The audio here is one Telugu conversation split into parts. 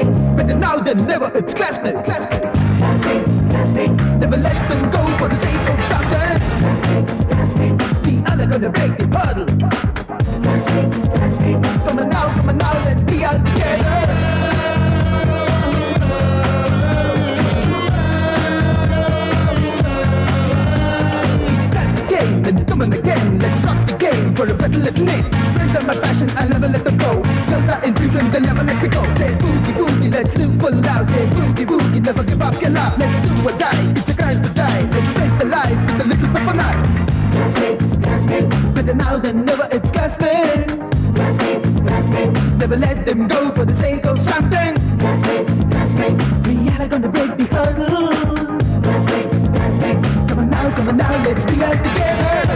Better now than never, it's classmates, classmates. Never let them go for the sake of something. The other gonna break the puddle. Come on now, come on now, let's be all together. It's that game and come on again, let's rock the game for a better little name. Friends are my passion, I'll never let them go. Girls are in prison, they'll never let me go. Say boogie boogie, let's live full out. Say boogie boogie, never give up your love. Let's do or die, it's a crime to die. Let's face the life with a little pepper knife. Better now than never, it's classmates. Never let them go for the sake of something. We are gonna break the hurdle. Come on now, come on now, let's be all together.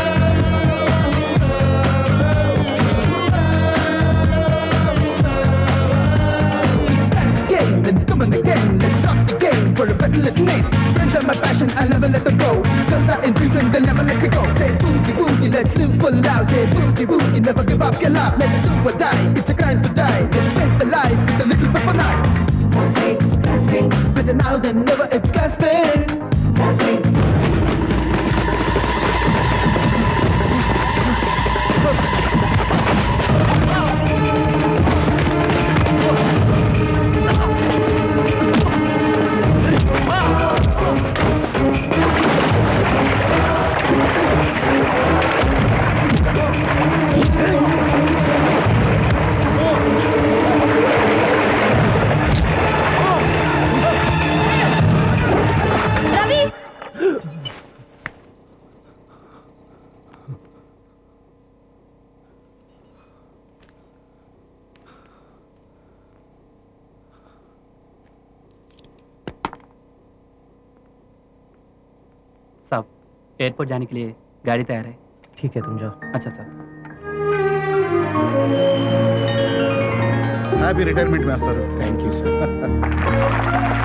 It's that game and come on again, let's rock the game for a better little name. Friends are my passion, I'll never let them go. Girls are in prison, they'll never let me go. Say boogie boogie, let's live full out. Say boogie boogie, never give up your love. Let's do or die, it's a crime to die. Let's face the life with a little pepper knife. Better now than never, it's classmates. Ravi साहब एयरपोर्ट जाने के लिए गाड़ी तैयार है ठीक है तुम जाओ अच्छा साहब happy retirement master thank you sir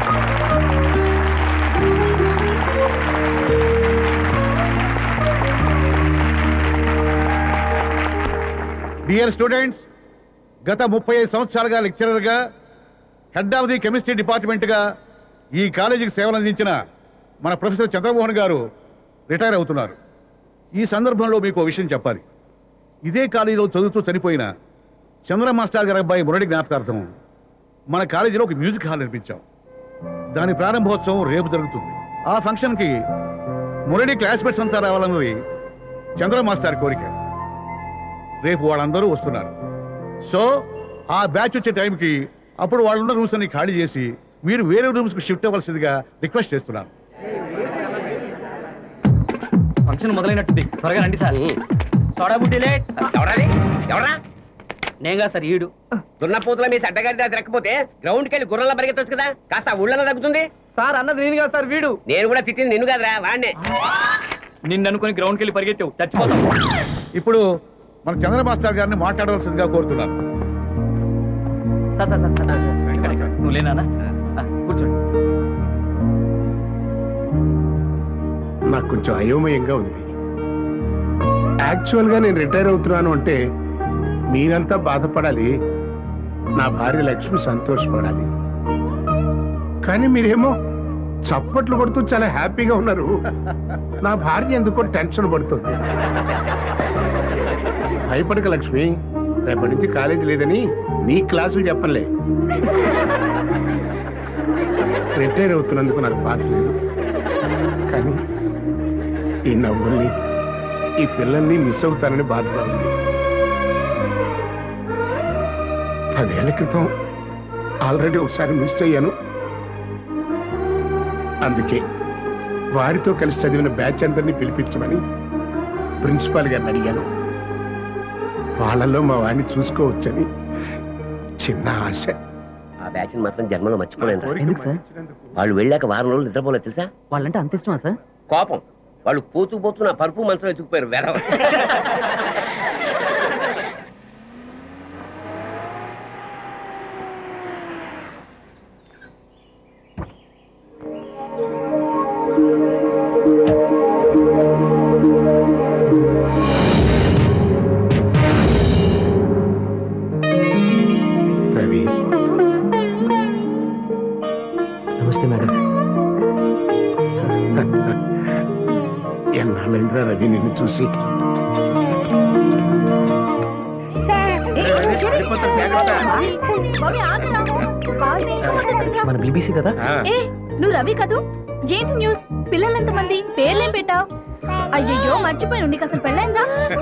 dear students గత ముప్పై ఐదు సంవత్సరాలుగా లెక్చరర్గా హెడ్ ఆఫ్ ది కెమిస్ట్రీ డిపార్ట్మెంట్గా ఈ కాలేజీకి సేవలు అందించిన మన ప్రొఫెసర్ చంద్రమోహన్ గారు రిటైర్ అవుతున్నారు ఈ సందర్భంలో మీకు ఓ విషయం చెప్పాలి ఇదే కాలేజీలో చదువుతూ చనిపోయిన చంద్ర మాస్టర్ గారి అబ్బాయి మురళి జ్ఞాపకార్థం మన కాలేజీలో ఒక మ్యూజిక్ హాల్ నిర్మించాం దాని ప్రారంభోత్సవం రేపు జరుగుతుంది ఆ ఫంక్షన్కి మురళి క్లాస్మేట్స్ అంతా రావాలన్నది చంద్ర మాస్టర్ కోరిక రేపు వాళ్ళందరూ వస్తున్నారు సో ఆ బ్యాచ్ వచ్చే టైంకి అప్పుడు వాళ్ళున్న రూమ్స్ అన్ని ఖాళీ చేసి మీరు వేరే రూమ్స్కి షిఫ్ట్ అవ్వాల్సిందిగా రిక్వెస్ట్ చేస్తున్నాను ఫంక్షన్ మొదలైనట్టుంది త్వరగా రండి సార్ సోడా బుడ్డి లేట్ ఎవరాది ఎవరా నేగా సార్ ఈడు దున్నపోతుల మీ సడ్డగాడి తిరగకపోతే గ్రౌండ్కి వెళ్ళి గుర్రంలా పరిగెత్తచ్చు కదా కాస్త ఊళ్ళో తగ్గుతుంది సార్ అన్నది నేను కాదు సార్ వీడు నేను కూడా తిట్టింది నిన్ను కాదురా వాడినే నిన్ను అనుకుని గ్రౌండ్కి వెళ్ళి పరిగెత్తావు చచ్చిపోతావు ఇప్పుడు మన చంద్ర మాస్టర్ గారిని మాట్లాడవలసిందిగా కోరుతున్నాను సార్ సార్ సార్ సార్ ఇక్కడ, ఇక్కడ. నువ్వు లేనా ఆ, కూర్చోండి నాకు కొంచెం అయోమయంగా ఉంది యాక్చువల్గా నేను రిటైర్ అవుతున్నాను అంటే మీరంతా బాధపడాలి నా భార్య లక్ష్మి సంతోషపడాలి కానీ మీరేమో చప్పట్లు కొడుతూ చాలా హ్యాపీగా ఉన్నారు నా భార్య ఎందుకో టెన్షన్ పడుతుంది భయపడక లక్ష్మి రేపటి నుంచి కాలేజీ లేదని నీ క్లాసులు చెప్పలే రిటైర్ అవుతున్నందుకు నాకు బాధ లేదు కానీ ఈ నవ్వుల్ని ఈ పిల్లల్ని మిస్ అవుతానని బాధగా ఉంది పదేళ్ల క్రితం ఆల్రెడీ ఒకసారి మిస్ అయ్యాను అందుకే వారితో కలిసి చదివిన బ్యాచ్ అందరినీ పిలిపించమని ప్రిన్సిపాల్ గారిని అడిగాను వాళ్ళలో మా వాడిని చూసుకోవచ్చని చిన్న ఆశ ఆ బ్యాచ్ మాత్రం జన్మలో మర్చిపోలేను ఎందుకు సార్? వాళ్ళు వెళ్ళాక వారం రోజులు నిద్రపోలేదు తెలుసా వాళ్ళంటే అంత ఇష్టమా సార్ కోపం వాళ్ళు పోతూ పోతూ నా పరుపు మనసులో ఎత్తుకుపోయారు వేరే రవి యూ మేడం ఎన్నాళ్ళైందిరా రవి నిన్ను చూసి మన బీబీసీ కదా ఏ నువ్వు రవి కదూ ఏంటి న్యూస్ పిల్లలంత మంది పేర్లేం పెట్టావు అయ్యయ్యో మర్చిపోయాను నీకు అసలు పెళ్ళైందా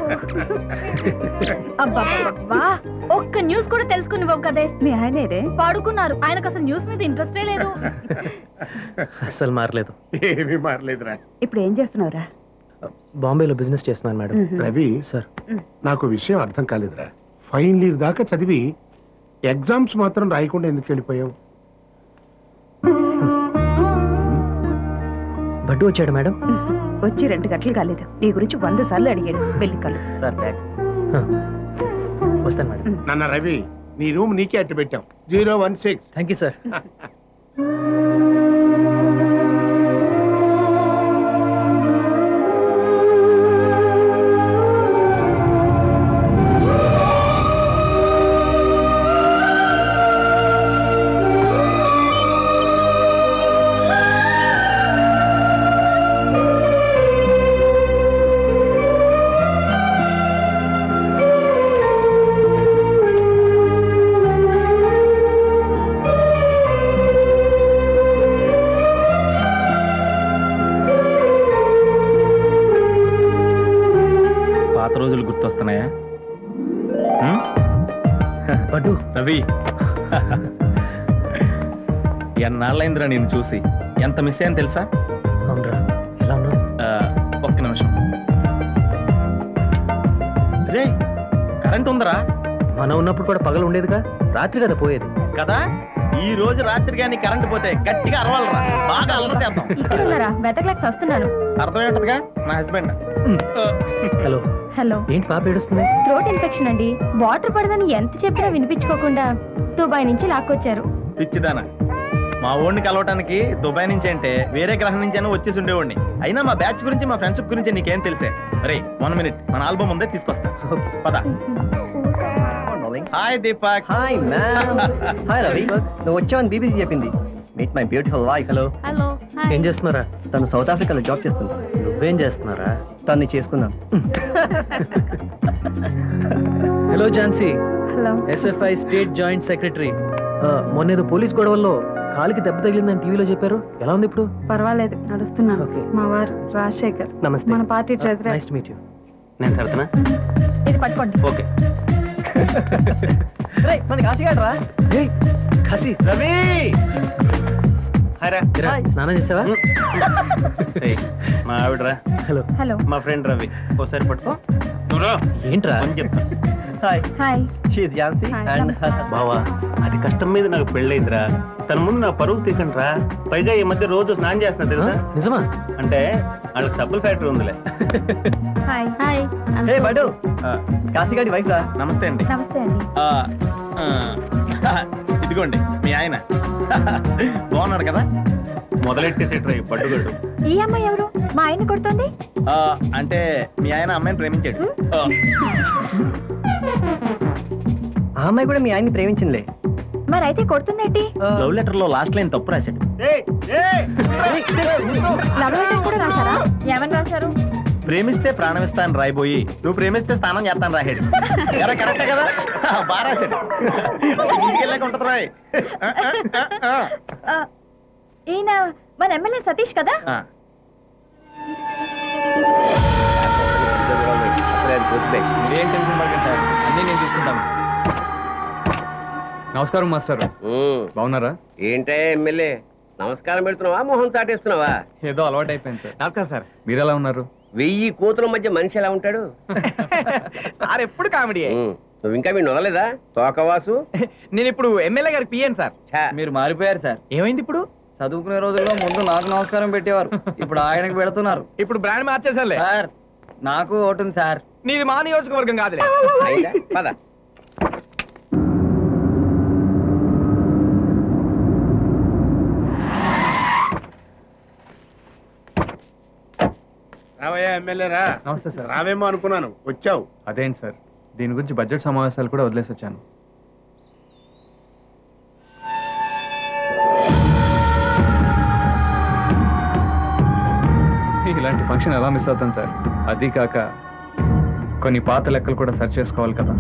అబ్బా ఒక్క న్యూస్ కూడా తెలుసుకునివ్వవు కదే మీ ఆయనేదే పడుకున్నారు ఆయనకు అసలు న్యూస్ మీద ఇంట్రెస్టే లేదు అస్సలు మారలేదు ఏమీ మారలేదురా ఇప్పుడు ఏం చేస్తున్నావురా బాంబేలో బిజినెస్ చేస్తున్నాను మేడం రవి సార్ నాకు విషయం అర్థం కాలేదురా ఫైనల్ ఇయర్ దాకా చదివి ఎగ్జామ్స్ మాత్రం రాయకుండా ఎందుకు వెళ్ళిపోయావు బడ్డు వచ్చాడు మేడం వచ్చి రెండు గంటలు కాలేదు నీ గురించి వంద సార్లు అడిగాడు వెళ్ళి కలు సార్ బ్యాగ్ వస్తాను మేడం నాన్న రవి నీ రూమ్ నీకే అట్టు పెట్టాం zero one six thank you sir పాత రోజులు గుర్తొస్తున్నాయా హ్మ్? బడ్డు రవి ఎన్నాళ్ళైందిరా నేను చూసి ఎంత మిస్ అయ్యాను తెలుసా అవునరా ఎలా ఉన్నావు ఆ, ఒక్క నిమిషం రే కరెంట్ ఉందరా మనం ఉన్నప్పుడు కూడా పగలు ఉండేదిగా రాత్రి కదా పోయేది కదా ఈ రోజు రాత్రి కానీ కరెంట్ పోతే గట్టిగా అరవాలరా బాగా అల్లరి చేద్దాం ఇక్కడ ఉన్నారా వెతకలేక వస్తున్నాను అర్థమేంటదిగా నా హస్బెండ్ హలో హలో ఏంటి పాప ఏడుస్తుంది థ్రోట్ ఇన్ఫెక్షన్ అండి వాటర్ పడదని ఎంత చెప్పినా వినిపించుకోకుండా దుబాయ్ నుంచి లాక్కొచ్చారు పిచ్చిదానా మా ఓడిని కలవటానికి దుబాయ్ నుంచి అంటే వేరే గ్రహం నుంచి అయినా వచ్చేసి ఉండేవాడిని అయినా మా బ్యాచ్ గురించి మా ఫ్రెండ్షిప్ గురించి నీకేం తెలిసే రే వన్ మినిట్ మన ఆల్బమ్ ఉందే తీసుకొస్తా పద hi Deepak hi ma'am hi Ravi నువ్వు వచ్చావని బీబీసీ చెప్పింది meet my beautiful wife hello hello ఏం చేస్తున్నారా తను సౌత్ ఆఫ్రికాలో జాబ్ చేస్తుంది నువ్వేం చేస్తున్నారా తన్ని చేసుకున్నాను hello Jhansi hello SFI state joint secretary మొన్నేదో పోలీస్ గొడవల్లో కాలికి దెబ్బ తగిలిందని టీవీలో చెప్పారు ఎలా ఉంది ఇప్పుడు పర్వాలేదు నడుస్తున్నాను ఓకే మా వారు రాజశేఖర్ నమస్తే మన party treasurer nice meet you నేను సరదనా ఇది పట్టుకోండి ఓకే మన కాశీగాడు రా కాశీ రవి హాయ్ రా ఏరా, స్నానం చేసావా ఏయ్, మా ఆవిడరా హలో హలో మా ఫ్రెండ్ రవి ఒకసారి పట్టుకో నువ్వు ఏంట్రా అని చెప్తా హాయ్ హాయ్ షీఈ్ ఝాన్సీ Hi, అండ్ నమస్తే. బావా అది కష్టం మీద నాకు పెళ్ళైందిరా తన ముందు నా పరువు తీకండి రా పైగా ఈ మధ్య రోజు స్నానం చేస్తున్నా ఆ, తెలుసా నిజమా అంటే వాళ్ళకి సబ్బుల ఫ్యాక్టరీ ఉందిలే హాయ్ హాయ్ హే బడు ఆ, కాశీగాడి వైఫ్ రా నమస్తే అండి నమస్తే అండి ఆ, ఆ, ఇదిగోండి మీ ఆయన బాగున్నాడు కదా మొదలెట్టేసేట్రా ఈ పట్టుగడు ఈ అమ్మాయి ఎవరు మా ఆయన కొడుతుంది ఆ, అంటే మీ ఆయన అమ్మాయిని ప్రేమించాడు ఆ, ఆ అమ్మాయి కూడా మీ ఆయన్ని ప్రేమించిందిలే మరి అయితే కొడుతుందేంటి లవ్ లెటర్ లో లాస్ట్ లైన్ తప్పు రాశాడు లవ్ లెటర్ కూడా రాశారా ఏమని రాశారు ప్రేమిస్తే ప్రాణమిస్తాను రాయిపోయి నువ్వు ప్రేమిస్తే స్నానం చేస్తాను రాశాడు ఎరా కరెక్టే కదా బాగా రాశాడు ఇంటికి వెళ్ళాక ఉంటుంది రాయ్ ఆ, ఆ, ఆ, ఆ. ఆ, ఈయన మన ఎమ్మెల్యే సతీష్ కదా ఆ. మీరేం టెన్షన్ పడకండి సార్ అన్నీ నేను చూసుకుంటాను నమస్కారం మాస్టర్ బాగున్నారా ఏంటే ఎమ్మెల్యే నమస్కారం పెడుతున్నావా మొహం చాటేస్తున్నావా ఏదో అలవాటు అయిపోయింది సార్ నమస్కారం సార్ మీరు ఎలా ఉన్నారు వెయ్యి కోతుల మధ్య మనిషి ఎలా ఉంటాడు సార్ ఎప్పుడు కామెడీ ఉమ్, నువ్వు ఇంకా వీడు వదలలేదా తోకవాసు నేను ఇప్పుడు ఎమ్మెల్యే గారికి పియ్యాను సార్ ఛా, మీరు మారిపోయారు సార్ ఏమైంది ఇప్పుడు చదువుకునే రోజుల్లో ముందు నాకు నమస్కారం పెట్టేవారు ఇప్పుడు ఆయనకు పెడుతున్నారు ఇప్పుడు బ్రాండ్ మార్చేసానులే సార్ నాకు ఓటుంది సార్ నీది మా నియోజకవర్గం కాదులే అయిందా? పద రావయ్యా ఎమ్మెల్యే రా నమస్తే సార్ రావేమో అనుకున్నాను వచ్చావు అదేంటి సార్ దీని గురించి బడ్జెట్ సమావేశాలు కూడా వదిలేసి వచ్చాను ఇలాంటి ఫంక్షన్ ఎలా మిస్ అవుతాం సార్ అది కాక కొన్ని పాత లెక్కలు కూడా సరి చేసుకోవాలి కదా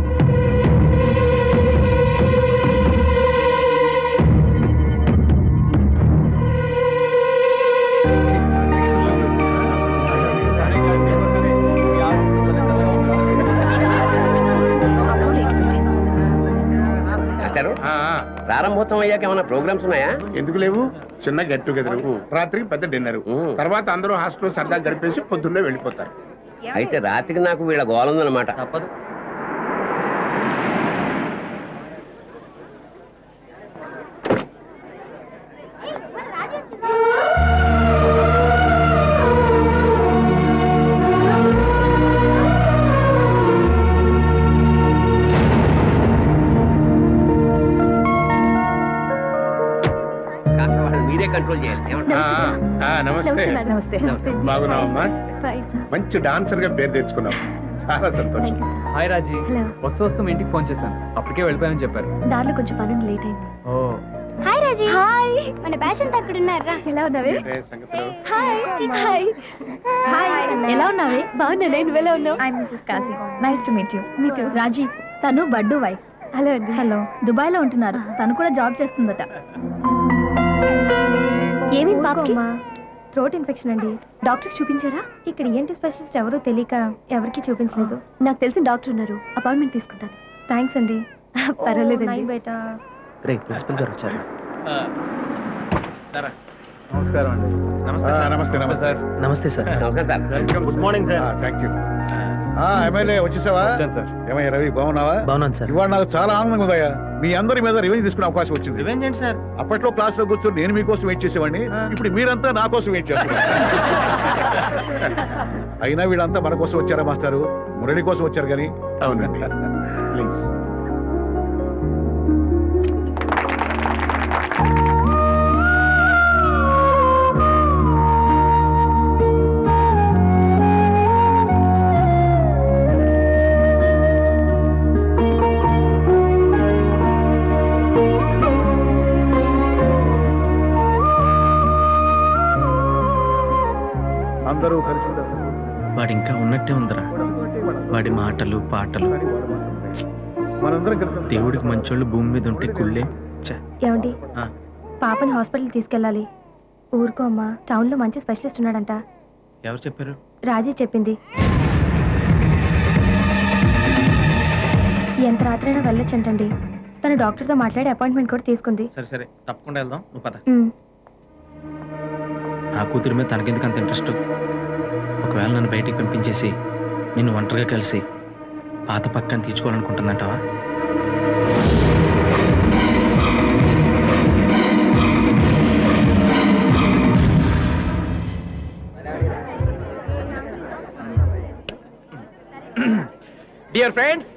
వచ్చారు ప్రారంభోత్సవం అయ్యాక ఏమైనా ప్రోగ్రామ్స్ ఉన్నాయా ఎందుకు లేవు చిన్న గెట్ టుగెదర్ రాత్రికి పెద్ద డిన్నర్ తర్వాత అందరూ హాస్టల్లో సరదా గడిపేసి పొద్దున్నే వెళ్ళిపోతారు అయితే రాత్రికి నాకు వీళ్ళ గోలందనమాట తప్పదు కాస్త వాళ్ళు మీరే కంట్రోల్ చేయాలి ఏమంటారు? ఆ, ఆ, నమస్తే నమస్తే నమస్తే బాగున్నావమ్మా మంచి డాన్సర్ గా పేరు తెచ్చుకున్నావు చాలా సంతోషం హాయ్ రాజీ Hello. వస్తూ వస్తూ మీ ఇంటికి ఫోన్ చేశాను అప్పటికే వెళ్ళిపోయామని చెప్పారు దారిలో కొంచెం పని లేట్ అయింది ఓ హాయ్ రాజీ హాయ్ మన ప్యాషన్ అక్కడ ఉన్నారా ఎలా ఉన్నావే ఏంటే సంగతులు హాయ్ హాయ్ హాయ్ ఎలా ఉన్నావే బాగున్నా నేను ఎలా ఉన్నావు I Mrs Kashi nice to meet you meet you Raji తను బడ్డు వైఫ్ హలో అండి హలో దుబాయ్ లో ఉంటున్నారు తను కూడా జాబ్ చేస్తుందట ఏమేం పాపకి థ్రోట్ ఇన్ఫెక్షన్ అండి డాక్టర్ చూపించారా ఇక్కడ ఏంటి స్పెషలిస్ట్ ఎవరో తెలియక ఎవరికి చూపించలేదు నాకు తెలిసిన డాక్టర్ ఉన్నారు అపాయింట్మెంట్ తీసుకుంటాను థ్యాంక్స్ అండి పర్వాలేదండి బయట రే ప్రిన్సిపల్ గారు వచ్చారు నమస్కారం అండి నమస్తే ఆ, సార్. నమస్తే నమస్తే సార్ నమస్తే సార్ నమస్కారం sir good morning sir thank you MLA వచ్చేసావా వచ్చాను సార్ ఏమయ్యా రవి బాగున్నావా బాగున్నాను సార్ ఇవాళ నాకు చాలా ఆనందంగా ఉందయ్యా మీ అందరి మీద రివెంజ్ తీసుకునే అవకాశం వచ్చింది రివెంజ్ ఏంటి సార్ అప్పట్లో క్లాస్ లో కూర్చొని నేను మీకోసం వెయిట్ చేసేవాడిని ఇప్పుడు మీరంతా నా కోసం వెయిట్ చేస్తున్నారు అయినా వీళ్ళంతా మన కోసం వచ్చారా మాస్టారు మురళి కోసం వచ్చారు కానీ అవునండి ప్లీజ్ అందరూ కలిసి ఉండాలి. వాడు ఇంకా ఉన్నట్టే ఉందిరా వాడి మాటలు పాటలు మనందరం కలిసి ఉండాలి. దేవుడికి మంచోళ్ళు భూమి మీద ఉంటే కుళ్ళే ఛ. ఏమండి ఆ. పాపని హాస్పిటల్ తీసుకెళ్ళాలి ఊరుకో అమ్మా టౌన్ లో మంచి స్పెషలిస్ట్ ఉన్నాడంట ఎవరు చెప్పారు రాజీ చెప్పింది ఎంత రాత్రైనా వెళ్ళొచ్చంటండి తన డాక్టర్తో మాట్లాడి అపాయింట్మెంట్ కూడా తీసుకుంది సరే సరే తప్పకుండా వెళ్దాం నువ్వు పద ఉమ్, నా కూతురి మీద తనకెందుకు అంత ఇంట్రెస్ట్ ఒకవేళ నన్ను బయటికి పంపించేసి నిన్ను ఒంటరిగా కలిసి పాత పక్కన తీర్చుకోవాలనుకుంటుందంటావా డియర్ ఫ్రెండ్స్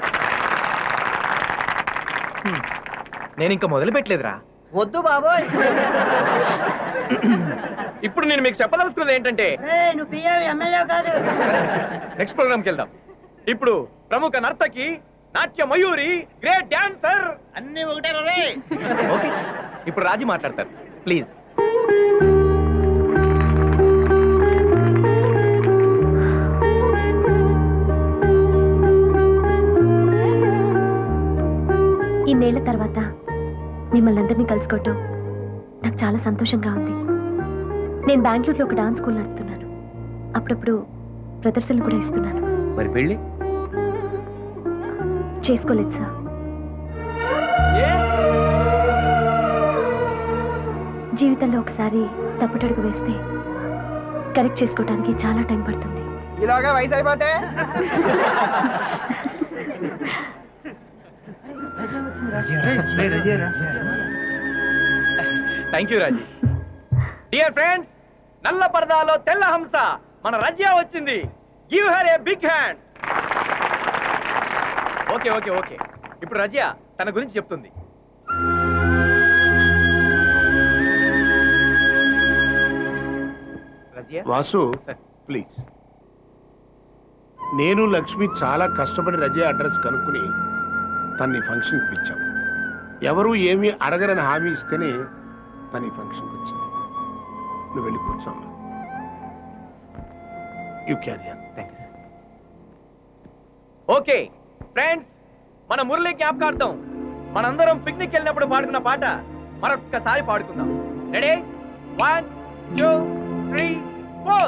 నేను ఇంకా మొదలు పెట్టలేదురా వద్దు బాబోయ్ ఇప్పుడు నేను మీకు చెప్పదలుచుకున్నది ఏంటంటే నువ్వు పిఏ ఎమ్మెల్యే కాదు నెక్స్ట్ ప్రోగ్రామ్కి వెళ్దాం ఇప్పుడు ప్రముఖ నర్తకి నాట్య మయూరి గ్రేట్ డాన్సర్ అన్ని ఒకటే ఓకే ఇప్పుడు రాజీ మాట్లాడతారు ప్లీజ్ ఇన్నేళ్ల తర్వాత మిమ్మల్ని అందరినీ కలుసుకోవటం నాకు చాలా సంతోషంగా ఉంది నేను బెంగళూరులో ఒక డాన్స్ స్కూల్ నడుపుతున్నాను అప్పుడప్పుడు ప్రదర్శనలు కూడా ఇస్తున్నాను మరి పెళ్ళి చేసుకోలేదు సార్ జీవితంలో ఒకసారి తప్పుటడుగు వేస్తే కరెక్ట్ చేసుకోవడానికి చాలా టైం పడుతుంది ఇలాగా వయసు అయిపోతే thank you Raji dear friends నల్ల పరదాలో తెల్ల హంస మన రజ్యా వచ్చింది give her a big hand okay okay okay ఇప్పుడు రజ్యా తన గురించి చెప్తుంది రజియా వాసు సార్. ప్లీజ్ నేను లక్ష్మి చాలా కష్టపడి రజయ్ అడ్రస్ కనుక్కుని తన్ని ఫంక్షన్కి పిలిచాం ఎవరు ఏమీ అడగరని హామీ ఇస్తేనే తన ఈ ఫంక్షన్కి వచ్చింది నువ్వు వెళ్ళి కూర్చోమ్మా యూ క్యారీ ఓకే ఫ్రెండ్స్ మన మురళి జ్ఞాపకార్థం మనందరం పిక్నిక్ వెళ్ళినప్పుడు పాడుకున్న పాట మరొక్కసారి పాడుకుందాం ready one two three four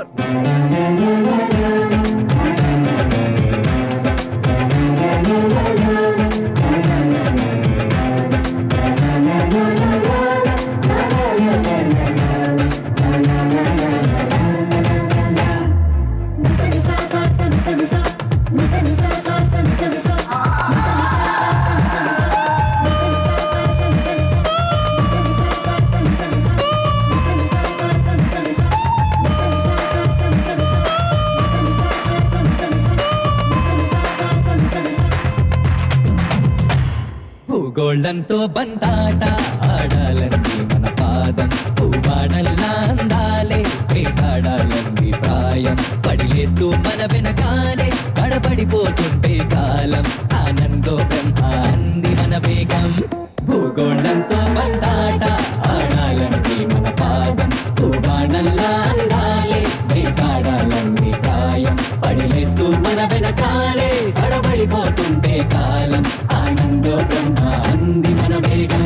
భూగోళంతో బంతాట ఆడాలంది మన పాదం పూవాడల్లా అందాలే వేటాడాలంది ప్రాయం పడిలేస్తూ మన వెనకాలే పడబడిపోతుంటే కాలం ఆనందో బ్రహ్మ అంది మన వేగం భూగోళంతో బంతాట ఆడాలంది మన పాదం పూవాడల్లా అందాలే వేటాడాలంది ప్రాయం పడిలేస్తూ మన వెనకాలే పడబడిపోతుంటే కాలం ఆనందో బ్రహ్మ అంది మన వేగం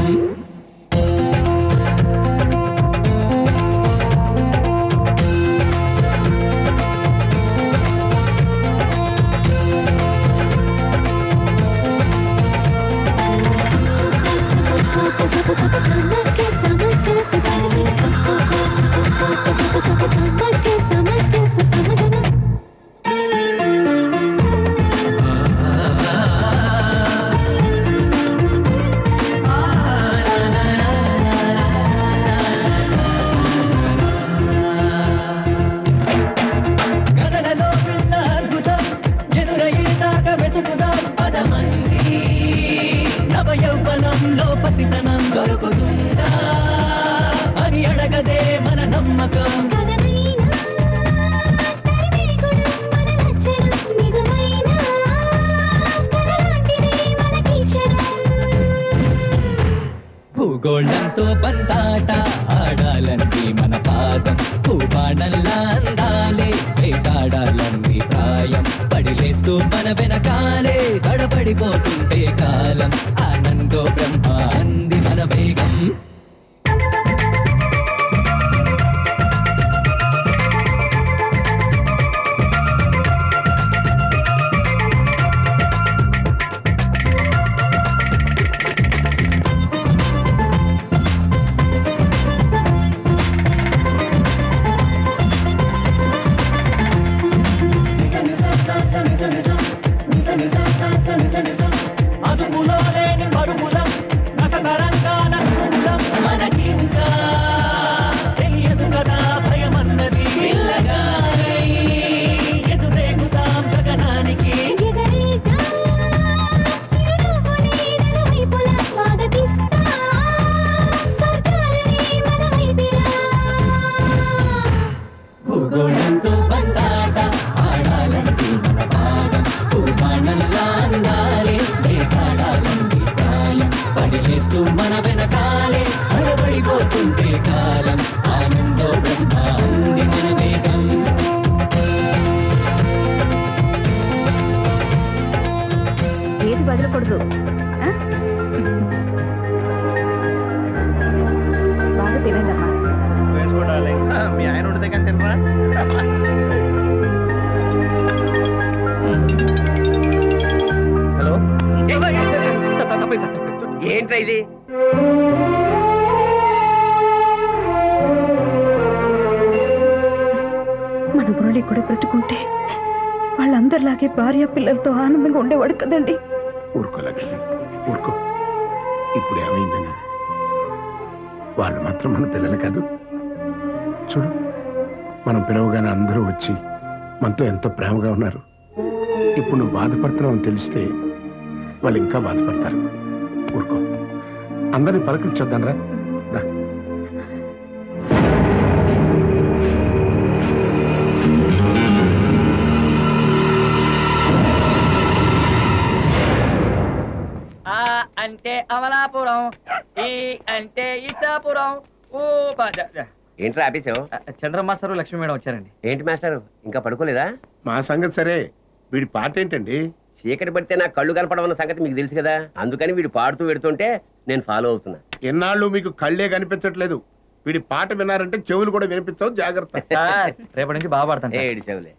గగనలో చిన్న అద్భుతం ఎదురయ్యేదాక వెతుకుదాం పదమంది నవ యౌవనంలో పసితనం దొరుకుతుందా అని అడగదే మన నమ్మకం భూగోళంతో బంతాట ఆడాలంది మన పాదం భూబాణల్లా అందాలే వేటాడాలంది ప్రాయం పడిలేస్తూ మన వెనకాలే తడబడిపోతుంటే కాలం ఆనందో బ్రహ్మ అంది మన వేగం అదుపులో లేని మరుగులం రసతరంగా నలుగులం మనకింకా తెలియదు కదా భయమన్నది పిల్లగానై ఎదురేగుతాం గగనానికి భూగోళంతో బండాట ఆడాలంటే మన పాదం భూబాణల్లా అందాలే వేటాడాలంటే ప్రాయం పడిలేస్తూ మన వెనకాలే అడబడిపోతుంటే కాలం ఆనందో బ్రహ్మ అంది మన వేగం ఏది వదలకూడదు ఆ? బాగా తినండి అమ్మా మీ ఆయన ఉండితే కానీ తినరా హలో ఏంట్రా ఇది మన మురళి కూడా బ్రతుకుంటే వాళ్ళందరిలాగే భార్య పిల్లలతో ఆనందంగా ఉండేవాడు కదండి ఊరుకోలేక ఊరుకో ఇప్పుడు ఏమైందని వాళ్ళు మాత్రం మన పిల్లలు కాదు చూడు మనం పిలవగానే అందరూ వచ్చి మనతో ఎంతో ప్రేమగా ఉన్నారు ఇప్పుడు నువ్వు బాధపడుతున్నావు అని తెలిస్తే వాళ్ళు ఇంకా బాధపడతారు ఊరుకో అందరిని పలకరించొద్దాం రా రా. ఆ అంటే అమలాపురం ఈ అంటే ఇచ్చాపురం ఊ పద ఏంట్రా ఆపేసావు చంద్ర మాస్టర్ లక్ష్మి మేడం వచ్చారండి ఏంటి మాస్టర్ ఇంకా పడుకోలేదా మా సంగతి సరే వీడి పాట ఏంటండి చీకటి పడితే నాకు కళ్ళు కనపడమన్న సంగతి మీకు తెలుసు కదా అందుకని వీడు పాడుతూ పెడుతుంటే నేను ఫాలో అవుతున్నా ఎన్నాళ్ళు మీకు కళ్ళే కనిపించట్లేదు వీడి పాట విన్నారంటే చెవులు కూడా వినిపించవు జాగ్రత్త రేపటి నుంచి బాగా పాడతాను సార్. ఏడు చెవులే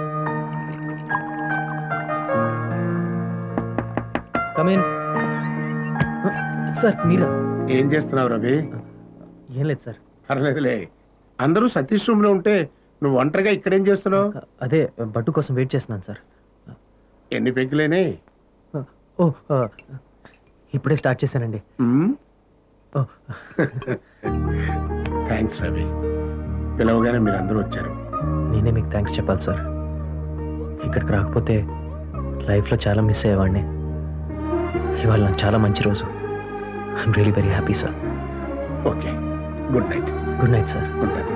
Come in. సార్ మీరా ఏం చేస్తున్నావు రవి ఏం లేదు సార్ పర్లేదులే అందరూ సతీష్ రూమ్ లో ఉంటే నువ్వు ఒంటరిగా ఇక్కడేం చేస్తున్నావు అదే బట్టు కోసం వెయిట్ చేస్తున్నాను సార్ ఎన్ని పెగ్గులేనే ఓ ఆ, ఇప్పుడే స్టార్ట్ చేశానండి ఓ థ్యాంక్స్ రవి పిలవగానే మీరు అందరూ వచ్చారు నేనే మీకు థ్యాంక్స్ చెప్పాలి సార్ ఇక్కడికి రాకపోతే లైఫ్లో చాలా మిస్ అయ్యేవాడిని ఇవాళ నాకు చాలా మంచి రోజు I'm really very happy sir okay good night good night sir good night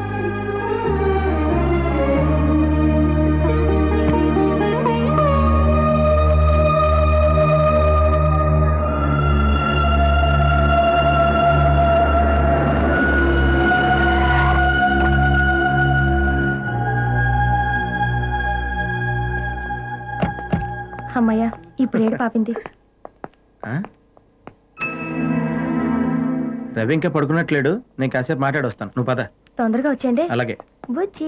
అమ్మయ్య ఇప్పుడు ఏడు పాపింది రవి ఇంకా పడుకున్నట్లేడు నేను కాసేపు మాట్లాడొస్తాను నువ్వు పద తొందరగా వచ్చేయండి అలాగే బుజ్జి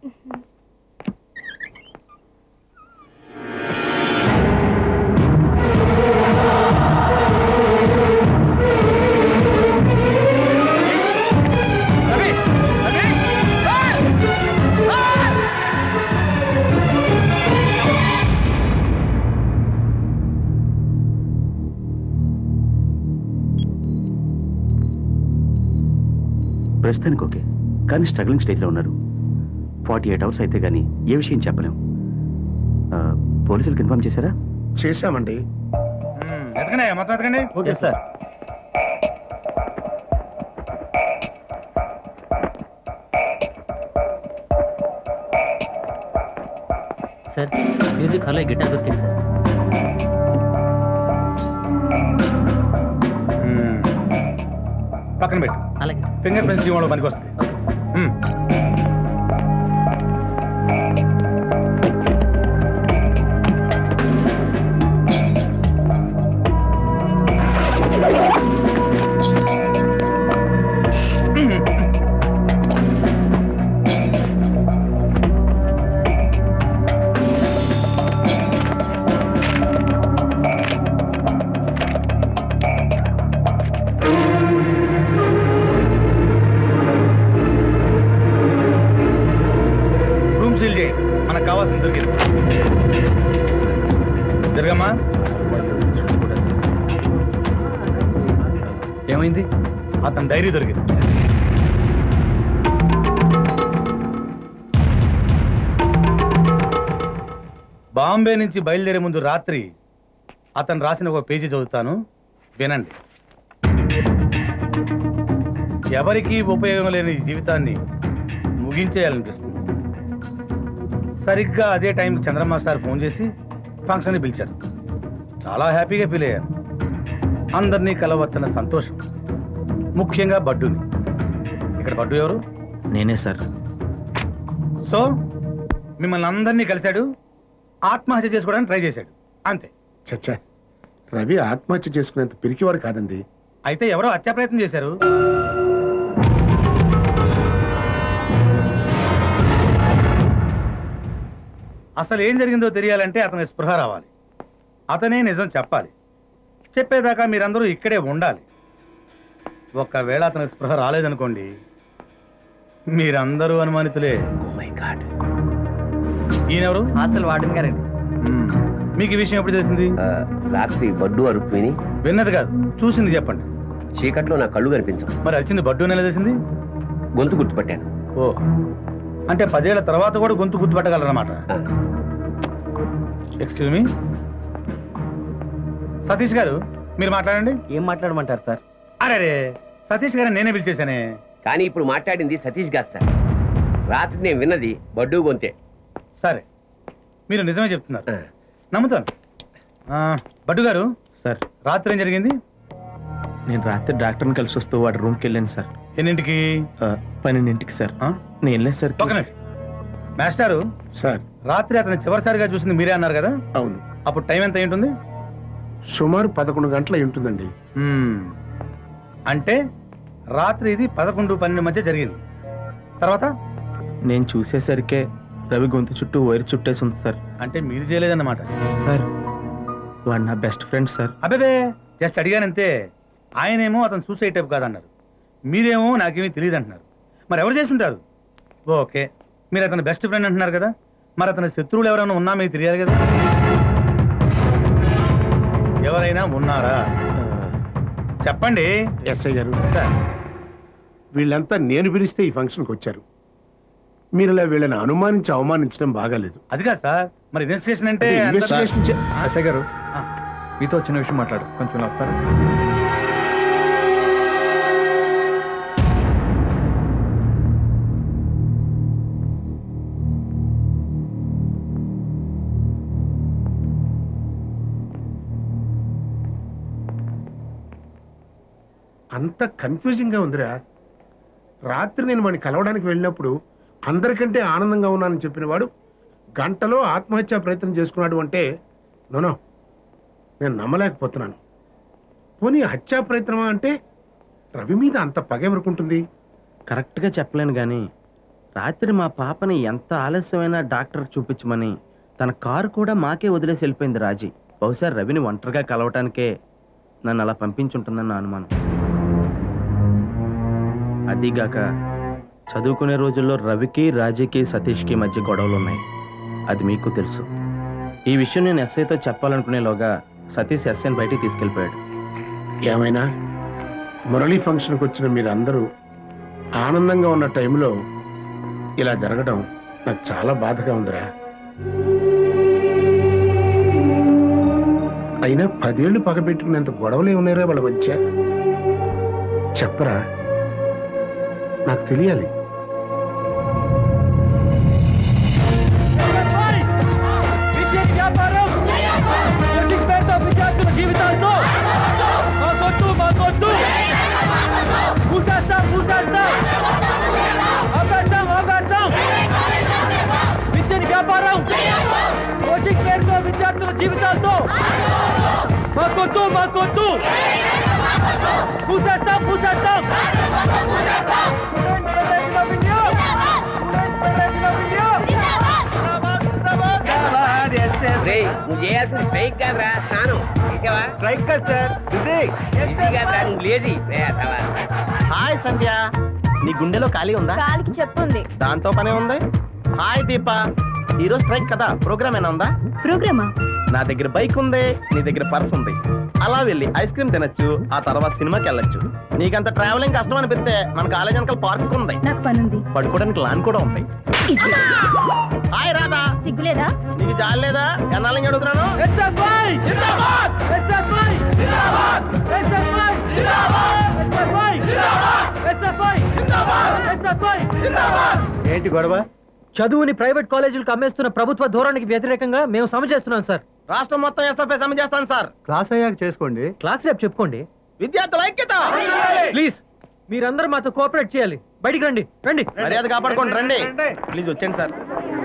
ప్రస్తుతానికి ఓకే కానీ స్ట్రగ్లింగ్ స్టేజ్లో ఉన్నారు ఫార్టీ ఎయిట్ అవర్స్ అయితే కానీ ఏ విషయం చెప్పలేం ఆ, పోలీసులకు ఇన్ఫార్మ్ చేశారా చేశామండి ఎతకండి మొత్తం ఎతకండి ఓకే సార్ సార్ మ్యూజిక్ హాల్లో గిటార్ దొరికింది సార్ మ్మ్. పక్కన పెట్టు అలాగే ఫింగర్ ప్రింట్స్ జీవంలో పనికి వస్తుంది మ్మ్. రూమ్ సీల్ చేయండి మనకు కావాల్సింది దొరికింది జరగమ్మా ఏమైంది అతని డైరీ దొరికింది బాంబే నుంచి బయలుదేరే ముందు రాత్రి అతను రాసిన ఒక పేజీ చదువుతాను వినండి ఎవరికీ ఉపయోగం లేని ఈ జీవితాన్ని ముగించేయాలనిపిస్తుంది సరిగ్గా అదే టైం చంద్రమ్మ సార్ ఫోన్ చేసి ఫంక్షన్కి పిలిచారు చాలా హ్యాపీగా ఫీల్ అయ్యాను అందరినీ కలవచ్చన్న సంతోషం ముఖ్యంగా బడ్డుని ఇక్కడ బడ్డు ఎవరు నేనే సార్ సో మిమ్మల్ని అందరినీ కలిశాడు ఆత్మహత్య చేసుకోవడానికి ట్రై చేశాడు అంతే చచ్చా రవి ఆత్మహత్య చేసుకునేంత పిరికివాడు కాదండి అయితే ఎవరో హత్యా ప్రయత్నం చేశారు అసలు ఏం జరిగిందో తెలియాలంటే అతని స్పృహ రావాలి అతనే నిజం చెప్పాలి చెప్పేదాకా మీరందరూ ఇక్కడే ఉండాలి ఒకవేళ అతని స్పృహ రాలేదనుకోండి మీరందరూ అనుమానితులే ఈయనెవరు హాస్టల్ వార్డెన్ గారండి మ్మ్. మీకు ఈ విషయం ఎప్పుడు తెలిసింది రాత్రి బడ్డు అరుపు విని విన్నది కాదు చూసింది చెప్పండి చీకట్లో నా కళ్ళు కనిపించవు మరి వచ్చింది బడ్డు నెల తెలిసింది గొంతు గుర్తుపట్టాను ఓ అంటే పదేళ్ల తర్వాత కూడా గొంతు గుర్తుపట్టగలరన్నమాట ఎక్స్క్యూజ్ మీ సతీష్ గారు మీరు మాట్లాడండి ఏం మాట్లాడమంటారు సార్ అరే రే సతీష్ గారు నేనే పిలిచేశానే కానీ ఇప్పుడు మాట్లాడింది సతీష్ గారు సార్ రాత్రి నేను విన్నది బడ్డు గొంతే సరే మీరు నిజమే చెప్తున్నారు నమ్ముతాను ఆ, భట్టు గారు సార్ రాత్రి ఏం జరిగింది నేను రాత్రి డాక్టర్ని కలిసి వస్తూ వాడి రూమ్కి వెళ్ళాను సార్ ఎన్నింటికి పన్నెండింటికి సార్ నేను వెళ్ళాను సార్ ఒక నిమిషం. మాస్టారు సార్ రాత్రి అతను చివరిసారిగా చూసింది మీరే అన్నారు కదా అవును అప్పుడు టైం ఎంత అయి ఉంటుంది సుమారు పదకొండు గంటలు అయి ఉంటుందండి మ్మ్. అంటే రాత్రి ఇది పదకొండు పన్నెండు మధ్య జరిగింది తర్వాత నేను చూసేసరికే రవి గొంతు చుట్టూ వైర్ చుట్టేసి ఉంది సార్ అంటే మీరు చేయలేదన్నమాట సార్ వాడు నా బెస్ట్ ఫ్రెండ్ సార్ అబ్బే జస్ట్ అడిగానంతే ఆయనేమో అతను సూసైడ్ టైప్ కాదన్నారు మీరేమో నాకేమీ తెలియదు అంటున్నారు మరి ఎవరు చేసి ఉంటారు ఓకే మీరు అతని బెస్ట్ ఫ్రెండ్ అంటున్నారు కదా మరి అతని శత్రువులు ఎవరైనా ఉన్నా మీకు తెలియాలి కదా ఎవరైనా ఉన్నారా చెప్పండి ఎస్ఐ గారు వీళ్ళంతా నేను పిలిస్తే ఈ ఫంక్షన్కి వచ్చారు మీరు ఇలా వీళ్ళని అనుమానించి అవమానించడం బాగాలేదు అది కాదు సార్ మరి ఇన్వెస్టిగేషన్ అంటే అదే, అంత- ఇన్వెస్టిగేషన్ చే- ఎస్ఐ గారు మీతో చిన్న విషయం మాట్లాడు కొంచెం ఇలా వస్తారా అంత కన్ఫ్యూజింగ్ గా ఉందిరా రాత్రి నేను వాడిని కలవడానికి వెళ్ళినప్పుడు అందరికంటే ఆనందంగా ఉన్నానని చెప్పిన వాడు గంటలో ఆత్మహత్యా ప్రయత్నం చేసుకున్నాడు అంటే నోనో నేను నమ్మలేకపోతున్నాను పోనీ హత్యా ప్రయత్నమా అంటే రవి మీద అంత పగ ఎవరుకుంటుంది కరెక్ట్గా చెప్పలేను కానీ రాత్రి మా పాపని ఎంత ఆలస్యమైనా డాక్టర్ చూపించమని తన కారు కూడా మాకే వదిలేసి వెళ్ళిపోయింది రాజీ బహుశా రవిని ఒంటరిగా కలవటానికే నన్ను అలా పంపించుంటుందని నా అనుమానం అదీగాక చదువుకునే రోజుల్లో రవికి రాజీకి సతీష్కి మధ్య గొడవలు ఉన్నాయి అది మీకు తెలుసు ఈ విషయం నేను ఎస్ఐతో చెప్పాలనుకునేలోగా సతీష్ ఎస్ఐని బయటికి తీసుకెళ్ళిపోయాడు ఏమైనా మురళీ ఫంక్షన్కి వచ్చిన మీరందరూ ఆనందంగా ఉన్న టైంలో ఇలా జరగడం నాకు చాలా బాధగా ఉందిరా అయినా పదేళ్లు పగబెట్టుకునేంత గొడవలే ఉన్నారా వాళ్ళ మధ్య చెప్పరా నాకు తెలియాలి విద్యుత్ వ్యాపారం కోచింగ్ పేరుతో విద్యార్థుల జీవితాలతో మా కొట్టు మా కొట్టు మూసేస్తాం మూసేస్తాం ఆపేస్తాం ఆపేస్తాం విద్యుత్ వ్యాపారం కోచింగ్ పేరుతో విద్యార్థుల జీవితాలతో మా కొట్టు మా కొట్టు మూసేస్తాం మూసేస్తాం రేయ్, నువ్వు చేయాల్సిన స్ట్రైక్ కాదురా స్నానం చేసావా స్ట్రైక్ కాదు సార్ ఈజీ కాదురా నువ్వు లేజీ హాయ్ సంధ్య నీ గుండెలో ఖాళీ ఉందా కాలికి చెప్పుంది దాంతో పనే ఉంది హాయ్ దీప ఈరోజు స్ట్రైక్ కదా ప్రోగ్రామ్ ఏమైనా ఉందా ప్రోగ్రామా నా దగ్గర బైక్ ఉంది నీ దగ్గర పర్స్ ఉంది అలా వెళ్ళి ఐస్ క్రీమ్ తినొచ్చు ఆ తర్వాత సినిమాకి వెళ్ళొచ్చు నీకంత ట్రావెలింగ్ కష్టం అనిపిస్తే మన కాలేజ్ వెనకాల పార్క్ ఉంది నాకు పని ఉంది పడుకోవడానికి లాన్ కూడా ఉంది హాయ్ రాధా సిగ్గులేదా నీకు జాలి లేదా ఎన్నాళ్ళ నుంచి అడుగుతున్నాను ఎస్ఎఫ్ఐ జిందాబాద్ ఎస్ఎఫ్ఐ జిందాబాద్ ఎస్ఎఫ్ఐ జిందాబాద్ ఎస్ఎఫ్ఐ జిందాబాద్ ఎస్ఎఫ్ఐ జిందాబాద్ ఎస్ఎఫ్ఐ జిందాబాద్ ఏంటి గొడవ చదువుని ప్రైవేట్ కాలేజీలకు అమ్మేస్తున్న ప్రభుత్వ ధోరణికి వ్యతిరేకంగా మేము సమ చేస్తున్నాం సార్ రాష్ట్రం మొత్తం ఎస్ఎఫ్ఐ సమ్మె చేస్తాను సార్ క్లాస్ అయ్యాక చేసుకోండి క్లాస్ రేపు చెప్పుకోండి విద్యార్థుల ఐక్యత ప్లీజ్ మీరందరూ మాతో కోఆపరేట్ చేయాలి బయటికి రండి రండి మర్యాద కాపాడుకోండి రండి ప్లీజ్ వచ్చేయండి సార్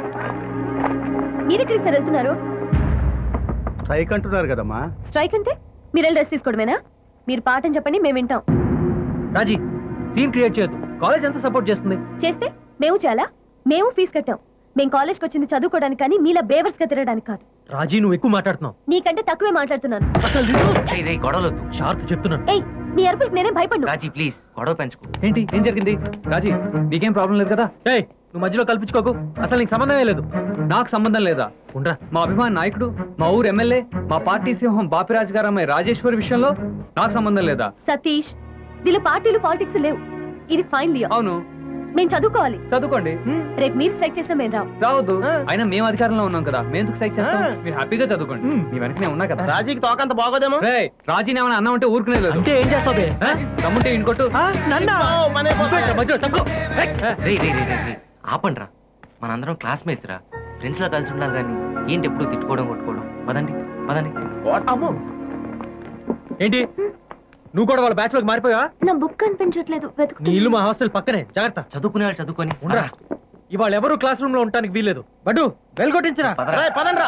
మీరు ఎక్కడికి సార్ వెళ్తున్నారు స్ట్రైక్ అంటున్నారు కదమ్మా స్ట్రైక్ అంటే మీరు వెళ్ళి డ్రెస్ తీసుకోవడమేనా మీరు పాఠం చెప్పండి మేము వింటాం రాజీ సీన్ క్రియేట్ చేయొద్దు కాలేజ్ ఎంత సపోర్ట్ చేస్తుంది చేస్తే మేము చాలా మేము ఫీజు కట్టాం మేము కాలేజ్కి వచ్చింది చదువుకోవడానికి కానీ మీలా బేవర్స్ గా తిరగడానికి కాదు రాజీ నువ్వు ఎక్కువ మాట్లాడుతున్నావు నీకంటే తక్కువే మాట్లాడుతున్నాను గొడవలొద్దు షార్ప్ చెప్తున్నాను ఏయ్ మీ అరుపులకు నేనే భయపడ్ను రాజీ ప్లీజ్ గొడవ పెంచుకో ఏంటి ఏం జరిగింది రాజీ నీకేం ప్రాబ్లం లేదు కదా ఏయ్ నువ్వు మధ్యలో కల్పించుకోకు అసలు నీకు సంబంధమే లేదు నాకు సంబంధం లేదా ఉండరా మా అభిమాన నాయకుడు మా ఊరు ఎమ్మెల్యే మా పార్టీ సింహం బాపిరాజు గారు అమ్మాయి రాజేశ్వరి విషయంలో నాకు సంబంధం లేదా సతీష్ దీనిలో పార్టీలు పాలిటిక్స్ లేవు ఇది ఫైనల్ ఇయర్ అవును మేము చదువుకోవాలి చదువుకోండి రేపు మీరు స్ట్రైక్ చేసినా మేము రావు రావద్దు అయినా మేము అధికారంలో ఉన్నాం కదా మేము ఎందుకు స్ట్రైక్ చేస్తాం మీరు హ్యాపీగా చదువుకోండి మీ వెనక నేను ఉన్నా కదా రాజీకి తోకంత బాగోదేమో రేయ్ రాజీని ఏమైనా అన్నా ఉంటే ఊరుకునే లేదు అంటే ఏం చేస్తావు బే? రమ్ముంటే ఇంకొట్టు మధ్యలో తప్పుకో. రే రే రే రే రే ఆపండ్రా మనందరం క్లాస్మేట్స్ రా ఫ్రెండ్స్ లా కలిసి ఉండాలి కానీ ఏంటి ఎప్పుడు తిట్టుకోవడం కొట్టుకోవడం పదండి పదండి ఏంటి నువ్వు కూడా వాళ్ళ బ్యాచ్ లోకి మారిపోయా నా బుక్ కనిపించట్లేదు వెతుకు నీ ఇల్లు మా హాస్టల్ పక్కనే జాగ్రత్త చదువుకునే వాళ్ళు చదువుకొని ఉండరా ఇవాళ ఎవరు క్లాస్ రూమ్ లో ఉండడానికి వీల్లేదు బడ్డు వెల్గొట్టించరా పదండ్రా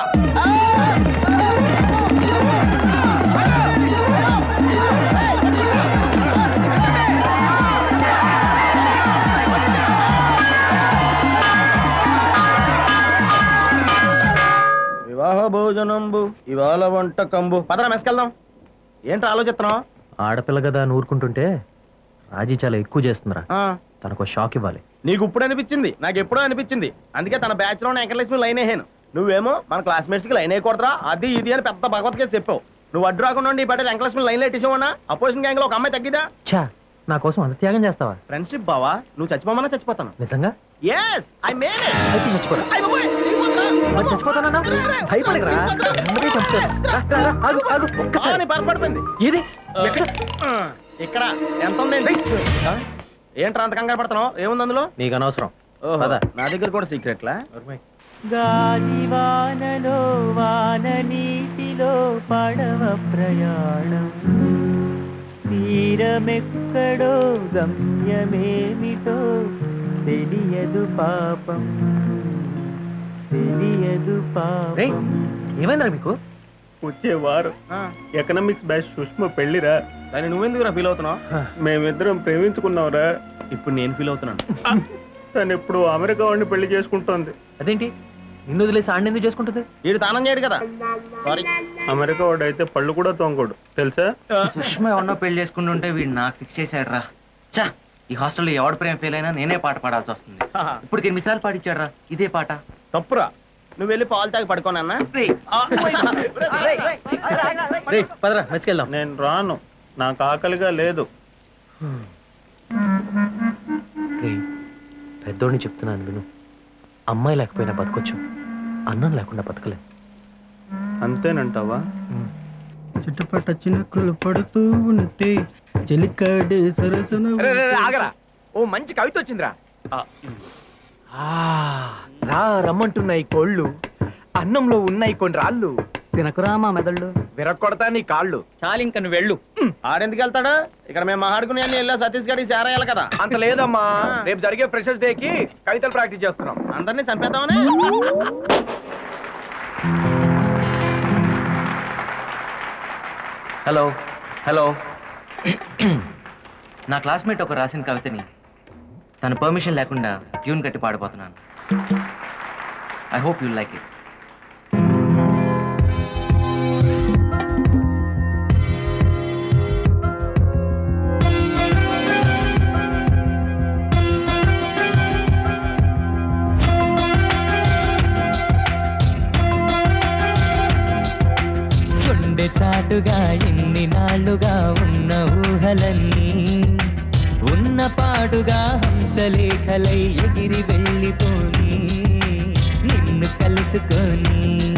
వివాహ భోజనంబు ఇవాళ వంట కంబు పదరా మెస్కెళ్దాం ఏంట్రా ఆలోచిస్తున్నావు ఆడపిల్ల కదా నూరుకుంటుంటే రాజీ చాలా ఎక్కువ చేస్తుందిరా తనకు షాక్ ఇవ్వాలి నీకు ఇప్పుడు అనిపించింది నాకు ఎప్పుడో అనిపించింది అందుకే తన బ్యాచ్ లో వెంకటలక్ష్మి లైన్ అయ్యాను నువ్వేమో మన క్లాస్మేట్స్ కి లైన్ వేయకూడదురా అది ఇది అని పెద్ద భగవద్గీత చెప్పావు నువ్వు అడ్డు రాకుండా ఉండి ఈ పాట వెంకటలక్ష్మి లైన్ ఎట్టేసావన్నా అపోజిషన్ గ్యాంగ్ లో ఒక అమ్మాయి తగ్గిదా ఛా నా కోసం అంత త్యాగం చేస్తావా ఫ్రెండ్షిప్ బావా నువ్వు చచ్చిపోమన్నా చచ్చిపోతాను నిజంగా ఎస్ ఐ మేన్ అయితే చచ్చిపోరా మరి చచ్చిపోతానన్నా భయపడకరా అమ్మకే చంపుతాను రా, రా, రా, ఆగు, ఆగు, ఒక్కసారి. పడిపోయింది ఏది ఎక్కడ ఇక్కడ ఎంత ఉందండి ఆ? ఏంట్రా అంత కంగారు పడుతున్నావు ఏముంది అందులో నీకు అనవసరం ఓహో, పద. నా దగ్గర కూడా సీక్రెట్లా గాలివానలో వాన నీటిలో పడవ ప్రయాణం తీరమెక్కడో గమ్యమేమిటో తెలియదు పాపం తెలియదు పాపం ఏమైందిరా మీకు వచ్చే వారం ఎకనామిక్స్ బ్యాచ్ సుష్మ పెళ్లిరా దాన్ని నువ్వెందుకు ఫీల్ అవుతున్నావు మేమిద్దరం ప్రేమించుకున్నావురా ఇప్పుడు నేను ఫీల్ అవుతున్నాను తను ఇప్పుడు అమెరికా వాడిని పెళ్లి చేసుకుంటోంది అదేంటి నిన్ను వదిలేసి ఆడిని ఎందుకు చేసుకుంటుంది వీడు తానం చేయడు కదా సారీ అమెరికా వాడు అయితే పళ్ళు కూడా తోంగోడు తెలుసా సుష్మ ఎవరినో పెళ్లి చేసుకుంటుంటే వీడు నాకు శిక్ష చేశాడు రా చా ఈ హాస్టల్లో ఎవడు ప్రేమ ఫెయిల్ అయినా నేనే పాట పాడాల్సి వస్తుంది ఇప్పుడు ఎన్నిసార్లు పాడించాడు రా ఇదే పాట తప్పురా నువ్వు వెళ్ళి పాలు తాగి పడుకోనన్నా రే పదరా మెచ్చుకెళ్దాం నేను రాను నాకు ఆకలిగా లేదు రే పెద్దోడిని చెప్తున్నాను విను అమ్మాయి లేకపోయినా బతకొచ్చు అన్నం లేకుండా బతకలే అంతేనంటావా చిట్టపట చినుకులు పడుతూ ఉంటే చెలికాడే సరసన రే, రే, రే, ఆగరా ఓ మంచి కవిత వచ్చిందిరా ఆ, రా రమ్మంటున్నాయి కోళ్ళు అన్నంలో ఉన్నాయి కొన్ని రాళ్ళు తినకురా మా మెదళ్ళు విరక్కొడతా నీ కాళ్ళు చాలు ఇంకా నువ్వు వెళ్ళు ఆడెందుకు వెళ్తాడు ఇక్కడ మేము మాట్లాడుకుని అన్ని వెళ్ళా సతీష్ గడికి చేరాయాలి కదా అంత లేదమ్మా రేపు జరిగే ఫ్రెషర్స్ డే కి కవితలు ప్రాక్టీస్ చేస్తున్నాం అందరినీ చంపేద్దామని హలో హలో నా క్లాస్మేట్ ఒక రాసిన కవితని తన పర్మిషన్ లేకుండా ట్యూన్ కట్టి పాడిపోతున్నాను I hope you like it గుండె చాటుగా ఎన్ని నాళ్ళుగా ఉన్న ఊహలన్నీ ఉన్న పాటుగా హంసలేఖలై ఎగిరి వెళ్ళిపోని నిన్ను కలుసుకొని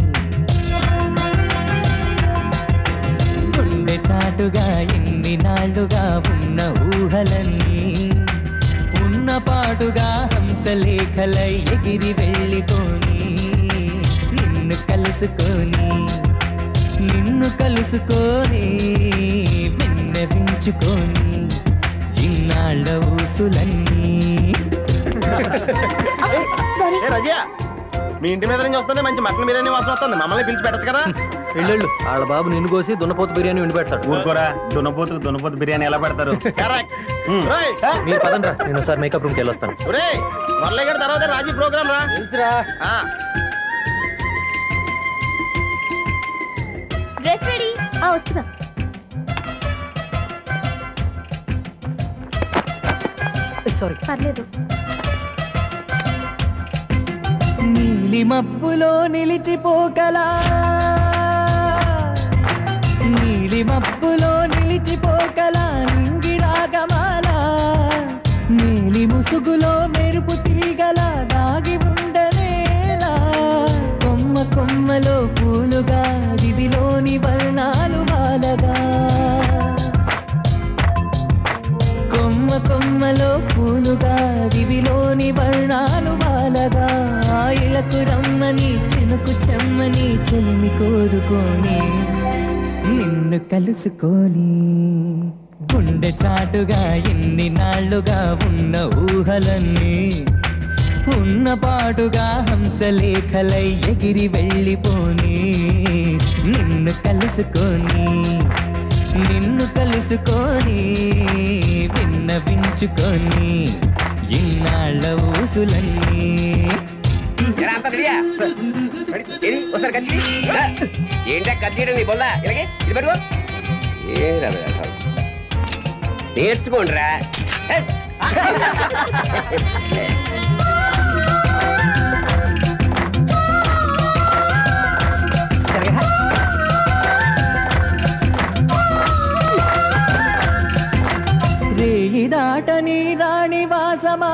గుండె చాటుగా ఎన్ని నాళ్ళుగా ఉన్న ఊహలన్నీ ఉన్న పాటుగా హంసలేఖలై ఎగిరి వెళ్ళిపోని నిన్ను కలుసుకొని నిన్ను కలుసుకొని విన్నవించుకొని ఇన్నాళ్ళ ఊసులన్నీ ఏ రజియా మీ ఇంటి మీద నుంచి వస్తుంటే మంచి మటన్ బిర్యానీ వాసన వస్తుంది మమ్మల్ని పిలిచి పెట్టచ్చు కదా వెళ్ళు వాళ్ళ బాబు నిన్ను కోసి దున్నపోతు బిర్యానీ వండి పెడతాడు ఊరుకోరా దున్నపోతుకు దున్నపోతు బిర్యానీ ఎలా పెడతారు మీరు పదండ్రా నేను ఒకసారి మేకప్ రూమ్కి వెళ్ళొస్తాను మొదలై గారి తర్వాత రాజీ ప్రోగ్రామ్ రా తెలుసురా ఆ, డ్రెస్ రెడీ ఆ వస్తున్నా సారీ పర్లేదు నీలి మబ్బులో నిలిచిపోకలా నీలి మబ్బులో నిలిచిపోకలా నింగి రాగమాల నీలి ముసుగులో మెరుపు తిరిగల దాగి ఉండనేలా కొమ్మ కొమ్మలో పూలుగా దివిలోని వర్ణాలు వాలగా కొమ్మ కొమ్మలో పూలుగా దివిలోని వర్ణాలు వాలగా ఆయిలకు రమ్మని చినుకు చెమ్మని చెలిమి కోరుకొని నిన్ను కలుసుకొని గుండె చాటుగా ఎన్ని నాళ్ళుగా ఉన్న ఊహలన్నీ ఉన్న పాటుగా హంసలేఖలై ఎగిరి వెళ్ళిపోని నిన్ను కలుసుకొని నిన్ను కలుసుకొని విన్నవించుకొని ఇన్నాళ్ళ ఊసులన్నీ ఎరా, అంతా రెడీయా? రెడీ? ఏది? ఒకసారి కత్తి రా. ఏంటా కత్తి నీ బొల్ల ఇలాగే ఇది పట్టుకో ఏ రాదు అసలు. నేర్చుకోండి రా రేయి దాటని రాణి వాసమా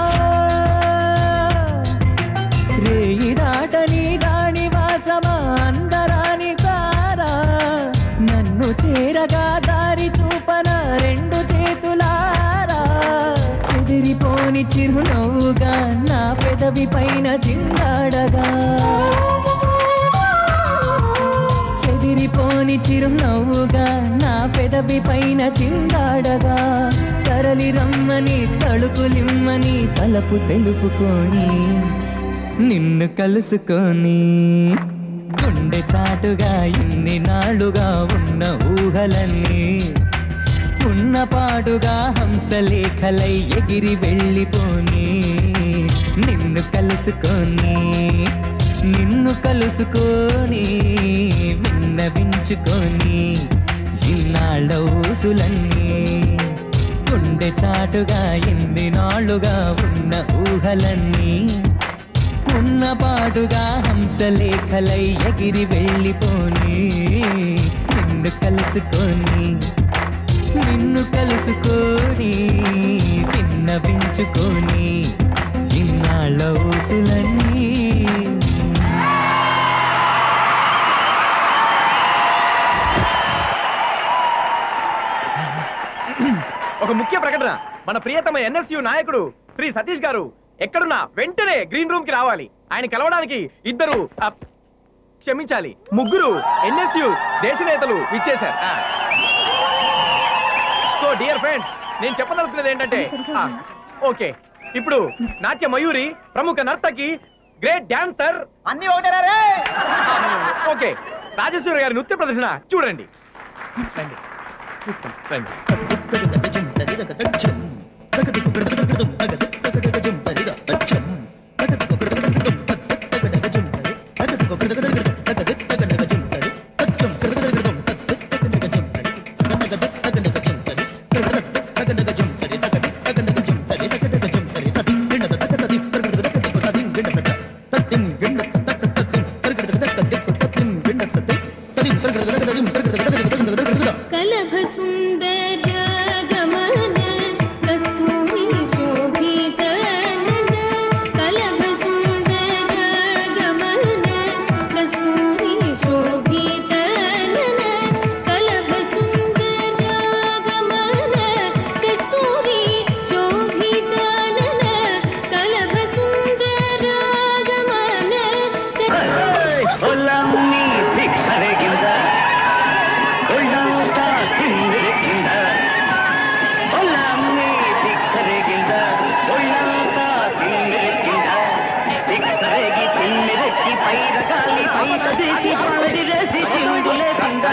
రేయి దాటని రాణి వాసమా అందరాని తారా నన్ను చేరగా దారి చూపన రెండు చేతులారా చెదిరిపోని చిరునవ్వుగా నా పెదవి పైన చిందాడగా చెదిరిపోని చిరునవ్వుగా నా పెదవి పైన చిందాడగా తరలి రమ్మని తలుపులిమ్మని తలపు తెలుపుకొని నిన్ను కలుసుకొని గుండె చాటుగా ఇన్ని నాళ్ళుగా ఉన్న ఊహలన్నీ ఉన్న పాటుగా హంసలేఖలై ఎగిరి వెళ్ళిపోని నిన్ను కలుసుకొని నిన్ను కలుసుకొని విన్నవించుకొని ఇన్నాళ్ళ ఊసులన్నీ గుండె చాటుగా ఎన్ని నాళ్ళుగా ఉన్న ఊహలన్నీ ఉన్న పాటుగా హంసలేఖలై ఎగిరి వెళ్ళిపోని నిన్ను కలుసుకొని నిన్ను కలుసుకొని విన్నవించుకొని ఇన్నాళ్ళ ఊసులన్నీ ఒక ముఖ్య ప్రకటన మన ప్రియతమ ఎన్ఎస్యు నాయకుడు శ్రీ సతీష్ గారు ఎక్కడున్నా వెంటనే గ్రీన్ రూమ్ కి రావాలి ఆయన కలవడానికి ఇద్దరు ఆ, క్షమించాలి ముగ్గురు ఎన్ఎస్యు దేశ నేతలు ఇచ్చేశారు ఆ. సో డియర్ ఫ్రెండ్స్ నేను చెప్పదలుచుకున్నది ఏంటంటే ఆ, ఓకే ఇప్పుడు నాట్య మయూరి ప్రముఖ నర్తకి గ్రేట్ డాన్సర్ అన్ని ఒకటే ఓకే రాజేశ్వరి గారి నృత్య ప్రదర్శన చూడండి రండి. రండి कलभ सुन्दर गमन कस्तूरी शोभित नयन। कलभ सुन्दर गमन कस्तूरी शोभित नयन। कलभ सुन्दर गमन कस्तूरी शोभित नयन। कलभ सुन्दर गमन ಒಲ್ಲಮ್ಮಿ ಭಿಕ್ಷರೆಗಿಂದ ಒಳ್ಳಾಟ ತಿಂದಿರಕ್ಕಿಂದ ಒಲ್ಲಮ್ಮಿ ಭಿಕ್ಷರೆಗಿಂದ ಒಳ್ಳಾಟ ತಿಂದಿರಕ್ಕಿಂದ ಭಿಕ್ಷರೆಗಿ ತಿಂದಿರಕ್ಕಿ ಪೈರ ಗಾಲಿ ಪೈಸ ದೇಸಿ ಪಾಡಿರೇಸಿ చిందులే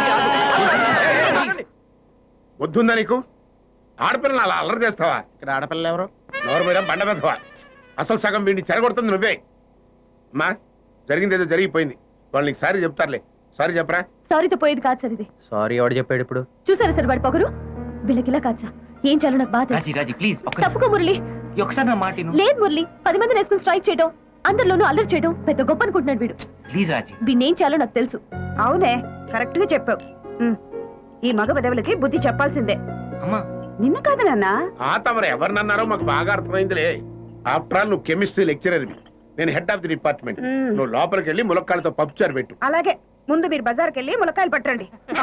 వద్దుందా నీకు ఆడపిల్లలు అలా అల్లరి చేస్తావా ఇక్కడ ఆడపిల్ల ఎవరు నోరు మీద బండ పెద్దవా అసలు సగం వీడిని చెడగొడుతుంది నువ్వే అమ్మా జరిగింది ఏదో జరిగిపోయింది వాళ్ళు నీకు సారీ చెప్తారులే సారీ చెప్పరా సారీతో పోయేది కాదు సార్ ఇది సారీ ఎవడు చెప్పాడు ఇప్పుడు చూసారా సార్ వాడి పొగరు వీళ్ళకిలా కాదు సార్ ఏం చాలు నాకు బాధ రాజీ రాజీ ప్లీజ్ ఒక్క తప్పుకో మురళి ఈ ఒక్కసారి నా మాట విను. లేదు మురళి పది మందిని వేసుకుని స్ట్రైక్ చేయడం అందరిలోనూ అల్లరి చేయడం పెద్ద గొప్ప అనుకుంటున్నాడు వీడు ప్లీజ్ రాజీ వీడిని ఏం చేయాలో నాకు తెలుసు అవునే కరెక్ట్ గా చెప్పావు ఉమ్. ఈ మగ విధవులకి బుద్ధి చెప్పాల్సిందే అమ్మా నిన్ను కాదు నాన్నా ఆ తమరు ఎవరినన్నారో మాకు బాగా అర్థమైందిలే ఆఫ్టర్ ఆల్ నువ్వు కెమిస్ట్రీ లెక్చరర్వి నేను హెడ్ ఆఫ్ ది డిపార్ట్మెంట్ మ్మ్. నువ్వు లోపలికి వెళ్ళి ములక్కాళ్ళతో పప్పుచారు పెట్టు అలాగే ముందు మీరు బజార్కి వెళ్ళి ములక్కాయలు పట్టండి ఆ.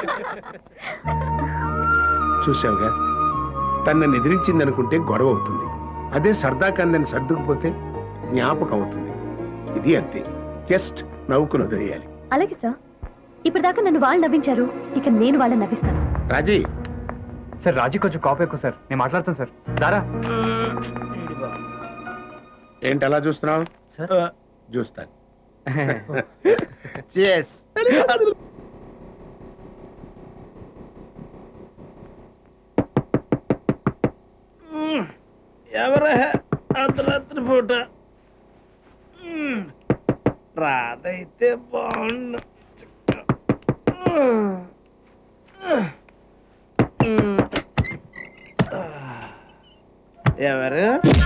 చూసావుగా తనని ఎదిరించింది అనుకుంటే గొడవ అవుతుంది అదే సరదా కందని సర్దుకుపోతే జ్ఞాపకం అవుతుంది ఇది అంతే జస్ట్ నవ్వుకుని వదిలేయాలి అలాగే సార్ ఇప్పటిదాకా నన్ను వాళ్ళు నవ్వించారు ఇక నేను వాళ్ళని నవ్విస్తాను రాజీ సార్ రాజీ కొంచెం కాపీ ఎక్కువ సార్ నేను మాట్లాడతాను సార్ దారా ఏంటి అలా చూస్తున్నావు చూస్తాను ఎవరా అర్ధరాత్రి పూట రాదైతే బాగుండు ఎవరు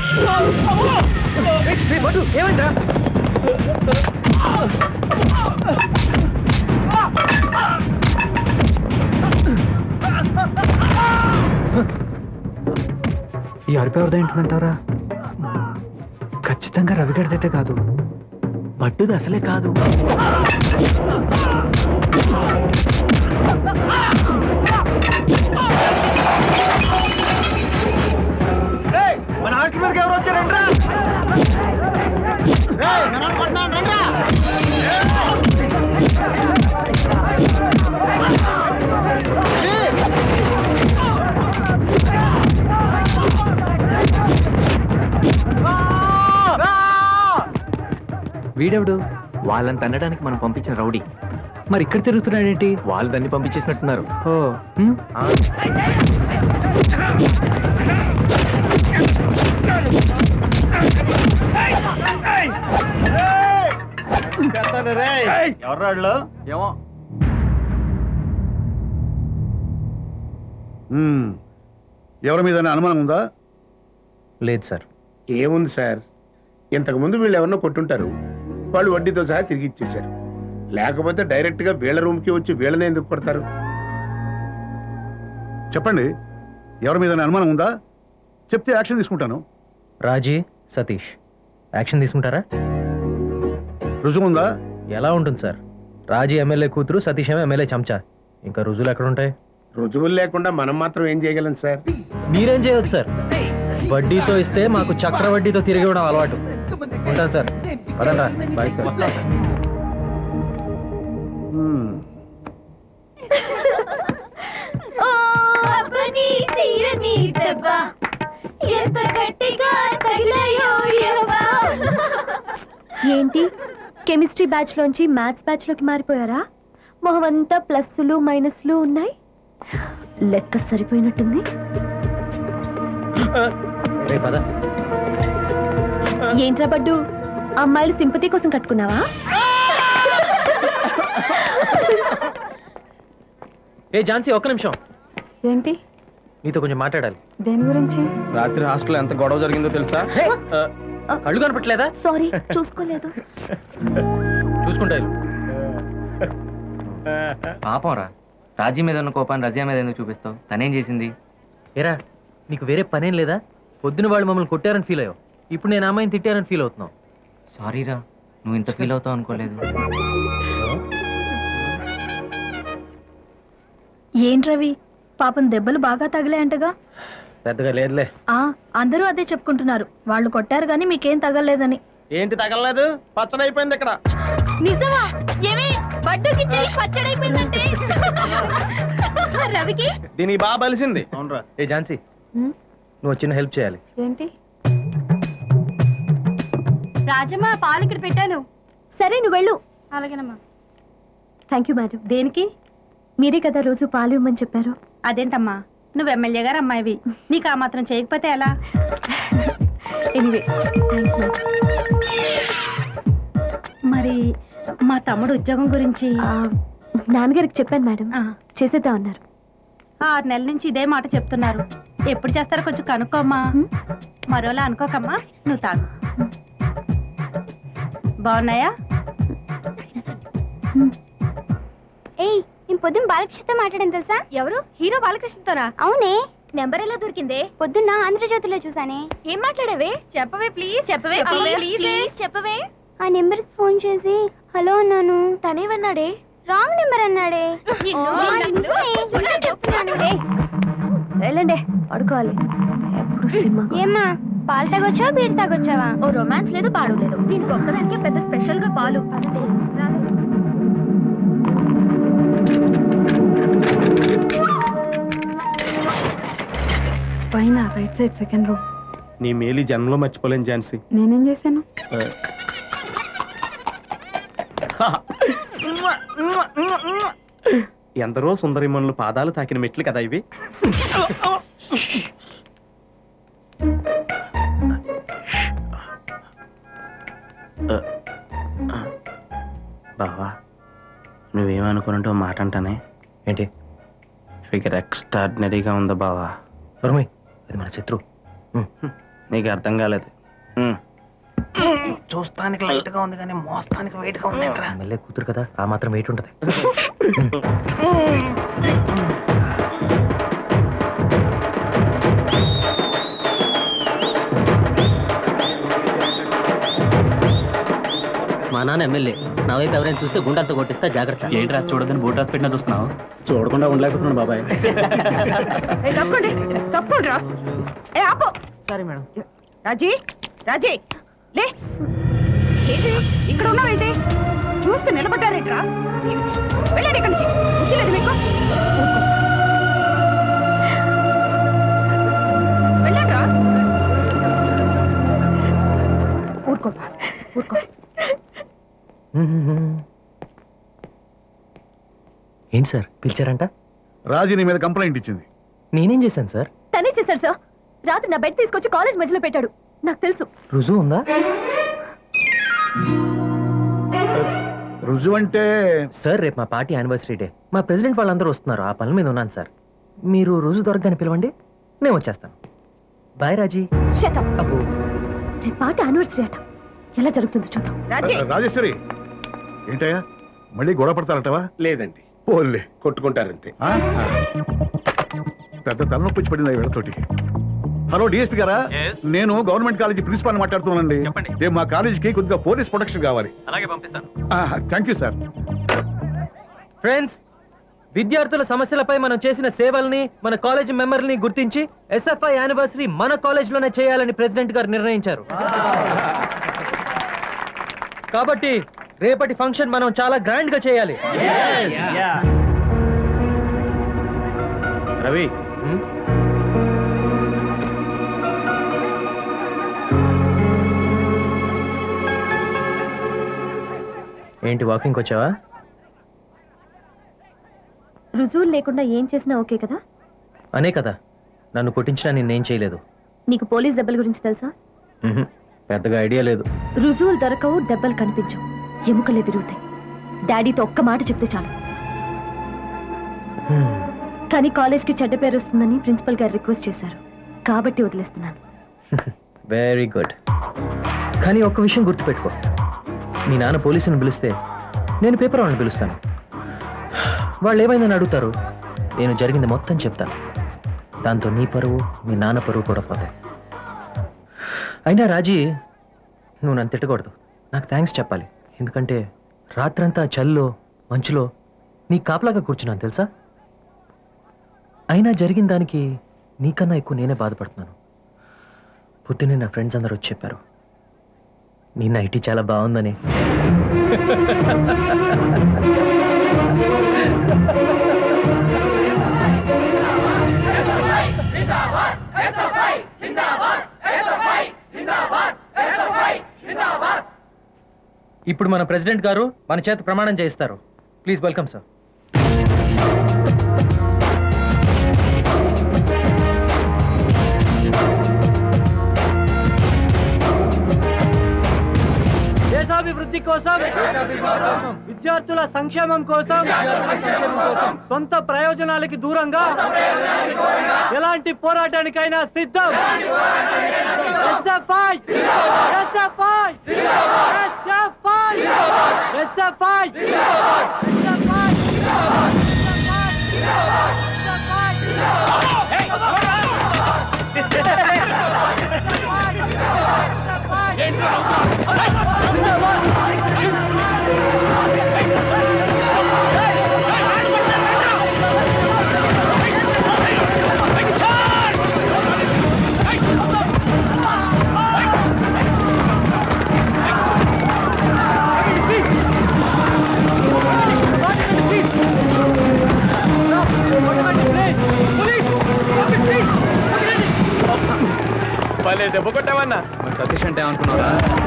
ఏమైందా ఈ అరుపు ఎవరిదో ఏంటంటారా ఖచ్చితంగా రవిగడిదైతే కాదు పట్టుది అసలే కాదు మన హాస్టల్ మీదకి ఎవరు వచ్చారంట్రా వీడెవడు వాళ్ళని తన్నడానికి మనం పంపించిన రౌడీ మరి ఇక్కడ తిరుగుతున్నాడేంటి వాళ్ళు దాన్ని పంపించేసినట్టున్నారు ఓ హ్మ్? ఎవర్రాళ్ళు ఏమో ఎవరి మీద అనుమానం ఉందా లేదు సార్ ఏముంది సార్ ఇంతకుముందు వీళ్ళు ఎవరినో కొట్టుంటారు వాళ్ళు వడ్డీతో సహా తిరిగి ఇచ్చేశారు లేకపోతే డైరెక్ట్ గా వీళ్ళ రూమ్ కి వచ్చి వీళ్ళనే ఎందుకు కొడతారు చెప్పండి ఎవరి మీద అనుమానం ఉందా చెప్తే యాక్షన్ తీసుకుంటాను రాజీ సతీష్ యాక్షన్ తీసుకుంటారా రుజువు ఉందా ఎలా ఉంటుంది సార్ రాజీ ఎమ్మెల్యే కూతురు సతీష్ ఏమో ఎమ్మెల్యే చెంచా ఇంకా రుజువులు ఎక్కడ ఉంటాయి రుజువులు లేకుండా మనం మాత్రం ఏం చేయగలం సార్ మీరేం చేయొచ్చు సార్ వడ్డీతో ఇస్తే మాకు చక్ర వడ్డీతో తిరిగి ఇవ్వడం అలవాటు ఉంటాను సార్ పదండ్రా బాయ్ సార్ ఓ అబ్బని తీయని దెబ్బ ఎంత గట్టిగా తగిలాయో ఎవ్వా ఏంటి కెమిస్ట్రీ బ్యాచ్ లోంచి మ్యాథ్స్ బ్యాచ్ లోకి మారిపోయారా మొహం అంతా ప్లస్లు మైనస్లు ఉన్నాయి లెక్క సరిపోయినట్టుంది రే పద ఏంట్రా బడ్డు అమ్మాయిలు సింపతి కోసం కట్టుకున్నావా ఏ ఝాన్సీ ఒక్క నిమిషం ఏంటి నీతో కొంచెం మాట్లాడాలి దేని గురించి రాత్రి హాస్టల్ ఎంత గొడవ జరిగిందో తెలుసా కళ్ళు కనపట్లేదా సారీ చూసుకోలేదు చూసుకుంటా వెళ్ళు. పాపం రా రాజీ మీద ఉన్న కోపాన్ని రజియా మీద ఎందుకు చూపిస్తావు తనేం చేసింది ఏరా నీకు వేరే పనేం లేదా పొద్దున వాళ్ళు మమ్మల్ని కొట్టారని ఫీల్ అయ్యావు ఇప్పుడు నేను ఆ అమ్మాయిని తిట్టారని ఫీల్ అవుతున్నావు సారీ రా నువ్వు ఇంత ఫీల్ అవుతావు అనుకోలేదు ఏంటి రవి పాపం దెబ్బలు బాగా తగిలాయంటగా పెద్దగా లేదులే ఆ అందరూ అదే చెప్పుకుంటున్నారు వాళ్ళు కొట్టారు కానీ మీకేం తగలలేదని ఏంటి తగలలేదు పచ్చడైపోయింది ఇక్కడ నిజమా ఏమి బడ్డుకి చెయ్యి పచ్చడైపోయిందంటే రవికి దీనికి బాగా బలిసింది అవునరా ఏ ఝాన్సీ హ్మ్? నువ్వు చిన్న హెల్ప్ చేయాలి ఏంటి రాజమ్మ పాలు ఇక్కడ పెట్టాను సరే నువ్వు వెళ్ళు అలాగేనమ్మా థ్యాంక్ యూ మేడం దేనికి మీరే కదా రోజు పాలు ఇవ్వమని చెప్పారు అదేంటమ్మా నువ్వు ఎమ్మెల్యే గారు అమ్మాయివి నీకు ఆ మాత్రం చేయకపోతే ఎలా ఎనీవే థ్యాంక్స్ మేడం మరి మా తమ్ముడు ఉద్యోగం గురించి నాన్నగారికి చెప్పాను మేడం చేసేద్దాం అన్నారు ఆరు నెలల నుంచి ఇదే మాట చెప్తున్నారు ఎప్పుడు చేస్తారో కొంచెం కనుక్కోమ్మా మరోలా అనుకోకమ్మా నువ్వు తాగు బాగున్నాయా ఏయ్ నేను పొద్దున్న బాలకృష్ణతో మాట్లాడాను తెలుసా ఎవరు హీరో బాలకృష్ణతోనా అవునే నెంబర్ ఎలా దొరికిందే పొద్దున్న ఆంధ్రజ్యోతిలో చూసానే ఏం మాట్లాడావే చెప్పవే ప్లీజ్ చెప్పవే ప్లీజ్ చెప్పవే ఆ నెంబర్ కి ఫోన్ చేసి హలో అన్నాను తనేమన్నాడే రాంగ్ నెంబర్ అన్నాడే వెళ్ళండి పడుకోవాలి ఎప్పుడు సినిమా ఏమ్మా పాలు తాగొచ్చావా బీర్ తాగొచ్చావా ఓ రొమాన్స్ లేదు పాడు లేదు దీనికి ఒక్కదానికి పెద్ద స్పెషల్ గా పాలు పైన రైట్ సైడ్ సెకండ్ రూమ్ నీ మేలు ఈ జన్మలో మర్చిపోలేను ఝాన్సీ నేనేం చేశాను ఎందరో సుందరిమణులు పాదాలు తాకిన మెట్లు కదా ఇవి బావా నువ్వేమనుకున్నట్టు మాట అంటానే ఏంటి ఫిగర్ ఎక్స్ట్రాడినరీగా ఉందా బావా రమై అది మన శత్రు నీకు అర్థం కాలేదు ఉమ్. చూస్తానికి లైట్ గా ఉంది కానీ మోస్తానికి వెయిట్ గా ఉంది ఎమ్మెల్యే కూతురు కదా ఆ మాత్రం వెయిట్ ఉంటది మా నాన్న ఎమ్మెల్యే నా వైపు ఎవరైనా చూస్తే గుండెలతో కొట్టిస్తా జాగ్రత్త ఏంట్రా చూడదని బూట్ రాసి పెట్టినా చూస్తున్నావు చూడకుండా ఉండలేకపోతున్నాను బాబాయ్ తప్పండి తప్పండి రా ఏ ఆపో సరే మేడం రాజీ రాజీ లే ఏంటి ఇక్కడ ఉన్నావేంటి చూస్తే నిలబడ్డారేంట్రా వెళ్ళండి ఇక్కడి నుంచి బుద్ధి లేదు మీకు వెళ్ళండి రా ఊరుకోపా ఊరుకో ఏంటి సార్ పిలిచారంట రాజీ నీ మీద కంప్లైంట్ ఇచ్చింది నేనేం చేశాను సార్ తనే చేశాడు సార్ రాత్రి నా బెడ్ తీసుకొచ్చి కాలేజ్ మధ్యలో పెట్టాడు నాకు తెలుసు రుజువు ఉందా రుజువు అంటే సార్ రేపు మా పార్టీ యానివర్సరీ డే మా ప్రెసిడెంట్ వాళ్ళందరూ వస్తున్నారు ఆ పనుల మీద ఉన్నాను సార్ మీరు రుజువు దొరకగానే పిలవండి నేను వచ్చేస్తాను బాయ్ రాజీ షటప్ అబ్బో రేపు పాట యానివర్సరీ అట ఎలా జరుగుతుందో చూద్దాం రాజేశ్వరి ఏంటయ్యా మళ్ళీ గొడవ పడతారంటవా లేదండి పోలే కొట్టుకుంటారంతే పెద్ద తలనొప్పి వచ్చి పడింది వీళ్ళతోటి హలో డిఎస్పీ గారా నేను గవర్నమెంట్ కాలేజీ ప్రిన్సిపాల్ మాట్లాడుతున్నానండి రేపు మా కాలేజీకి కొద్దిగా పోలీస్ ప్రొటెక్షన్ కావాలి అలాగే పంపిస్తాను థ్యాంక్ యూ సార్ ఫ్రెండ్స్ విద్యార్థుల సమస్యలపై మనం చేసిన సేవల్ని మన కాలేజ్ మెంబర్ని గుర్తించి ఎస్ఎఫ్ఐ యానివర్సరీ మన కాలేజ్లోనే చేయాలని ప్రెసిడెంట్ గారు నిర్ణయించారు కాబట్టి రేపటి ఫంక్షన్ మనం చాలా గ్రాండ్ గా చేయాలి రవి ఏంటి వాకింగ్ వచ్చావా రుజువులు లేకుండా ఏం చేసినా ఓకే కదా అనే కదా నన్ను కొట్టించినా నేనేం చేయలేదు నీకు పోలీస్ దెబ్బల గురించి తెలుసా మ్హూ. పెద్దగా ఐడియా లేదు రుజువులు దొరకవు దెబ్బలు కనిపించవు ఎముకలే విరుగుతాయి డాడీతో ఒక్క మాట చెప్తే చాలు హ్మ్. కానీ కాలేజ్కి చెడ్డ పేరు వస్తుందని ప్రిన్సిపల్ గారు రిక్వెస్ట్ చేశారు కాబట్టి వదిలేస్తున్నాను వెరీ గుడ్ కానీ ఒక్క విషయం గుర్తుపెట్టుకో మీ నాన్న పోలీసుని పిలిస్తే నేను పేపర్ వాళ్ళని పిలుస్తాను వాళ్ళు ఏమైందని అడుగుతారు నేను జరిగింది మొత్తం చెప్తాను దాంతో నీ పరువు మీ నాన్న పరువు కూడా పోతాయి అయినా రాజీ నువ్వు నన్ను తిట్టకూడదు నాకు థ్యాంక్స్ చెప్పాలి ఎందుకంటే రాత్రంతా చల్లో మంచులో నీ కాపలాగా కూర్చున్నాను తెలుసా అయినా జరిగిన దానికి నీకన్నా ఎక్కువ నేనే బాధపడుతున్నాను పొద్దున్నే నా ఫ్రెండ్స్ అందరూ వచ్చి చెప్పారు నీ నైటీ చాలా బాగుందని ఇప్పుడు మన ప్రెసిడెంట్ గారు మన చేత ప్రమాణం చేయిస్తారు ప్లీజ్ వెల్కమ్ సార్ దేశాభివృద్ధి కోసం విద్యార్థుల సంక్షేమం కోసం సొంత ప్రయోజనాలకి దూరంగా ఎలాంటి పోరాటానికైనా సిద్ధం SFI! SFI! SFI! SFI! దెబ్బ కొట్టావన్నా మరి సతీష్ అంటే ఏమనుకున్నారా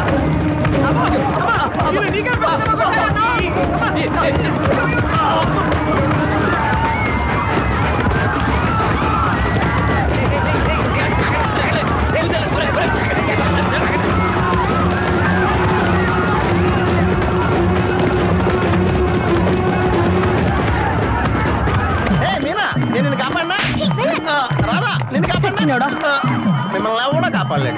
ఏ మీనా నేను నిన్ను కాపాడినా ఆ, రారా నిన్ను కాపాడినా ఆ, మిమ్మల్ని కూడా కాపాడలేండి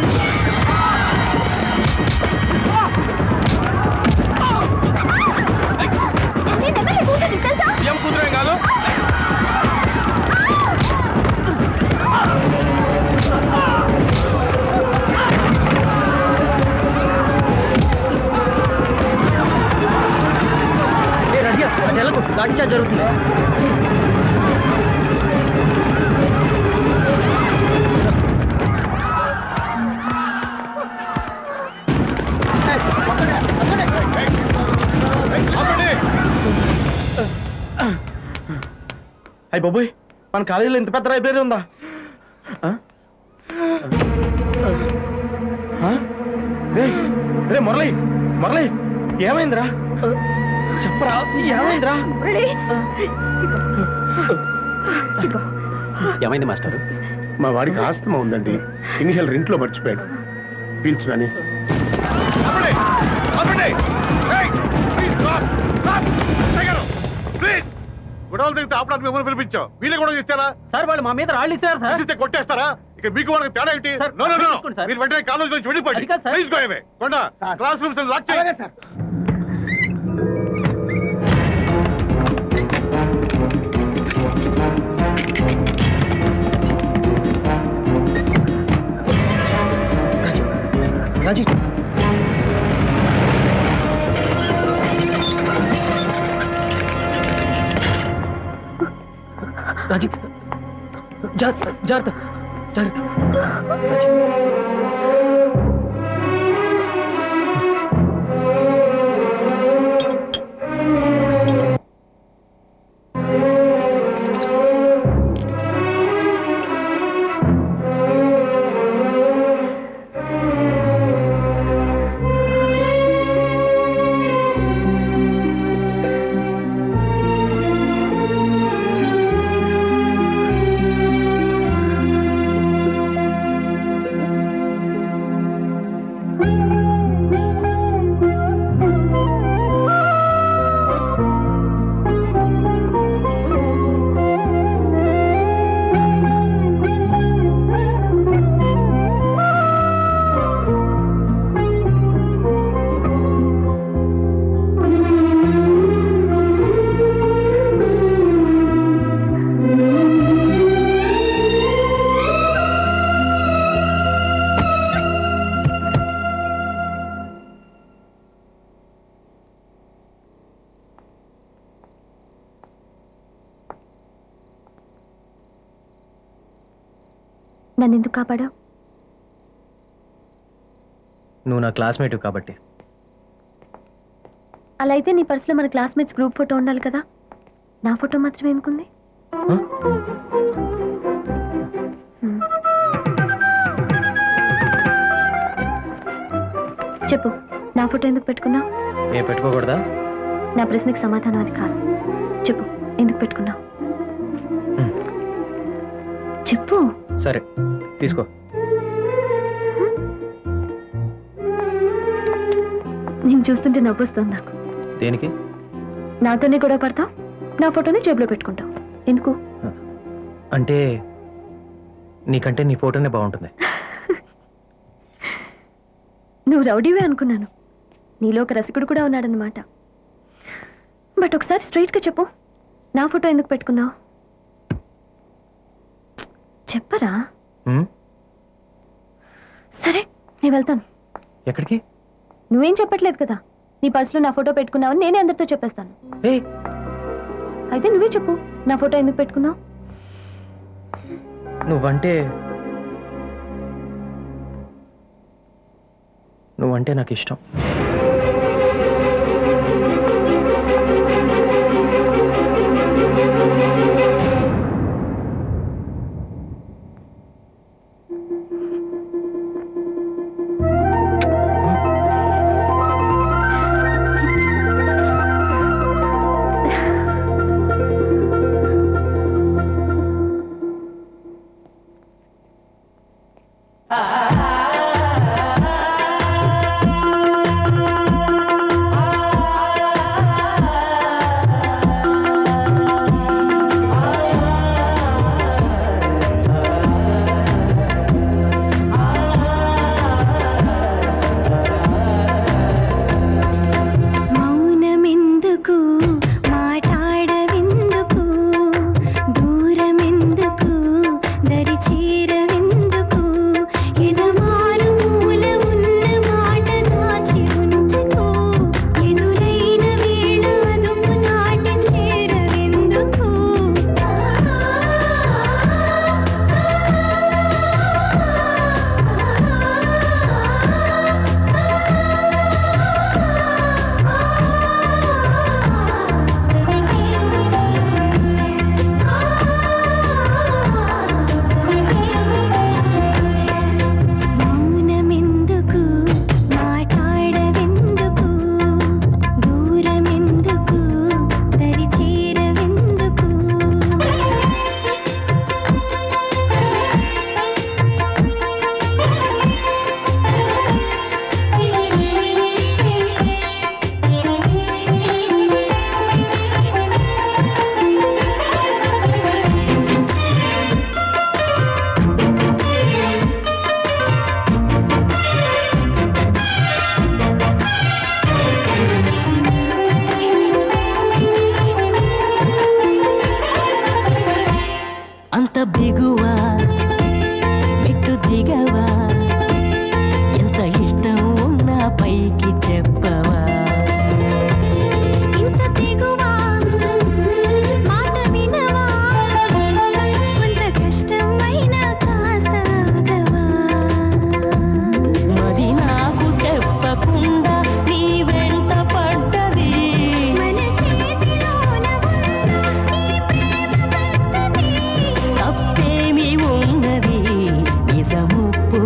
ఏం కూతురేం కాదు లాఠీ చార్జ్ జరుగుతుంది అయ్యి బాబోయ్ మన కాలేజీలో ఇంత పెద్ద లైబ్రరీ ఉందా ఆ? ఆ? రే రే మురళి మురళి ఏమైందిరా చెప్పరా ఏమైందిరా ఏమైంది మాస్టర్ మా వాడికి ఆస్తమా ఉందండి ఇన్హేల్ ఇంట్లో మర్చిపోయాడు పీల్చునని గొడవలు తిరిగితే ఆపడానికి మిమ్మల్ని పిలిపించావు వీళ్ళు కూడా ఇస్తారా సార్ వాళ్ళు మా మీద రాళ్ళు ఇస్తారు సార్ ఇస్తే కొట్టేస్తారా ఇక మీకు వాళ్ళకి తేడా ఏంటి sir, No, no, no, no. తీసుకోండి సార్. మీరు వెంటనే కాలేజ్ నుంచి వెళ్ళిపోయి అది కాదు సార్. ప్లీజ్ గో అవే కొండ క్లాస్ రూమ్స్ లాక్ చేయండి రాజీ రాజీ జాగ్రత్త జాగ్రత్త జాగ్రత్త రాజీ నన్ను ఎందుకు కాపాడావు నువ్వు నా క్లాస్మేట్ కాబట్టి అలా అయితే నీ పర్సులో మన క్లాస్మేట్స్ గ్రూప్ ఫోటో ఉండాలి కదా నా ఫోటో మాత్రం ఎందుకుంది హ్మ్. చెప్పు నా ఫోటో ఎందుకు పెట్టుకున్నావు ఏ పెట్టుకోకూడదా నా ప్రశ్నకి సమాధానం అది కాదు చెప్పు ఎందుకు పెట్టుకున్నావు చెప్పు సరే తీసుకో నేను చూస్తుంటే నవ్వొస్తుంది నాకు దేనికి నాతోనే గొడవ పడతావు నా ఫోటోని జేబులో పెట్టుకుంటావు ఎందుకు అంటే నీకంటే నీ ఫోటోనే బాగుంటుంది నువ్వు రౌడీవే అనుకున్నాను నీలో ఒక రసికుడు కూడా ఉన్నాడనమాట బట్ ఒకసారి స్ట్రైట్గా చెప్పు నా ఫోటో ఎందుకు పెట్టుకున్నావు చెప్పరా హ్మ్? సరే నేను వెళ్తాను ఎక్కడికి నువ్వేం చెప్పట్లేదు కదా నీ పర్సులో నా ఫోటో పెట్టుకున్నావని నేనే అందరితో చెప్పేస్తాను ఏయ్ అయితే నువ్వే చెప్పు నా ఫోటో ఎందుకు పెట్టుకున్నావు నువ్వంటే నువ్వంటే నాకు ఇష్టం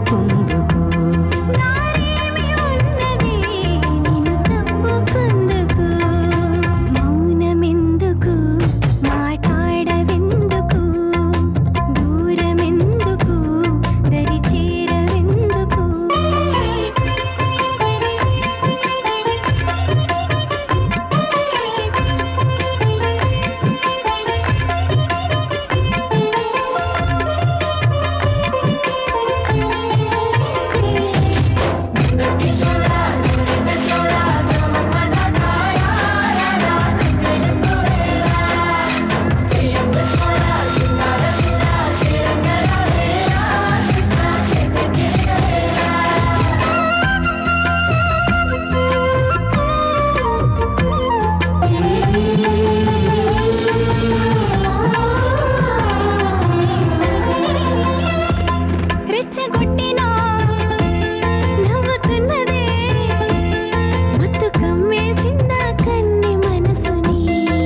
తప్పుకుందుకు తప్పుకుందుకు మౌనమెందుకు మాట్లాడవెందుకు దూరమెందుకు దరి చేరవెందుకు రెచ్చగొట్టినా నవ్వుతున్నదే మత్తు కమ్మేసిందా కన్ని మనసుని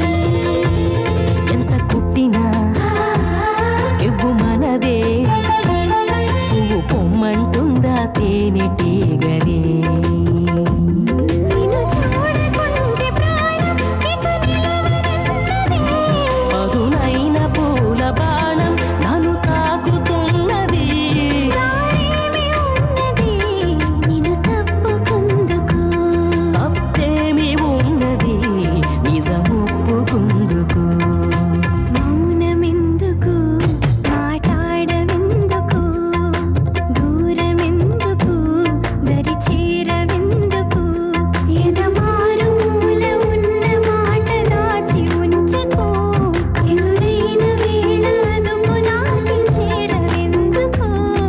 ఎంత కుట్టినా ఎవ్వు మనదే పువ్వు పొమ్మంటుందా తేనెటీగరే నిన్ను చూడకుంటే ప్రాణం ఇక నిలవనన్నదే పదునైన పూల బాణం నన్ను తాకుతున్నది దారేమి ఉన్నది నిన్ను తప్పుకుందుకు తప్పేమి ఉన్నది నిజమొప్పుకుందుకు మౌనమెందుకు మాట్లాడవెందుకు దూరమెందుకు దరి చేరవెందుకు ఎదమారు మూల ఉన్న మాట దాచి ఉంచుకో ఎదురైన వేళ అదుపు నాటి చేరవెందుకు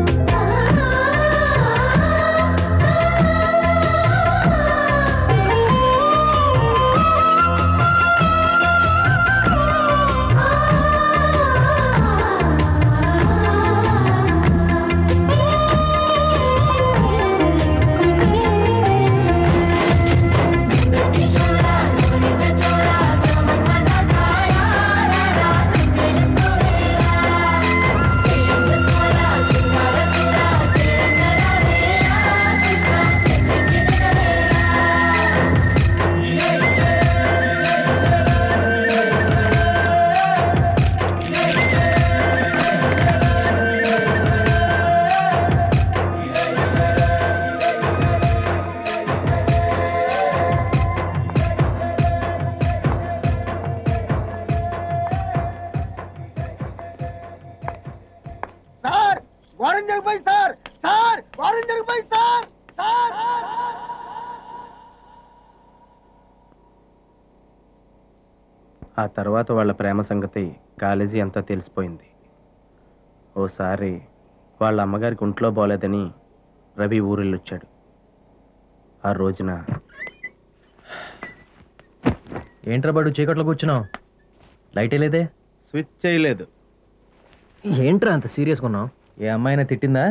సార్ ఘోరం జరిగిపోయింది సార్ సార్ ఘోరం జరిగిపోయింది సార్ సార్ ఆ తర్వాత వాళ్ళ ప్రేమ సంగతి కాలేజీ అంతా తెలిసిపోయింది ఓసారి వాళ్ళ అమ్మగారికి ఒంట్లో బాలేదని రవి ఊరెళ్ళొచ్చాడు ఆ రోజున ఏంట్రా బడు చీకట్లో కూర్చున్నావు లైట్ లేదే స్విచ్ చేయలేదు ఏంట్రా అంత సీరియస్గా ఉన్నావు ఏ అమ్మాయినా తిట్టిందా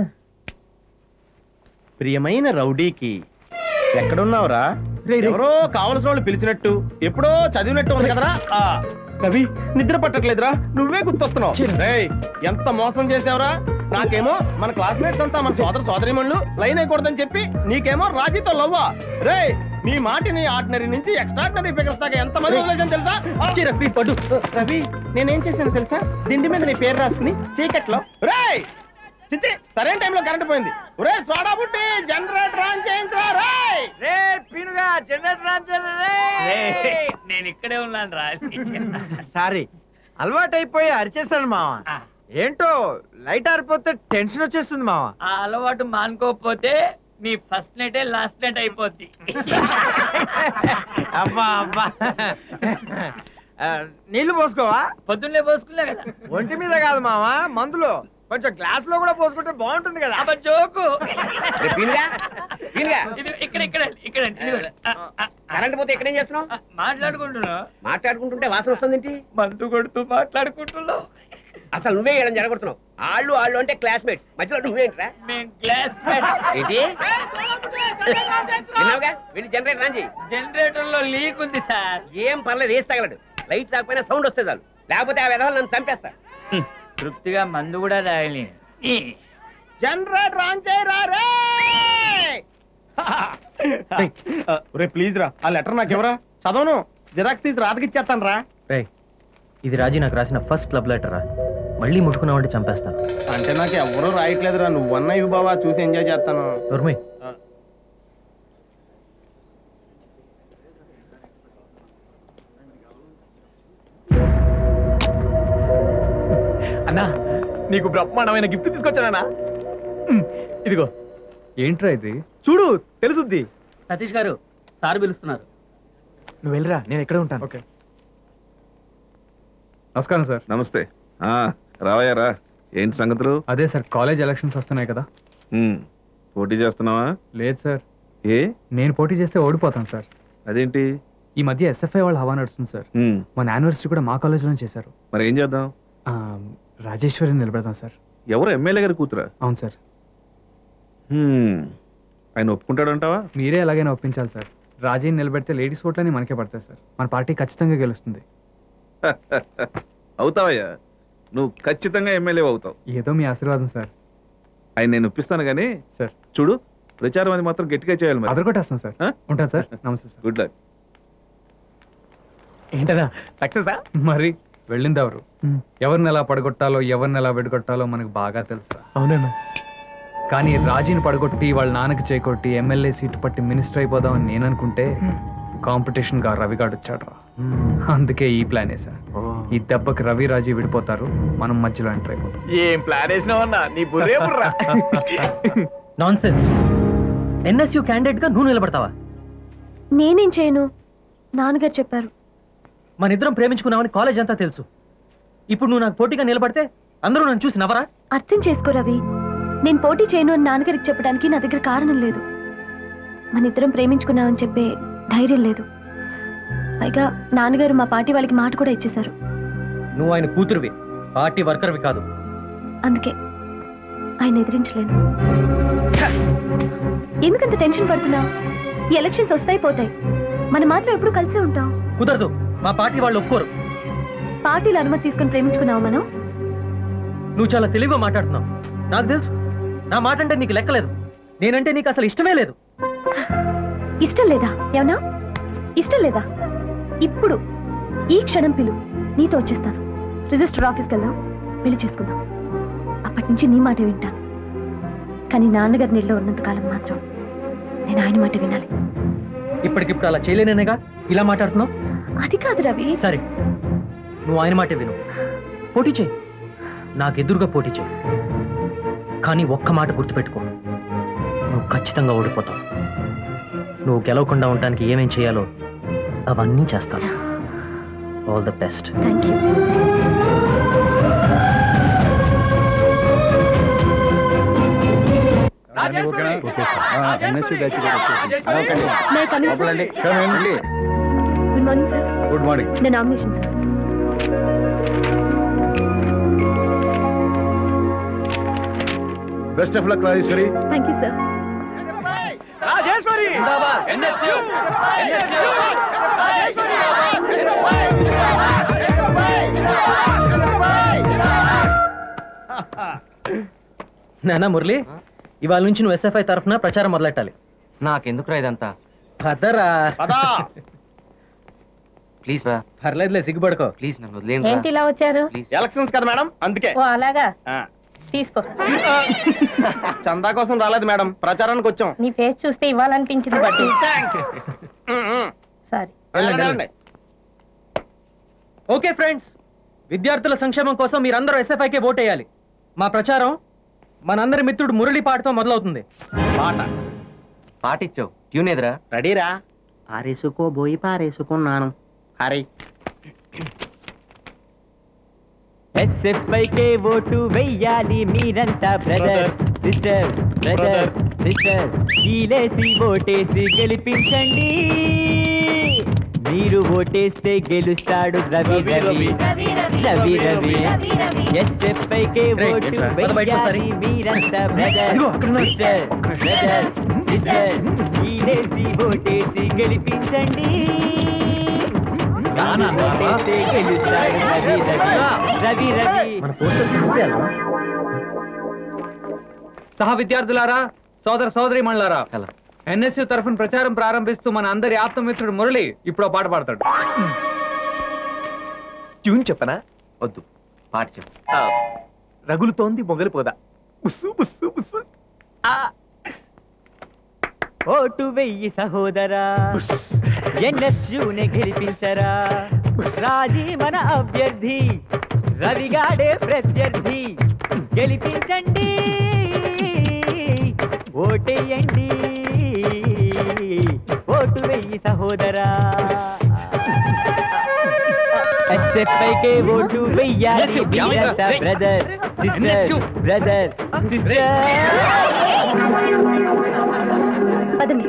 ప్రియమైన రౌడీకి ఎక్కడున్నావురా రేయ్, రేయ్. ఎవరో కావలసిన వాళ్ళు పిలిచినట్టు ఎప్పుడో చదివినట్టు ఉంది కదరా ఆ, రవి నిద్ర పట్టట్లేదురా నువ్వే గుర్తొస్తున్నావు రేయ్, ఎంత మోసం చేసావురా నాకేమో మన క్లాస్మేట్స్ అంతా మన సోదర సోదరిమణులు లైన్ అయికూడదని చెప్పి నీకేమో రాజీతో లవ్వా రే నీ మాటిని ఆర్డినరీ నుంచి ఎక్స్ట్రాడినరీ ఫిగర్స్ దాకా ఎంత మంది వదిలేసాను తెలుసా ఆ! రవి నేనేం చేశాను తెలుసా దిండి మీద నీ పేరు రాసుకుని చీకట్లో రేయ్ చిచ్చి సరైన టైంలో కరెంట్ పోయింది ఒరే సోడా బుట్టి జనరేటర్ ఆన్ చేయించరా రేయ్ రే పీనుగా జనరేటర్ ఆన్ చేయరా రే. నేను ఇక్కడే ఉన్నాను రా సారీ అలవాటు అయిపోయి అరిచేస్తాను మావా ఏంటో లైట్ ఆరిపోతే టెన్షన్ వచ్చేస్తుంది మావా ఆ అలవాటు మానుకోకపోతే నీ ఫస్ట్ నైటే లాస్ట్ నైట్ అయిపోద్ది అబ్బా అబ్బా ఆ, నీళ్లు పోసుకోవా పొద్దున్నే పోసుకున్నా కదా ఒంటి మీద కాదు మావా మందులు కొంచెం గ్లాస్ లో కూడా పోసుకుంటే బాగుంటుంది కదా అబ్బా జోకు పీనుగా పీనుగా ఇది ఇక్కడ ఇక్కడ ఇక్కడ కరెంట్ పోతే ఎక్కడేం చేస్తున్నావు మాట్లాడుకుంటున్నా మాట్లాడుకుంటుంటే వాసన వస్తుందేంటి మందు కొడుతూ మాట్లాడుకుంటున్నావు అసలు నువ్వే ఏడం జరగొడుతున్నావు ఆళ్ళు ఆళ్ళు అంటే క్లాస్మేట్స్ మధ్యలో నువ్వేంట్రా మేము క్లాస్ ఏంటి విన్నావుగా వెళ్ళి జనరేటర్ రాంజీ జనరేటర్ లో లీక్ ఉంది సార్ ఏం పర్లేదు వేసి తగలడు లైట్ రాకపోయినా సౌండ్ వస్తే చాలు లేకపోతే ఆ విధవాళ్ళు నన్ను చంపేస్తా తృప్తిగా మందు కూడా తాగలేను జనరేటర్ ఆన్ చేయరా రే రే ప్లీజ్ రా ఆ లెటర్ నాకు ఎవరా చదవను జిరాక్స్ తీసి రాతకిచ్చేస్తాను రా రే ఇది రాజీ నాకు రాసిన ఫస్ట్ లవ్ లెటర్ రా మళ్ళీ ముట్టుకున్నావంటే చంపేస్తాను అంటే నాకు ఎవరూ రాయట్లేదురా నువ్వన్నా ఇవి బావా చూసి ఎంజాయ్ చేస్తాను ఉర్మి అన్నా నీకు బ్రహ్మాండమైన గిఫ్ట్ తీసుకొచ్చానన్నా ఉమ్, ఇదిగో ఏంట్రా ఇది చూడు తెలుసుద్ది సతీష్ గారు సార్ పిలుస్తున్నారు నువ్వు వెళ్ళరా నేను ఎక్కడ ఉంటాను ఓకే నమస్కారం సార్ నమస్తే ఆ, రావయ్యా రా ఏంటి సంగతులు అదే సార్ కాలేజ్ ఎలక్షన్స్ వస్తున్నాయి కదా ఉమ్, పోటీ చేస్తున్నావా లేదు సార్ ఏ నేను పోటీ చేస్తే ఓడిపోతాను సార్ అదేంటి ఈ మధ్య ఎస్ఎఫ్ఐ వాళ్ళు హవా నడుస్తుంది సార్ ఉమ్, మన యానివర్సరీ కూడా మా కాలేజ్లోనే చేశారు మరి ఏం చేద్దాం ఆ, రాజేశ్వరిని నిలబెడతాం సార్ ఎవరు ఎమ్మెల్యే గారి కూతురా అవును సార్ ఉమ్, ఆయన ఒప్పుకుంటాడంటావా మీరే ఎలాగైనా ఒప్పించాలి సార్ రాజీని నిలబెడితే లేడీస్ ఓట్లని మనకే పడతాయి సార్ మన పార్టీ ఖచ్చితంగా గెలుస్తుంది అవుతావయ్యా నువ్వు ఖచ్చితంగా ఎమ్మెల్యే అవుతావు ఏదో మీ ఆశీర్వాదం సార్ ఆయన నేను ఒప్పిస్తాను కానీ సార్ చూడు ప్రచారం అది మాత్రం గట్టిగా చేయాలి మరి అదరగొట్టేస్తాం సార్ ఉంటాను సార్ నమస్తే సార్ గుడ్ లక్ ఏంటదా సక్సెసా మరి వెళ్ళింది ఎవరు ఎవరిని ఎలా పడగొట్టాలో ఎవరిని ఎలా విడగొట్టాలో మనకు బాగా తెలుసు అవునన్నా కానీ రాజీని పడగొట్టి వాళ్ళ నాన్నకి చేకొట్టి ఎమ్మెల్యే సీటు పట్టి మినిస్టర్ అయిపోదామని నేను అనుకుంటే కాంపిటీషన్ గా రవిగాడు వచ్చాడు రా అందుకే ఈ ప్లాన్ వేసా ఈ దెబ్బకి రవి రాజీ విడిపోతారు మనం మధ్యలో ఎంటర్ అయిపోతాం ఏం ప్లాన్ వేసినావన్నా నీ బుర్రే బుర్రా నాన్ సెన్స్ ఎన్ఎస్యు క్యాండిడేట్ గా నువ్వు నిలబడతావా నేనేం చేయను నాన్నగారు చెప్పారు మన ఇద్దరం ప్రేమించుకున్నామని కాలేజ్ అంతా తెలుసు ఇప్పుడు నువ్వు నాకు పోటీగా నిలబడితే అందరూ నన్ను చూసి నవరా అర్థం చేసుకో రవి నేను పోటీ చేయను అని నాన్నగారికి చెప్పడానికి నా దగ్గర కారణం లేదు మన ఇద్దరం ప్రేమించుకున్నామని చెప్పే ధైర్యం లేదు పైగా నాన్నగారు మా పార్టీ వాళ్ళకి మాట కూడా ఇచ్చేశారు నువ్వు ఆయన కూతురువి పార్టీ వర్కర్వి కాదు అందుకే ఆయన ఎదిరించలేను ఎందుకంత టెన్షన్ పడుతున్నావు ఈ ఎలక్షన్స్ వస్తాయి పోతాయి మనం మాత్రం ఎప్పుడు కలిసే ఉంటాం కుదరదు మా పార్టీ వాళ్ళు ఒప్పుకోరు పార్టీల అనుమతి తీసుకుని ప్రేమించుకున్నావు మనం నువ్వు చాలా తెలివిగా మాట్లాడుతున్నావు నాకు తెలుసు నా మాట అంటే నీకు లెక్కలేదు నేనంటే నీకు అసలు ఇష్టమే లేదు ఇష్టం లేదా ఏమన్నా ఇష్టం లేదా ఇప్పుడు ఈ క్షణం పిలు నీతో వచ్చేస్తాను రిజిస్టర్ ఆఫీస్కి వెళ్దాం పెళ్లి చేసుకుందాం అప్పటి నుంచి నీ మాట వింటాను కానీ నాన్నగారి నీళ్ళలో ఉన్నంతకాలం మాత్రం నేను ఆయన మాట వినాలి ఇప్పటికిప్పుడు అలా చేయలేనేగా ఇలా మాట్లాడుతున్నావు అది కాదు రవి సరే నువ్వు ఆయన మాటే విను పోటీ చేయి నాకు ఎదురుగా పోటీ చేయి కానీ ఒక్క మాట గుర్తుపెట్టుకో నువ్వు ఖచ్చితంగా ఓడిపోతావు నువ్వు గెలవకుండా ఉండడానికి ఏమేం చేయాలో అవన్నీ చేస్తాను all the best thank you may coming good morning sir good morning the nomination sir best of luck Rajeswari thank you sir Rajeswari NSU NSU నానా మురళి ఇవాళ నుంచి నువ్వు ఎస్ఎఫ్ఐ తరఫున ప్రచారం మొదలెట్టాలి నాకెందుకురా ఇదంతా పదరా ప్లీజ్ రా పర్లేదులే సిగ్గుపడుకో ప్లీజ్ నన్ను వదిలేండి ఏంటి ఇలా వచ్చారు ఎలక్షన్స్ కదా మేడం అందుకే ఓ అలాగా ఆ. తీసుకో చందా కోసం రాలేదు మేడం ప్రచారానికి వచ్చాం నీ ఫేస్ చూస్తే ఇవ్వాలనిపించింది బట్టి సారీ వెళ్ళండి, వెళ్ళండి. ఓకే ఫ్రెండ్స్ విద్యార్థుల సంక్షేమం కోసం మీరందరూ ఎస్ఎఫ్ఐకే ఓట్ వేయాలి మా ప్రచారం మనందరి మిత్రుడు మురళి పాటతో మొదలవుతుంది పాట పాట ఇచ్చావు ట్యూన్ ఎదురా రెడీరా ఆరేసుకోబోయి పారేసుకున్నాను హరి ఎస్ఎఫ్ఐకే ఓటు వెయ్యాలి మీరంతా బ్రదర్ సిస్టర్ బ్రదర్ సిస్టర్ కీలేసి ఓటేసి గెలిపించండి మీరు ఓటేస్తే గెలుస్తాడు రవి రవి రవి రవి ఎస్ఎఫ్ఐకే రేయ్, ఓటు ఏంట్రా? పద బయటకు ఒకసారి. వెయ్యాలి మీరంతా బ్రదర్ ఇదిగో, అక్కడ ఉన్నాడు. సిస్టర్ బ్రదర్ సిస్టర్ కీలేసి ఓటేసి గెలిపించండి మీరు ఓటేస్తే గెలుస్తాడు రవి రవి రవి రవి మన పోస్టర్స్ సహ విద్యార్థులారా సోదర సోదరి మండలారా ఎన్ఎస్యు తరఫున ప్రచారం ప్రారంభిస్తూ మన అందరి ఆత్మమిత్రుడు మురళి ఇప్పుడు ఓ పాట పాడతాడు ట్యూన్ చెప్పనా వద్దు పాట చెప్పు రగులుతోంది మొగలిపోదా బుస్సు బుస్సు బుస్సు ఓటు వెయ్యి సహోదరా ఎన్ఎస్యునే గెలిపించరా రాజీ మన అభ్యర్థి రవిగాడే ప్రత్యర్థి గెలిపించండి ఓటేయండి ఓటు వెయ్యి సహోదరా ఎస్ఎఫ్ఐకే ఓటు వెయ్యాలి మీరంతా బ్రదర్ సిస్టర్ బ్రదర్ సిస్టర్ పదండి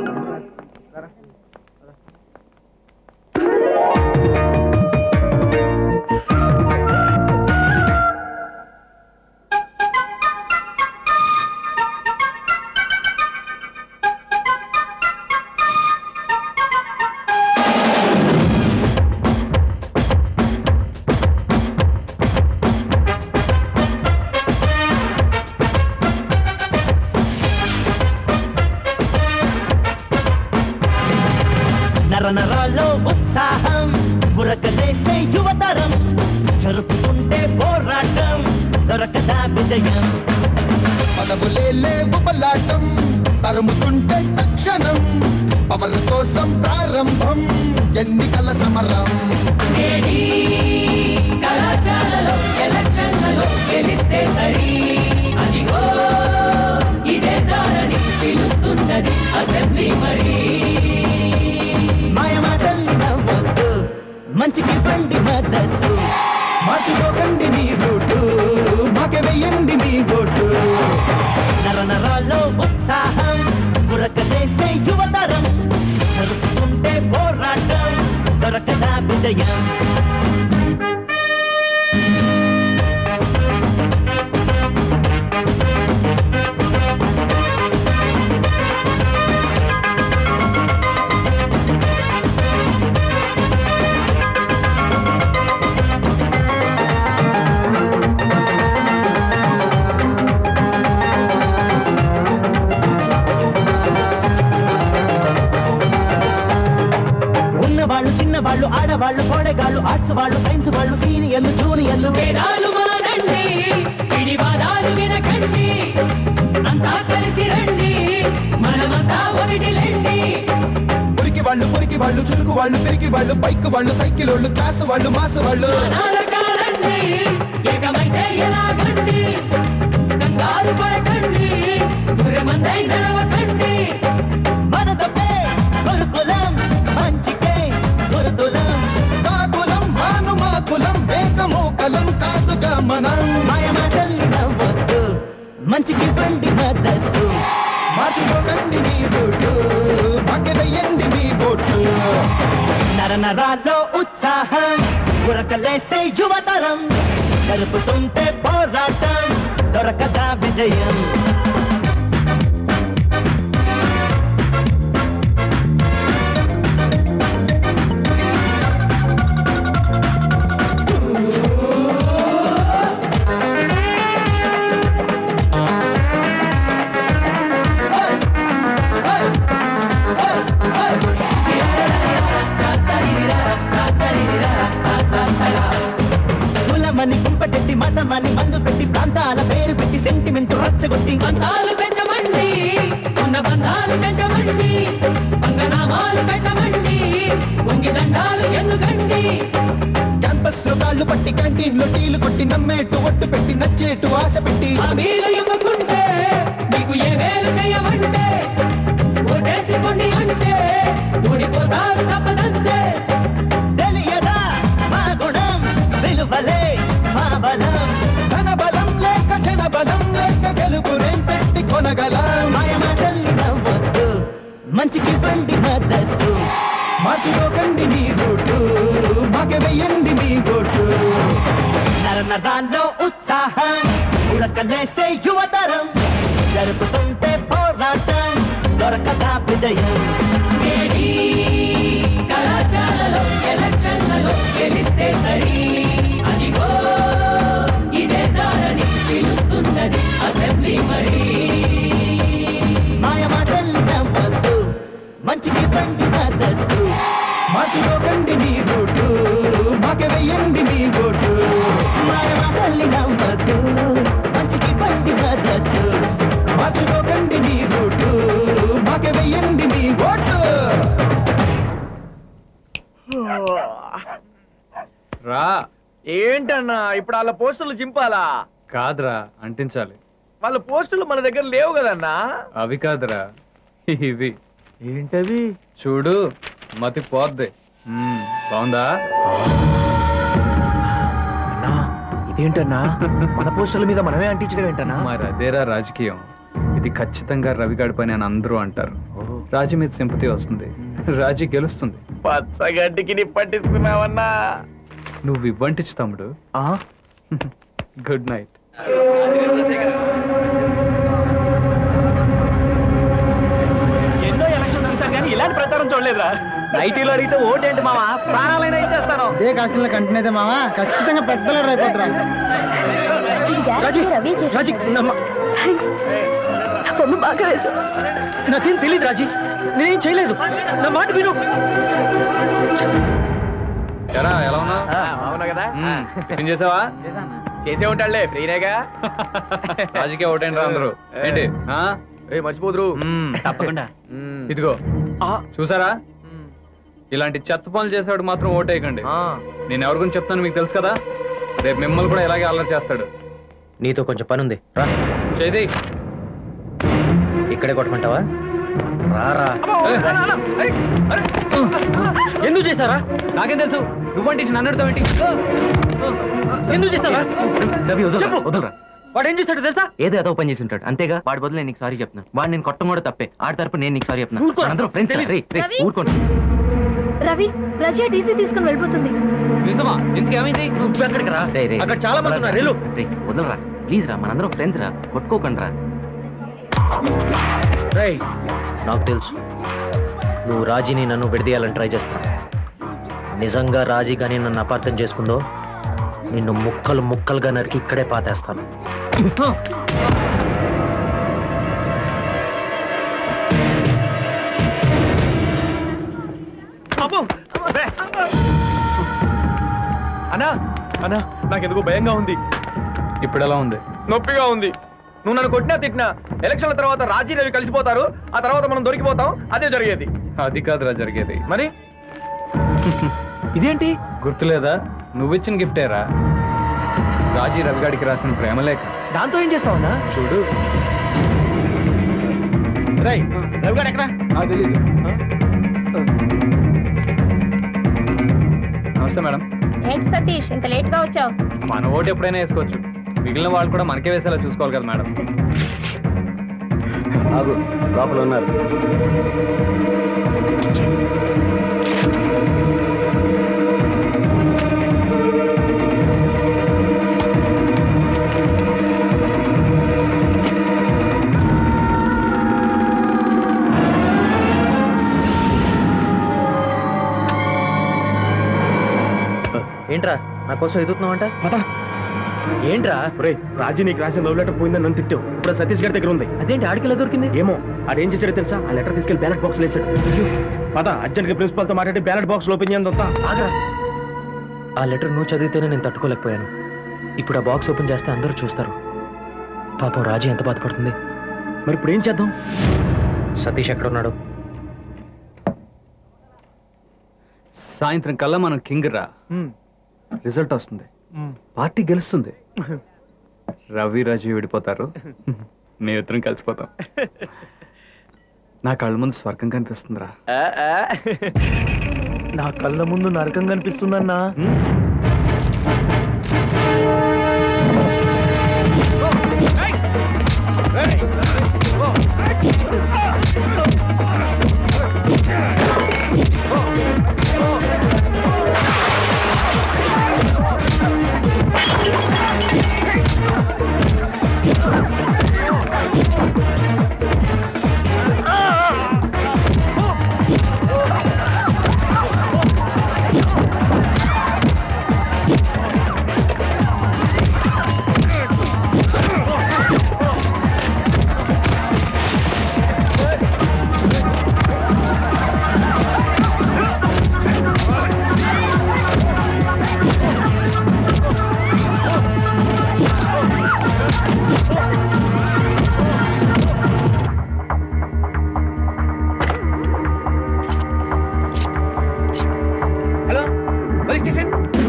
నర నరాల్లో ఉత్సాహం బురకలేసే యువతరం జరుపుతుంటే పోరాటం దొరకదా విజయం పదవులేలే ఉపలాటం తరుముతుంటే తక్షణం పవర్ కోసం ప్రారంభం ఎన్నికల సమరం కళాశాలలో ఎలక్షన్లలో గెలిస్తే సరి అదిగో ఇదే దారని పిలుస్తున్నది అసెంబ్లీ మరి మాయమాటల్ని నవ్వొద్దు మంచికి బండి మద్దతు మార్చుకోకండి మీ రూటు మాకే వెయ్యండి మీ ఓటు నర నరాల్లో ఉత్సాహం బురకలేసే యువతరం జరుపుతుంటే పోరాటం దొరకదా విజయం ఉన్నవాళ్ళు చిన్నవాళ్ళు ఆడవాళ్ళు కోడగాళ్ళు ఆర్ట్స్ వాళ్ళు సైన్స్ వాళ్ళు సీనియర్లు జూనియర్లు వేదాలు మానండి పిడివాదాలు వినకండి అంతా కలిసి రండి మనమంతా ఒకటిలండి మురికి వాళ్ళు మురికి వాళ్ళు చురుకు వాళ్ళు పిరికి వాళ్ళు బైక్ వాళ్ళు సైకిల్ వాళ్ళు క్లాస్ వాళ్ళు మాస్ వాళ్ళు నారకాలండి ఏకమైతే ఎలాగండి కంగారు పడకండి గురమందై నడవకండి మనదపే గురుకులం మంచికే గురుకులం కాకులం మాను మా కులం వేగమో కలం కాదుగా మనం మాయమాటల్ని నవ్వొద్దు మంచికి బండి మద్దతు మార్చుకోకండి మీ రూటు మాకే వెయ్యండి మీ ఓటు నర నరాల్లో ఉత్సాహం ఉరకలేసే యువతరం జరుపుతుంటే పోరాటం దొరకదా విజయం కులమని కుంపటెట్టి మతమని మందు పెట్టి ప్రాంతాల పేరు పెట్టి సెంటిమెంట్ రచ్చగొట్టి బంధాలు పెంచమండి ఉన్న బంధాలు పెంచమండి పంగనామాలు పెట్టమండి వంగి దండాలు ఎందుకండి క్యాంపస్ లో కాళ్ళు పట్టి క్యాంటీన్ లో టీలు కొట్టి నమ్మేటు ఒట్టు పెట్టి నచ్చేటు ఆశ పెట్టి మీరు ఇవ్వకుంటే మీకు ఏ వేలు చేయమంటే ఓటేసిపోండి అంటే ఊడిపోతారు తప్పదంతే తెలియదా మా గుణం విలువలే మా బలం ధన బలం లేక జన బలం లేక గెలుపురేం పెట్టి కొనగలం మాయమాటల్ని నవ్వొద్దు మంచికి బండి మద్దతు మార్చుకోకండి మీ రూటు మాకే వెయ్యండి మీ ఓటు నర నరాల్లో ఉత్సాహం ఉరకలేసే యువతరం జరుపుతుంటే పోరాటం దొరకదా విజయం కళాశాలలో ఎలక్షన్లలో గెలిస్తే సరి అదిగో ఇదే దారని పిలుస్తున్నది అసెంబ్లీ మరి రా ఏంటన్నా ఇప్పుడు వాళ్ళ పోస్టులు చింపాలా కాదురా అంటించాలి వాళ్ళ పోస్టులు మన దగ్గర లేవు కదన్నా అవి కాదురా ఇవి ఏంటవి చూడు మతి పోద్ది మ్మ్, బాగుందా ఇదేంటన్నా మన పోస్టర్ల మీద మనమే అంటించడం ఏంటన్నా మరి అదేరా రాజకీయం ఇది ఖచ్చితంగా రవిగాడి పని అని అందరూ అంటారు రాజీ మీద సింపతి వస్తుంది రాజీ గెలుస్తుంది పచ్చగడ్డికి నిప్పట్టిస్తున్నావన్నా నువ్వు ఇవ్వంటిచ్చు తమ్ముడు గుడ్ నైట్ ఎన్నో ఎలక్షన్ చూసాం కానీ ఇలాంటి ప్రచారం చూడలేదురా నైటీలో అడిగితే ఓటేంటి మావా ప్రాణాలైనా ఇచ్చేస్తాను ఇదే కాస్ట్యూమ్లో కంటిన్యూ అయితే మావా ఖచ్చితంగా పెద్ద లీడర్ అయిపోతున్నా థ్యాంక్స్ బొమ్మ బాగా వేసావు నాకేం తెలియదు రాజీ నేనేం చేయలేదు నా మాట విను ఎరా ఎలా ఉన్నా అవునా కదా టిఫిన్ చేసావా చేసే ఉంటాడులే ఫ్రీనేగా రాజకీయ ఓటేంటి రా అందరూ ఏంటి ఆ? ఏ మర్చిపోదురు మ్మ్. తప్పకుండా ఇదిగో చూసారా ఇలాంటి చెత్త పనులు చేసేవాడు మాత్రం ఓటేయకండి నేను ఎవరి గురించి చెప్తాను మీకు తెలుసు కదా రేపు మిమ్మల్ని కూడా ఇలాగే అల్లరి చేస్తాడు నీతో కొంచెం పని ఉంది రా చేది ఇక్కడే కొట్టమంటావా రారా ఎందుకు చేస్తారా నాకేం తెలుసు నువ్వంటి నన్ను అడుగుతావు ఏంటి ఎందుకు చేస్తావా రవి వదలరా వదలరా వాడు ఏం చేస్తాడు తెలుసా ఏదో ఏదో పని చేసి ఉంటాడు అంతేగా వాడి బదులు నేను నీకు సారీ చెప్తున్నాను వాడు నేను కొట్టం కూడా తప్పే ఆడి తరపు నేను నీకు సారీ చెప్తున్నాను ఊరుకో. అందరూ ఫ్రెండ్స్ రే రే రవి. ఊరుకోండి రవి రజియా టీసీ తీసుకుని వెళ్ళిపోతుంది నిజమా ఇంతకేమైంది నువ్వు ఎక్కడికి రా రే రే అక్కడ చాలా మంది ఉన్నారు, వెళ్ళు. రే వదలరా ప్లీజ్ రా మనందరం ఫ్రెండ్స్ రా కొట్టుకోకండి రా రేయ్ నాకు తెలుసు నువ్వు రాజీని నన్ను విడదీయాలని ట్రై చేస్తున్నావు నిజంగా రాజీ కానీ నన్ను అపార్థం చేసుకుందో నిన్ను ముక్కలు ముక్కలుగా నరికి ఇక్కడే పాతేస్తాను అన్నా అన్నా నాకెందుకు భయంగా ఉంది ఇప్పుడు ఎలా ఉంది నొప్పిగా ఉంది నువ్వు నన్ను కొట్టినా తిట్టినా ఎలక్షన్ల తర్వాత రాజీ రవి కలిసిపోతారు ఆ తర్వాత మనం దొరికిపోతాం అదే జరిగేది అది కాదురా జరిగేది మరి ఇదేంటి గుర్తులేదా నువ్విచ్చిన గిఫ్టేరా రాజీ రవిగాడికి రాసిన ప్రేమలేఖ దాంతో ఏం చేస్తావన్నా చూడు రై రవిగాడు ఎక్కడ తెలీదు నమస్తే మేడం ఏంటి సతీష్ ఇంత లేట్ గా వచ్చావు మన ఓటు ఎప్పుడైనా వేసుకోవచ్చు మిగిలిన వాళ్ళు కూడా మనకే వేసేలా చూసుకోవాలి కదా మేడం ఆగు లోపల ఉన్నారు ఏంట్రా నా కోసం ఎదుగుతున్నావంట ఏంట్రా రే రాజీ నీకు రాసిన లవ్ లెటర్ పోయిందని నన్ను తిట్టావు ఇప్పుడు సతీష్ గారి దగ్గర ఉంది అదేంటి ఆడికి దొరికింది ఏమో ఆడేం చేశాడో తెలుసా ఆ లెటర్ తీసుకెళ్లి బ్యాలెట్ బాక్స్ వేసాడు పద అర్జెంట్ గా ప్రిన్సిపల్ తో మాట్లాడి బ్యాలెట్ బాక్స్ ఓపెన్ చేయంతా ఆగరా ఆ లెటర్ నువ్వు చదివితేనే నేను తట్టుకోలేకపోయాను ఇప్పుడు ఆ బాక్స్ ఓపెన్ చేస్తే అందరూ చూస్తారు పాపం రాజీ ఎంత బాధపడుతుంది మరి ఇప్పుడు ఏం చేద్దాం సతీష్ ఎక్కడున్నాడు సాయంత్రం కల్లా మనం కింగ్ రా రిజల్ట్ వస్తుంది పార్టీ గెలుస్తుంది రవి రాజు విడిపోతారు మేమిద్దరం కలిసిపోతాం నా కళ్ళ ముందు స్వర్గం కనిపిస్తుందిరా నా కళ్ళ ముందు నరకం కనిపిస్తుందన్నా ఇచ్చేసాను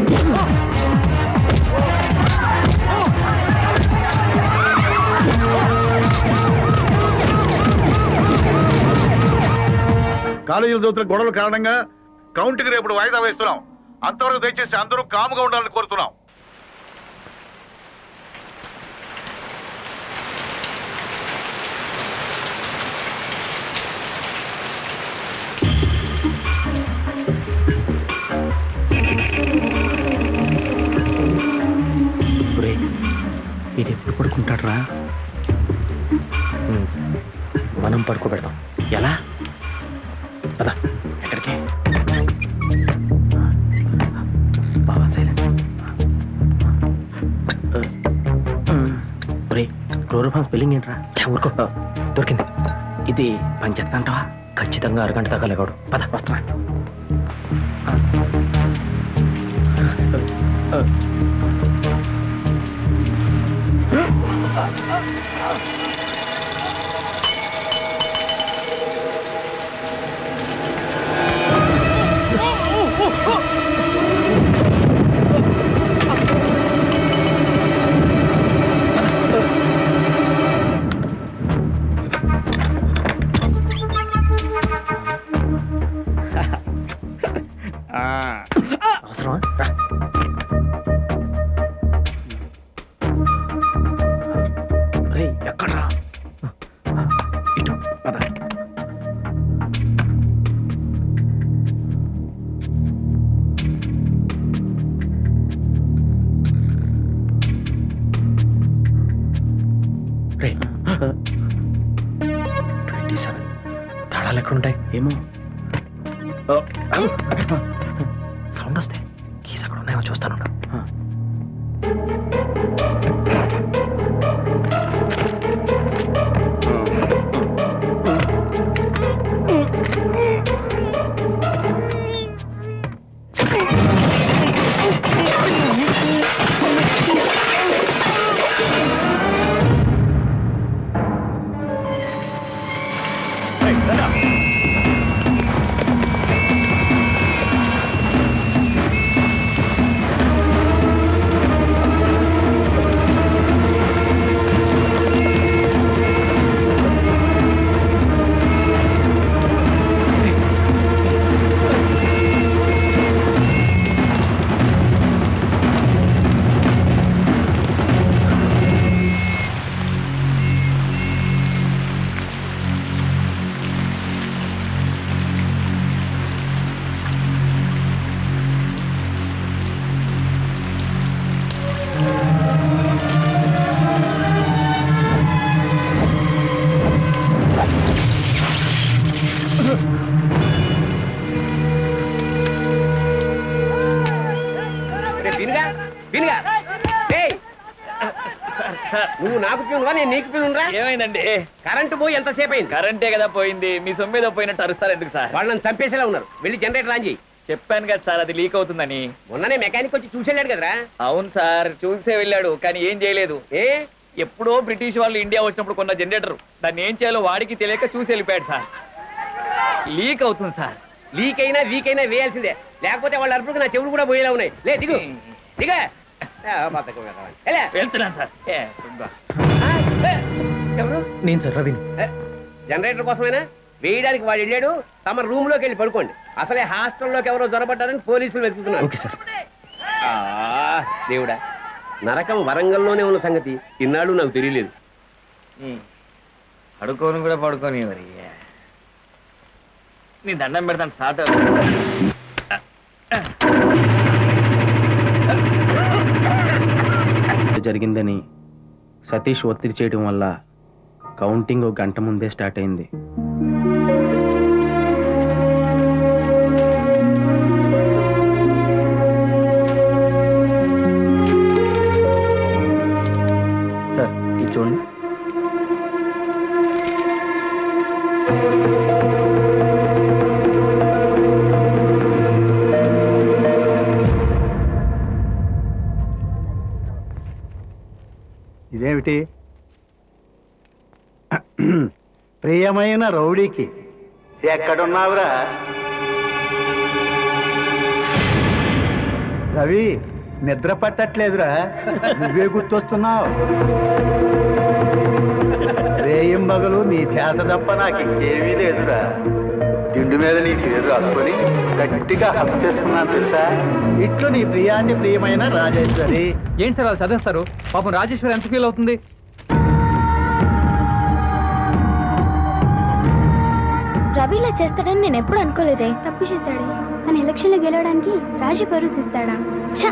కాలేజీల దోతుల గొడవల కారణంగా కౌంటింగ్ రేపు వాయిదా వేస్తున్నాం అంతవరకు దయచేసి అందరూ కాముగా ఉండాలని కోరుతున్నాం ఒరేయ్, ఇది ఎప్పుడు పడుకుంటాడ్రా ఉమ్, మనం పడుకోబెడతాం ఎలా పద ఎక్కడికి బాబా సైలెంట్ ఒరే క్లోరోఫామ్ స్పెల్లింగ్ ఏంట్రా ఛా, ఊరుకో దొరికింది ఇది పనిచేస్తా అంటావా ఖచ్చితంగా అరగంట దాకా లేవాడు పద వస్తున్నా అవసరమా రా రేయ్ ఎక్కడ్రా ఇటు పద రే ట్వంటీ సెవెన్ తాళాలు ఎక్కడుంటాయి ఏమో సౌండ్ వస్తే కీస్ అక్కడ ఉన్నాయో చూస్తాను రే, వినుగా వినుగా ఏయ్, నువ్వు నాకు పిలువా నేను నీకు పిలువరా ఏమైందండి కరెంటు పోయి ఎంతసేపు అయింది కరెంటే కదా పోయింది మీ సొమ్మేదో పోయినట్టు అరుస్తారు ఎందుకు సార్ వాళ్ళని చంపేసేలా ఉన్నారు వెళ్ళి జనరేటర్ ఆన్ చేయి చెప్పాను కదా సార్ అది లీక్ అవుతుందని మొన్ననే మెకానిక్ వచ్చి చూసేళ్ళాడు కదరా అవును సార్ చూసే వెళ్ళాడు కానీ ఏం చేయలేదు ఏ ఎప్పుడో బ్రిటిష్ వాళ్ళు ఇండియా వచ్చినప్పుడు కొన్న జనరేటర్ దాన్ని ఏం చేయాలో వాడికి తెలియక చూసి వెళ్ళిపోయాడు సార్ లీక్ అవుతుంది సార్ లీక్ అయినా వీక్ అయినా వేయాల్సిందే లేకపోతే వాళ్ళ అరుపులకు నా చెవులు కూడా పోయేలా ఉన్నాయి లే దిగు దిగా వెళ్తున్నాను సార్ ఏ, ఇదిగో. ఎవరు నేను సార్ రవిని జనరేటర్ కోసమేనా వేయడానికి వాడు వెళ్ళాడు తమ రూమ్ లోకి వెళ్ళి పడుకోండి అసలే హాస్టల్లోకి ఎవరో జొరబడ్డారని పోలీసులు వెతుకుతున్నారు ఓకే సార్ ఆ, దేవుడా నరకం వరంగల్లోనే ఉన్న సంగతి ఇన్నాళ్ళు నాకు తెలియలేదు పడుకోని కూడా పడుకోని మరి నీ దండం పెడతాను స్టార్ట్ జరిగిందని సతీష్ ఒత్తిడి చేయడం వల్ల కౌంటింగ్ ఒక గంట ముందే స్టార్ట్ అయింది సార్ ఇది చూడండి ఇదేమిటి ప్రియమైన రౌడీకి ఎక్కడున్నావురా రవి నిద్ర పట్టట్లేదురా నువ్వే గుర్తొస్తున్నావు రేయం మగలు నీ ధ్యాస తప్ప నాకు ఇంకేమీ లేదురా తిండి మీద నీ పేరు రాసుకొని గట్టిగా హక్ చేసుకున్నాను తెలుసా ఇట్లు నీ ప్రియాతి ప్రియమైన రాజేశ్వరి ఏంటి సార్ వాళ్ళు చదివేస్తారు పాపం రాజేశ్వరి ఎంత ఫీల్ అవుతుంది రవి ఇలా చేస్తాడని నేను ఎప్పుడు అనుకోలేదే తప్పు చేశాడు తన ఎలక్షన్లో గెలవడానికి రాజు పరువు తీస్తాడా ఛ!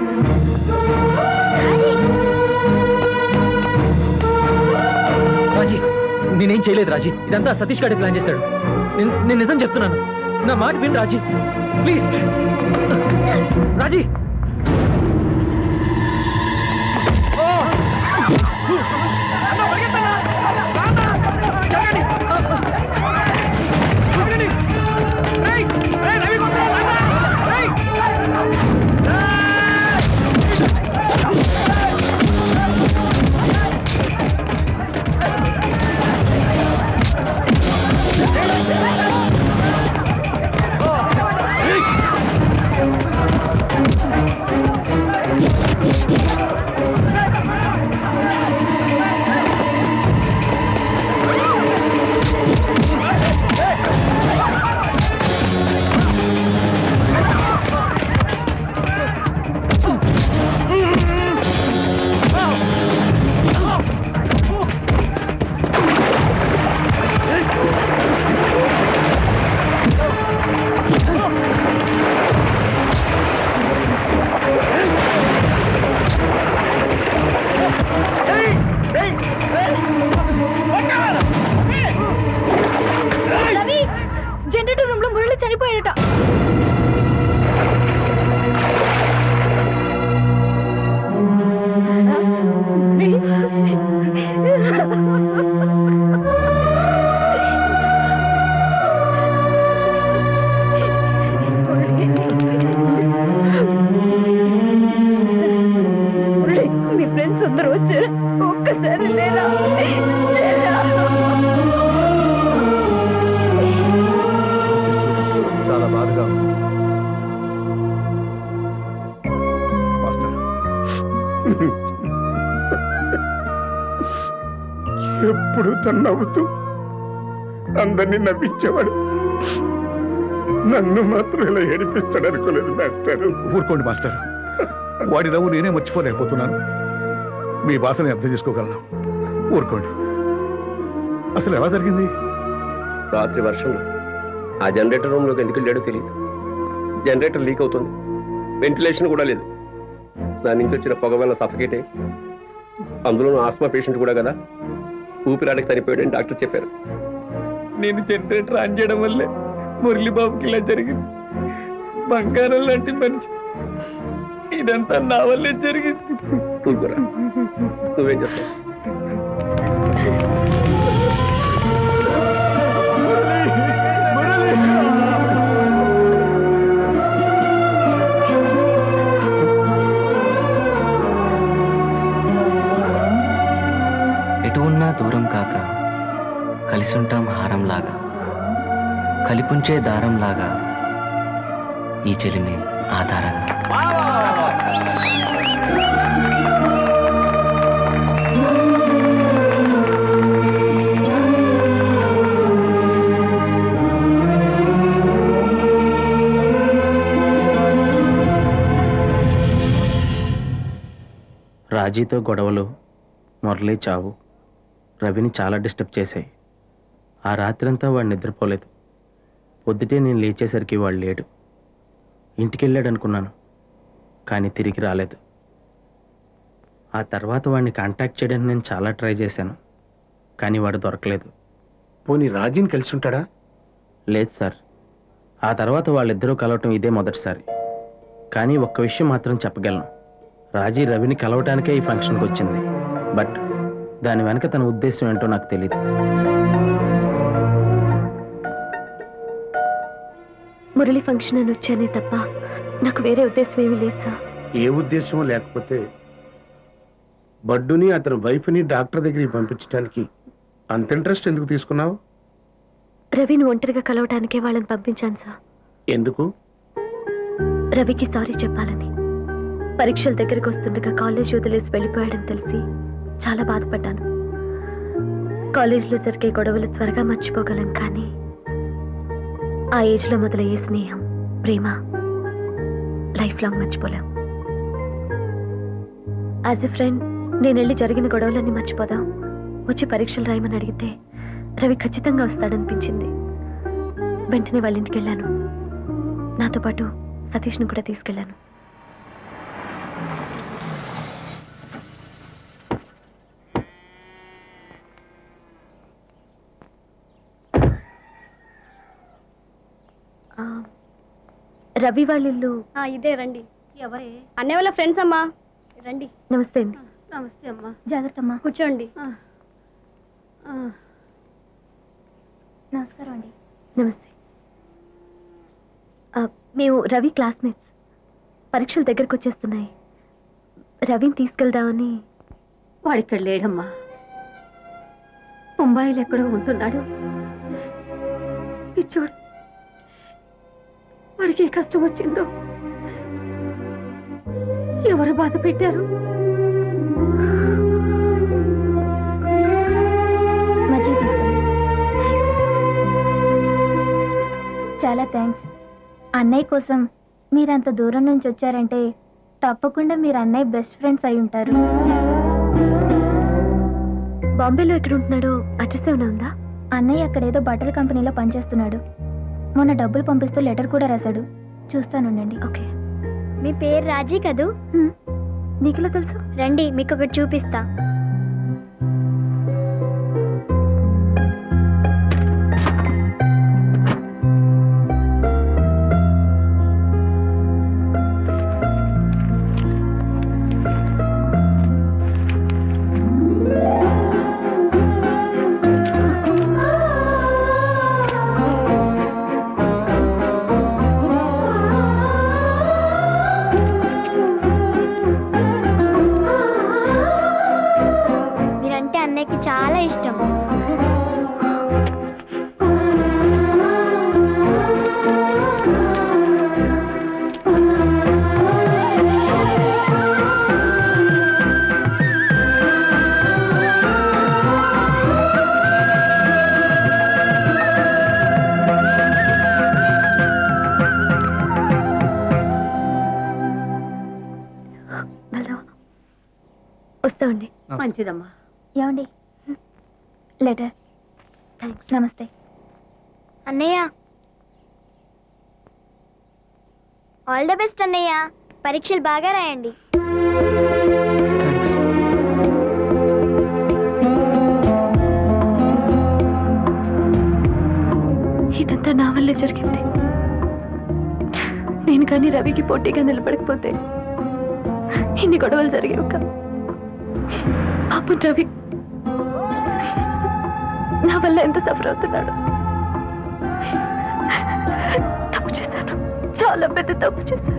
రాజీ నేనేం చేయలేదు రాజీ ఇదంతా సతీష్ గారి ప్లాన్ చేశాడు నేను నేను నిజం చెప్తున్నాను నా మాట విను Raji please Raji Ravi generator room లో మురళి చనిపోయాడట మీ ఫ్రెండ్స్ అందరూ వచ్చారు ఒక్కసారి లేదా చాలా బాధగా ఉంది మాస్టర్ ఎప్పుడు తను నవ్వుతూ అందరినీ నవ్వించేవాడు నన్ను మాత్రం ఇలా ఏడిపిస్తాడు అనుకోలేదు మాస్టర్ ఊరుకోండి మాస్టర్ వాడి నవ్వు నేనే మర్చిపోలేకపోతున్నాను మీ బాధని అర్థం చేసుకోగలను ఊరుకోండి అసలు ఎలా జరిగింది రాత్రి వర్షంలో ఆ జనరేటర్ రూమ్లోకి ఎందుకు వెళ్ళాడో తెలియదు జనరేటర్ లీక్ అవుతుంది వెంటిలేషన్ కూడా లేదు దాని నుంచి వచ్చిన పొగ వల్ల సఫకేట్ అయ్యి అందులో ఆస్మా పేషెంట్ కూడా కదా ఊపిరాడకి సరిపోయాడని డాక్టర్ చెప్పారు నేను జనరేటర్ ఆన్ చేయడం వల్లే మురళీబాబుకి ఇలా జరిగింది బంగారం లాంటి మనిషి ఇదంతా నా వల్లే జరిగింది ఊరుకోరా నువ్వేం చెప్తావు ఎటు ఉన్నా దూరం కాక కలిసుంటాం హారంలాగా కలిపుంచే దారంలాగా ఈ చెలిమే ఆధారంగా రాజీతో గొడవలు మురళి చావు రవిని చాలా డిస్టర్బ్ చేశాయి ఆ రాత్రంతా వాడు నిద్రపోలేదు పొద్దుటే నేను లేచేసరికి వాడు లేడు ఇంటికి వెళ్ళాడు అనుకున్నాను కానీ తిరిగి రాలేదు ఆ తర్వాత వాడిని కాంటాక్ట్ చేయడానికి నేను చాలా ట్రై చేశాను కానీ వాడు దొరకలేదు పోనీ రాజీని కలిసి ఉంటాడా లేదు సార్ ఆ తర్వాత వాళ్ళిద్దరూ కలవటం ఇదే మొదటిసారి కానీ ఒక్క విషయం మాత్రం చెప్పగలను రాజీ రవిని కలవటానికే ఈ ఫంక్షన్కి వచ్చింది బట్ దాని వెనక తన ఉద్దేశం ఏంటో నాకు తెలియదు మురళి ఫంక్షన్ అని వచ్చానే తప్ప నాకు వేరే ఉద్దేశం ఏమీ లేదు సార్ ఏ ఉద్దేశం లేకపోతే బడ్డుని అతని వైఫ్ని డాక్టర్ దగ్గరికి పంపించడానికి అంత ఇంట్రెస్ట్ ఎందుకు తీసుకున్నావు రవిని ఒంటరిగా కలవటానికే వాళ్ళని పంపించాను సార్ ఎందుకు రవికి సారీ చెప్పాలని పరీక్షల దగ్గరికి వస్తుండగా కాలేజ్ వదిలేసి వెళ్ళిపోయాడని తెలిసి చాలా బాధపడ్డాను కాలేజ్లో జరిగే గొడవలు త్వరగా మర్చిపోగలం కానీ ఆ ఏజ్లో మొదలయ్యే స్నేహం ప్రేమ లైఫ్ లాంగ్ మర్చిపోలేం యాజ్ ఎ ఫ్రెండ్ నేను వెళ్ళి జరిగిన గొడవలన్నీ మర్చిపోదాం వచ్చి పరీక్షలు రాయమని అడిగితే రవి ఖచ్చితంగా వస్తాడనిపించింది వెంటనే వాళ్ళ ఇంటికి వెళ్ళాను నాతో పాటు సతీష్ను కూడా తీసుకెళ్ళాను ఆ, రవి వాళ్ళ ఇల్లు ఇదే రండి ఎవరే అన్నయ్య వాళ్ళ ఫ్రెండ్స్ అమ్మా రండి నమస్తే అండి నమస్తే అమ్మా జాగ్రత్త అమ్మా కూర్చోండి నమస్కారం అండి నమస్తే ఆ, మేము రవి క్లాస్మేట్స్ పరీక్షలు దగ్గరకు వచ్చేస్తున్నాయి రవిని తీసుకెళ్దామని వాడిక్కడ లేడమ్మా ముంబైలో ఎక్కడో ఉంటున్నాడు ఇచ్చోడు వాడికి ఏ కష్టం వచ్చిందో ఎవరు బాధ పెట్టారు మజ్జిగ తీసుకోండి చాలా థ్యాంక్స్ అన్నయ్య కోసం మీరంత దూరం నుంచి వచ్చారంటే తప్పకుండా మీరు అన్నయ్య బెస్ట్ ఫ్రెండ్స్ అయి ఉంటారు బాంబేలో ఎక్కడ ఉంటున్నాడో అడ్రస్ ఏమైనా ఉందా అన్నయ్య అక్కడ ఏదో బట్టల కంపెనీలో పనిచేస్తున్నాడు మొన్న డబ్బులు పంపిస్తూ లెటర్ కూడా రాశాడు చూస్తానుండండి ఓకే మీ పేరు రాజీ కదూ నీకెలా తెలుసు రండి మీకు ఒకటి చూపిస్తా మీరంటే అన్నయ్యకి చాలా ఇష్టం వెళ్దాం వస్తామండి మంచిదమ్మా ఏమండి లెటర్ థ్యాంక్స్ నమస్తే అన్నయ్య ఆల్ ద బెస్ట్ అన్నయ్య పరీక్షలు బాగా రాయండి ఇదంతా నా వల్లే జరిగింది నేను కానీ రవికి పోటీగా నిలబడకపోతే ఇన్ని గొడవలు జరిగేవి కావు పాపం రవి నా వల్ల ఎంత సఫర్ అవుతున్నాడు తప్పు చేశాను చాలా పెద్ద తప్పు చేశాను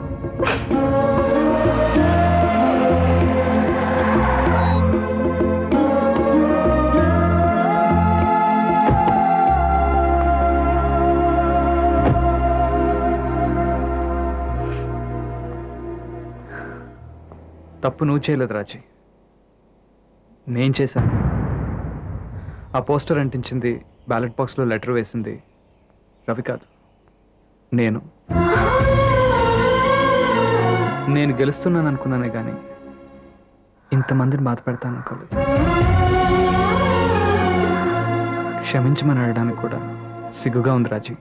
తప్పు నువ్వు చేయలేదు రాజీ నేను చేశాను ఆ పోస్టర్ అంటించింది బ్యాలెట్ బాక్స్లో లెటర్ వేసింది రవి కాదు నేను నేను గెలుస్తున్నాను అనుకున్నానే కానీ ఇంతమందిని బాధ పెడతాను అనుకోలేదు క్షమించమని అడగడానికి కూడా సిగ్గుగా ఉంది రాజీ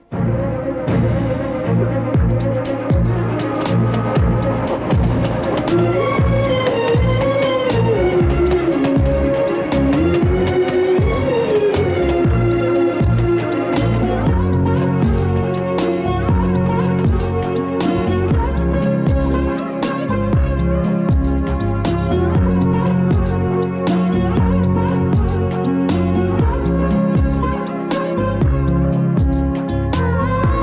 ఆ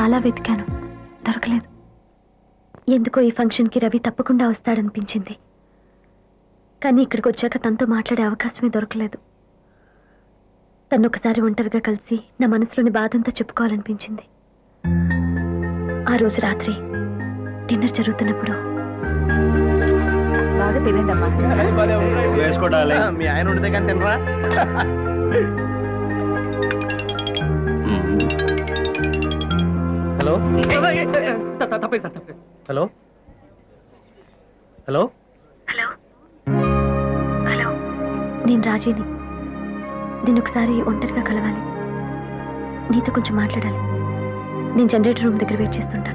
చాలా వెతికాను దొరకలేదు ఎందుకో ఈ ఫంక్షన్కి రవి తప్పకుండా వస్తాడనిపించింది కానీ ఇక్కడికి వచ్చాక తనతో మాట్లాడే అవకాశమే దొరకలేదు తను ఒకసారి ఒంటరిగా కలిసి నా మనసులోని బాధంతా చెప్పుకోవాలనిపించింది ఆ రోజు రాత్రి డిన్నర్ జరుగుతున్నప్పుడు బాగా తినండి అమ్మా వేసుకోవడాలి మీ ఆయన ఉండితే కానీ తినరా హలో హలో హలో హలో నేను రాజీని నేను ఒకసారి ఒంటరిగా కలవాలి నీతో కొంచెం మాట్లాడాలి నేను జనరేటర్ రూమ్ దగ్గర వెయిట్ చేస్తుంటాను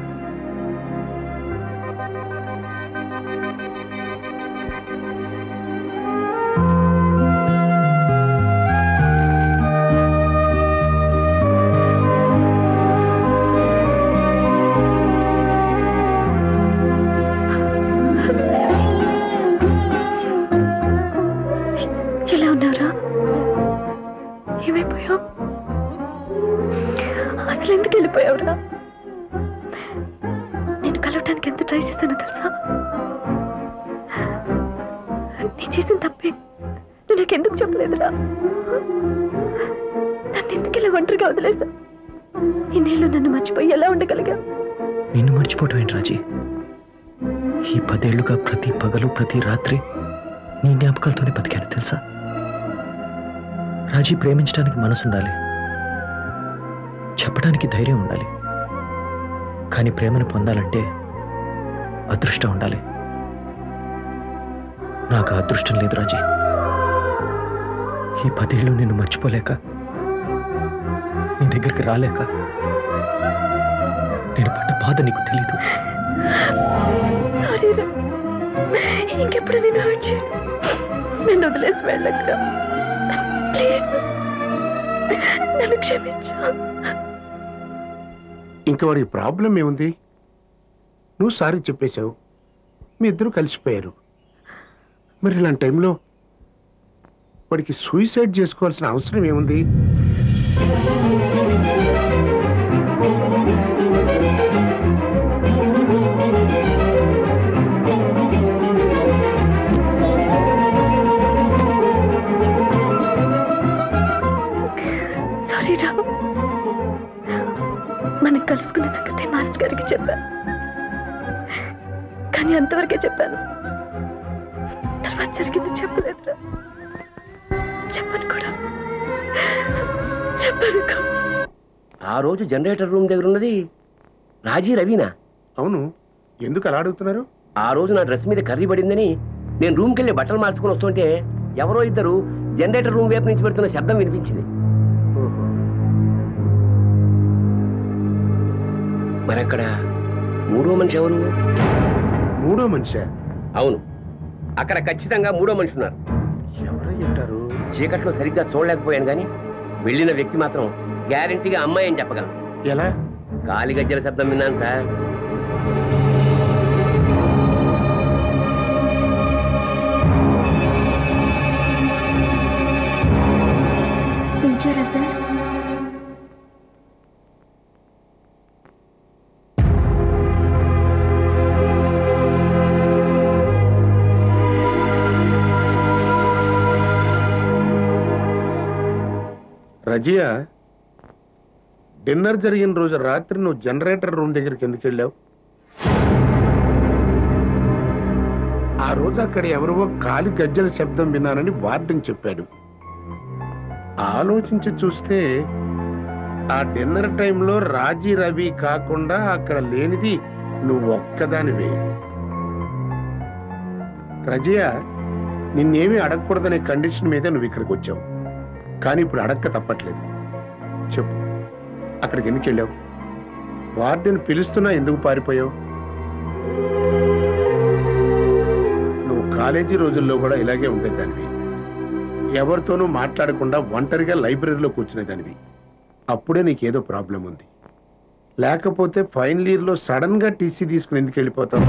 ఎలా ఉన్నారా ఏమైపోయావు అసలు ఎందుకు వెళ్ళిపోయావురా నేను కలవటానికి ఎంత ట్రై చేశానో తెలుసా నేను చేసిన తప్పే నువ్వు నాకెందుకు చెప్పలేదురా నన్ను ఎందుకు ఇలా ఒంటరిగా వదిలేసా ఇన్నేళ్ళు నన్ను మర్చిపోయి ఎలా ఉండగలిగా నిన్ను మర్చిపోవటం ఏంటి రాజీ ఈ పదేళ్లుగా ప్రతి పగలు ప్రతి రాత్రి నీ జ్ఞాపకాలతోనే బతికాను తెలుసా రాజీ ప్రేమించడానికి మనసు ఉండాలి చెప్పడానికి ధైర్యం ఉండాలి కానీ ప్రేమను పొందాలంటే అదృష్టం ఉండాలి నాకు ఆ అదృష్టం లేదు రాజీ ఈ పదేళ్ళు నిన్ను మర్చిపోలేక నీ దగ్గరికి రాలేక నేను పడ్డ బాధ నీకు తెలీదు సారీ రా ఇంకెప్పుడు నేను హర్ట్ చేయను నన్ను వదిలేసి వెళ్ళక ప్లీజ్ నన్ను క్షమించు ఇంకా వాడి ప్రాబ్లం ఏముంది నువ్వు సారీ చెప్పేశావు మీ ఇద్దరు కలిసిపోయారు మరి ఇలాంటి టైంలో వాడికి సూసైడ్ చేసుకోవాల్సిన అవసరం ఏముంది సారీ రా మనం కలుసుకున్న సంగతి మాస్టర్ గారికి చెప్పాను కానీ అంతవరకే చెప్పాను తర్వాత జరిగింది చెప్పలేదురా చెప్పను కూడా చెప్పను కూడా ఆ రోజు జనరేటర్ రూమ్ దగ్గర ఉన్నది రాజీ రవీనా అవును ఎందుకు అలా అడుగుతున్నారు ఆ రోజు నా డ్రెస్ మీద కర్రీ పడిందని నేను రూమ్కి వెళ్ళి బట్టలు మార్చుకుని వస్తుంటే ఎవరో ఇద్దరు జనరేటర్ రూమ్ వైపు నుంచి పెడుతున్న శబ్దం వినిపించింది మరక్కడ మూడో మనిషి ఎవరు మూడో మనిషి అవును అక్కడ ఖచ్చితంగా మూడో మనిషి ఉన్నారు ఎవరై ఉంటారు చీకట్లో సరిగ్గా చూడలేకపోయాను కానీ వెళ్ళిన వ్యక్తి మాత్రం గ్యారంటీగా అమ్మాయి అని చెప్పగలను ఎలా గాలి గజ్జల శబ్దం విన్నాను సార్ పిలిచారా సార్ రజియా డిన్నర్ జరిగిన రోజు రాత్రి నువ్వు జనరేటర్ రూమ్ దగ్గరికి ఎందుకు వెళ్ళావు ఆ రోజు అక్కడ ఎవరివో కాలి గజ్జల శబ్దం విన్నానని వార్డెన్ చెప్పాడు ఆలోచించి చూస్తే ఆ డిన్నర్ టైంలో రాజీ రవి కాకుండా అక్కడ లేనిది నువ్వు ఒక్కదానివే రజియా నిన్నేమీ అడగకూడదనే కండిషన్ మీద నువ్వు ఇక్కడికి వచ్చావు కానీ ఇప్పుడు అడక్క తప్పట్లేదు చెప్పు అక్కడికి ఎందుకు వెళ్ళావు వార్డెన్ పిలుస్తున్నా ఎందుకు పారిపోయావు నువ్వు కాలేజీ రోజుల్లో కూడా ఇలాగే ఉండేదానివి ఎవరితోనూ మాట్లాడకుండా ఒంటరిగా లైబ్రరీలో కూర్చునేదానివి అప్పుడే నీకేదో ప్రాబ్లం ఉంది లేకపోతే ఫైనల్ ఇయర్లో సడన్ గా టీసీ తీసుకుని ఎందుకు వెళ్ళిపోతావు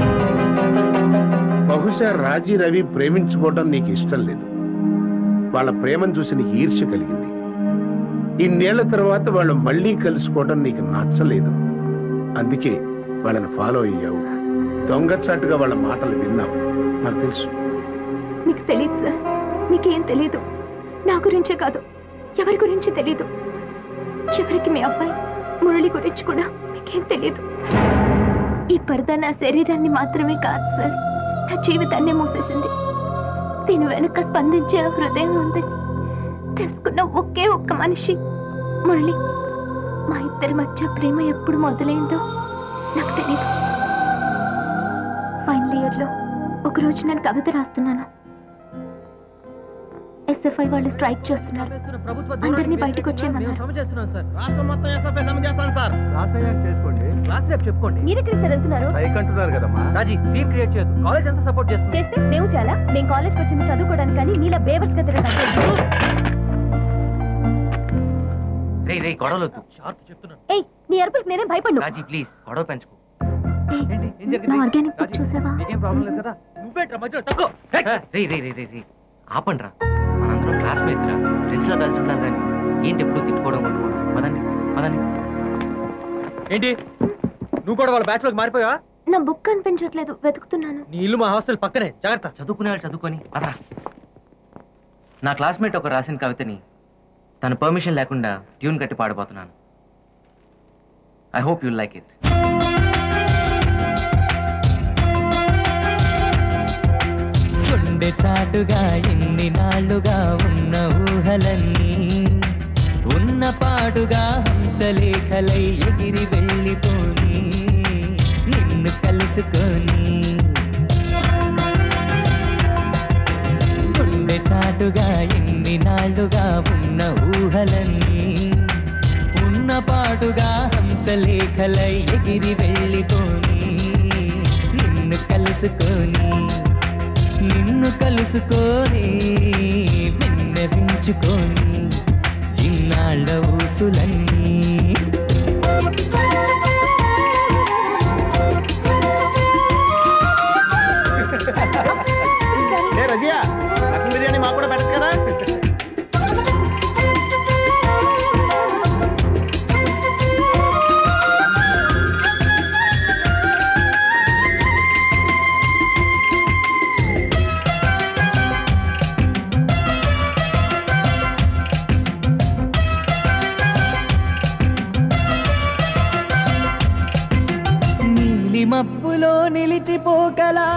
బహుశా రాజీ రవి ప్రేమించుకోవడం నీకు ఇష్టం లేదు వాళ్ళ ప్రేమను చూసి నీకు ఈర్ష్య కలిగింది ఇన్నేళ్ల తర్వాత వాళ్ళు మళ్ళీ కలుసుకోవడం నీకు నచ్చలేదు అందుకే వాళ్ళని ఫాలో అయ్యావు దొంగచాటుగా వాళ్ళ మాటలు విన్నావు నాకు తెలుసు మీకు తెలియదు సార్ మీకేం తెలీదు నా గురించే కాదు ఎవరి గురించి తెలీదు చివరికి మీ అబ్బాయి మురళి గురించి కూడా మీకేం తెలీదు ఈ పరద నా శరీరాన్ని మాత్రమే కాదు సార్ నా జీవితాన్నే మూసేసింది దీని వెనుక స్పందించే హృదయం ఉందని తెలుసుకున్న ఒకే ఒక్క మనిషి మురళి మా ఇద్దరి మధ్య ప్రేమ ఎప్పుడు మొదలైందో నాకు తెలియదు ఫైనల్ ఇయర్లో ఒకరోజు నేను కవిత రాస్తున్నాను ఎస్ఎఫ్ఐ వాళ్ళు స్ట్రైక్ చేస్తున్నారు అందరినీ బయటకు వచ్చేయమన్నారు రాష్ట్రం మొత్తం ఎస్ఎఫ్ఐ సమ్మె చేస్తాను సార్ చేసుకోండి క్లాస్ రేపు చెప్పుకోండి మీరు ఎక్కడికి సార్ వెళ్తున్నారు పైకి అంటున్నారు కదమ్మా రాజీ సీన్ క్రియేట్ చేయొద్దు కాలేజ్ అంతా సపోర్ట్ చేస్తుంది చేస్తే మేము చాలా మేము కాలేజ్కి వచ్చింది చదువుకోవడానికి కానీ నీలా బేవర్స్ గా తిరగడానికి రే రే గొడవలొద్దు ఏయ్ నీ అరుపులకు నేనే భయపడ్ను రాజీ ప్లీజ్ గొడవ పెంచుకో నా ఆర్గానిక్ ఫుడ్ చూసావా ఏం ప్రాబ్లం లేదు కదా నువ్వేంట్రా మధ్యలో తక్కువ రే రే రే రే రే ఆపండ్రా మనందరం క్లాస్మేట్స్ రా ఫ్రెండ్స్ లా కలిసి ఉంటాం కానీ ఏంటి ఎప్పుడు తిట్టుకోవడం కొట్టుకోవడం పదండి పదండి ఏంటి నువ్వు కూడా వాళ్ళ బ్యాచ్ లోకి మారిపోయా నా బుక్ కనిపించట్లేదు వెతుకుతున్నాను నీ ఇల్లు మా హాస్టల్ పక్కనే జాగ్రత్త చదువుకునే వాళ్ళు చదువుకొని పదరా నా క్లాస్మేట్ ఒక రాసిన కవితని తన పర్మిషన్ లేకుండా ట్యూన్ కట్టి పాడబోతున్నాను I hope you like it గుండె చాటుగా ఎన్ని నాళ్ళుగా ఉన్న ఊహలన్నీ ఉన్న పాడుగా హంసలేఖలై ఎగిరి వెళ్ళిపోని నిన్ను కలుసుకొని గుండె చాటుగా ఎన్ని నాళ్ళుగా ఉన్న ఊహలన్నీ ఉన్న పాటుగా హంసలేఖలై ఎగిరి వెళ్ళిపోని నిన్ను కలుసుకొని నిన్ను కలుసుకొని విన్నవించుకొని ఇన్నాళ్ళ ఊసులన్నీ ఏ రజియా మటన్ బిర్యానీ మాకు కూడా పెట్టచ్చు కదా నీలి మబ్బులో నిలిచిపోకలా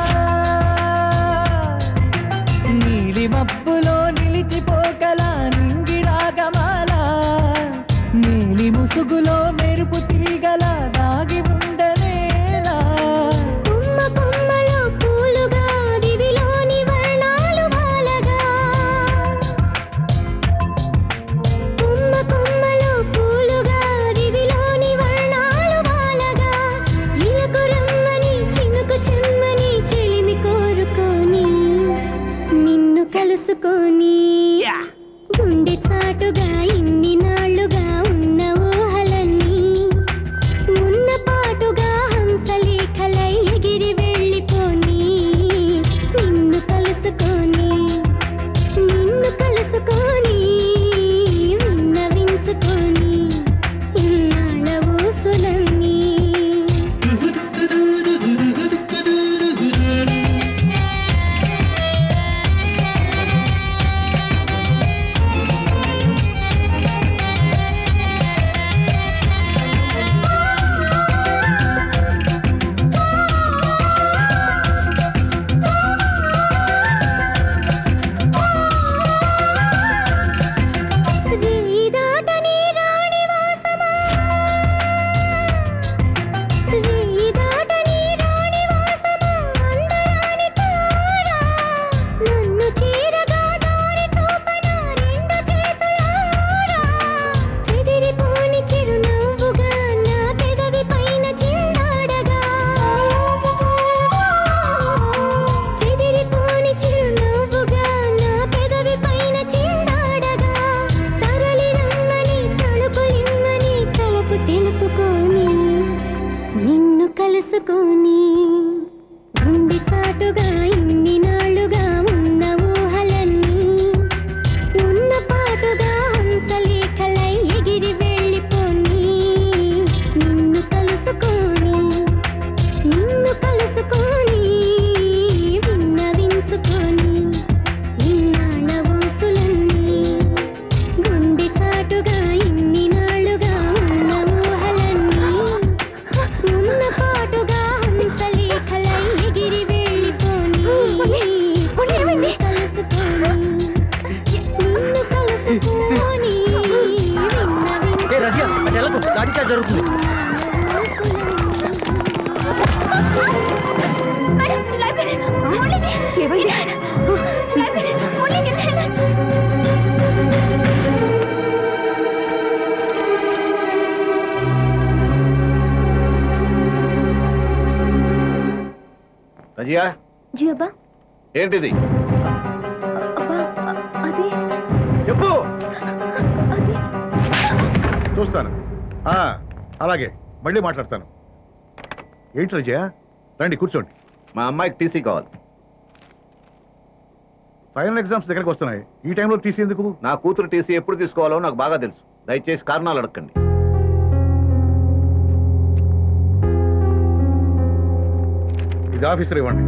నీలి మబ్బులో నిలిచిపోకలా నింగి రాగమాల నీలి ముసుగులో మెరుపు తిరిగల దాగి ఉండనేలా కొమ్మ కొమ్మలో పూలుగా దివిలోని వర్ణాలు వాలగా కొమ్మ కొమ్మలో పూలుగా దివిలోని వర్ణాలు వాలగా ఇలకు రమ్మని చినుకు చెమ్మని చెలిమి కోరుకొని నిన్ను కలుసుకొని గుండె చాటుగా ఇన్ని నాళ్ళుగా ఉన్న ఊహలన్నీ ఉన్న ఇంకా జరుగుతుంది రజియా జీ అబ్బా ఏంటిది అది చెప్పు చూస్తాను ఆ, అలాగే మళ్ళీ మాట్లాడతాను ఏంటి రజయ రండి కూర్చోండి మా అమ్మాయికి టీసీ కావాలి ఫైనల్ ఎగ్జామ్స్ దగ్గరకు వస్తున్నాయి ఈ టైంలో టీసీ ఎందుకు నా కూతురు టీసీ ఎప్పుడు తీసుకోవాలో నాకు బాగా తెలుసు దయచేసి కారణాలు అడగండి ఇది ఆఫీసర్ ఇవ్వండి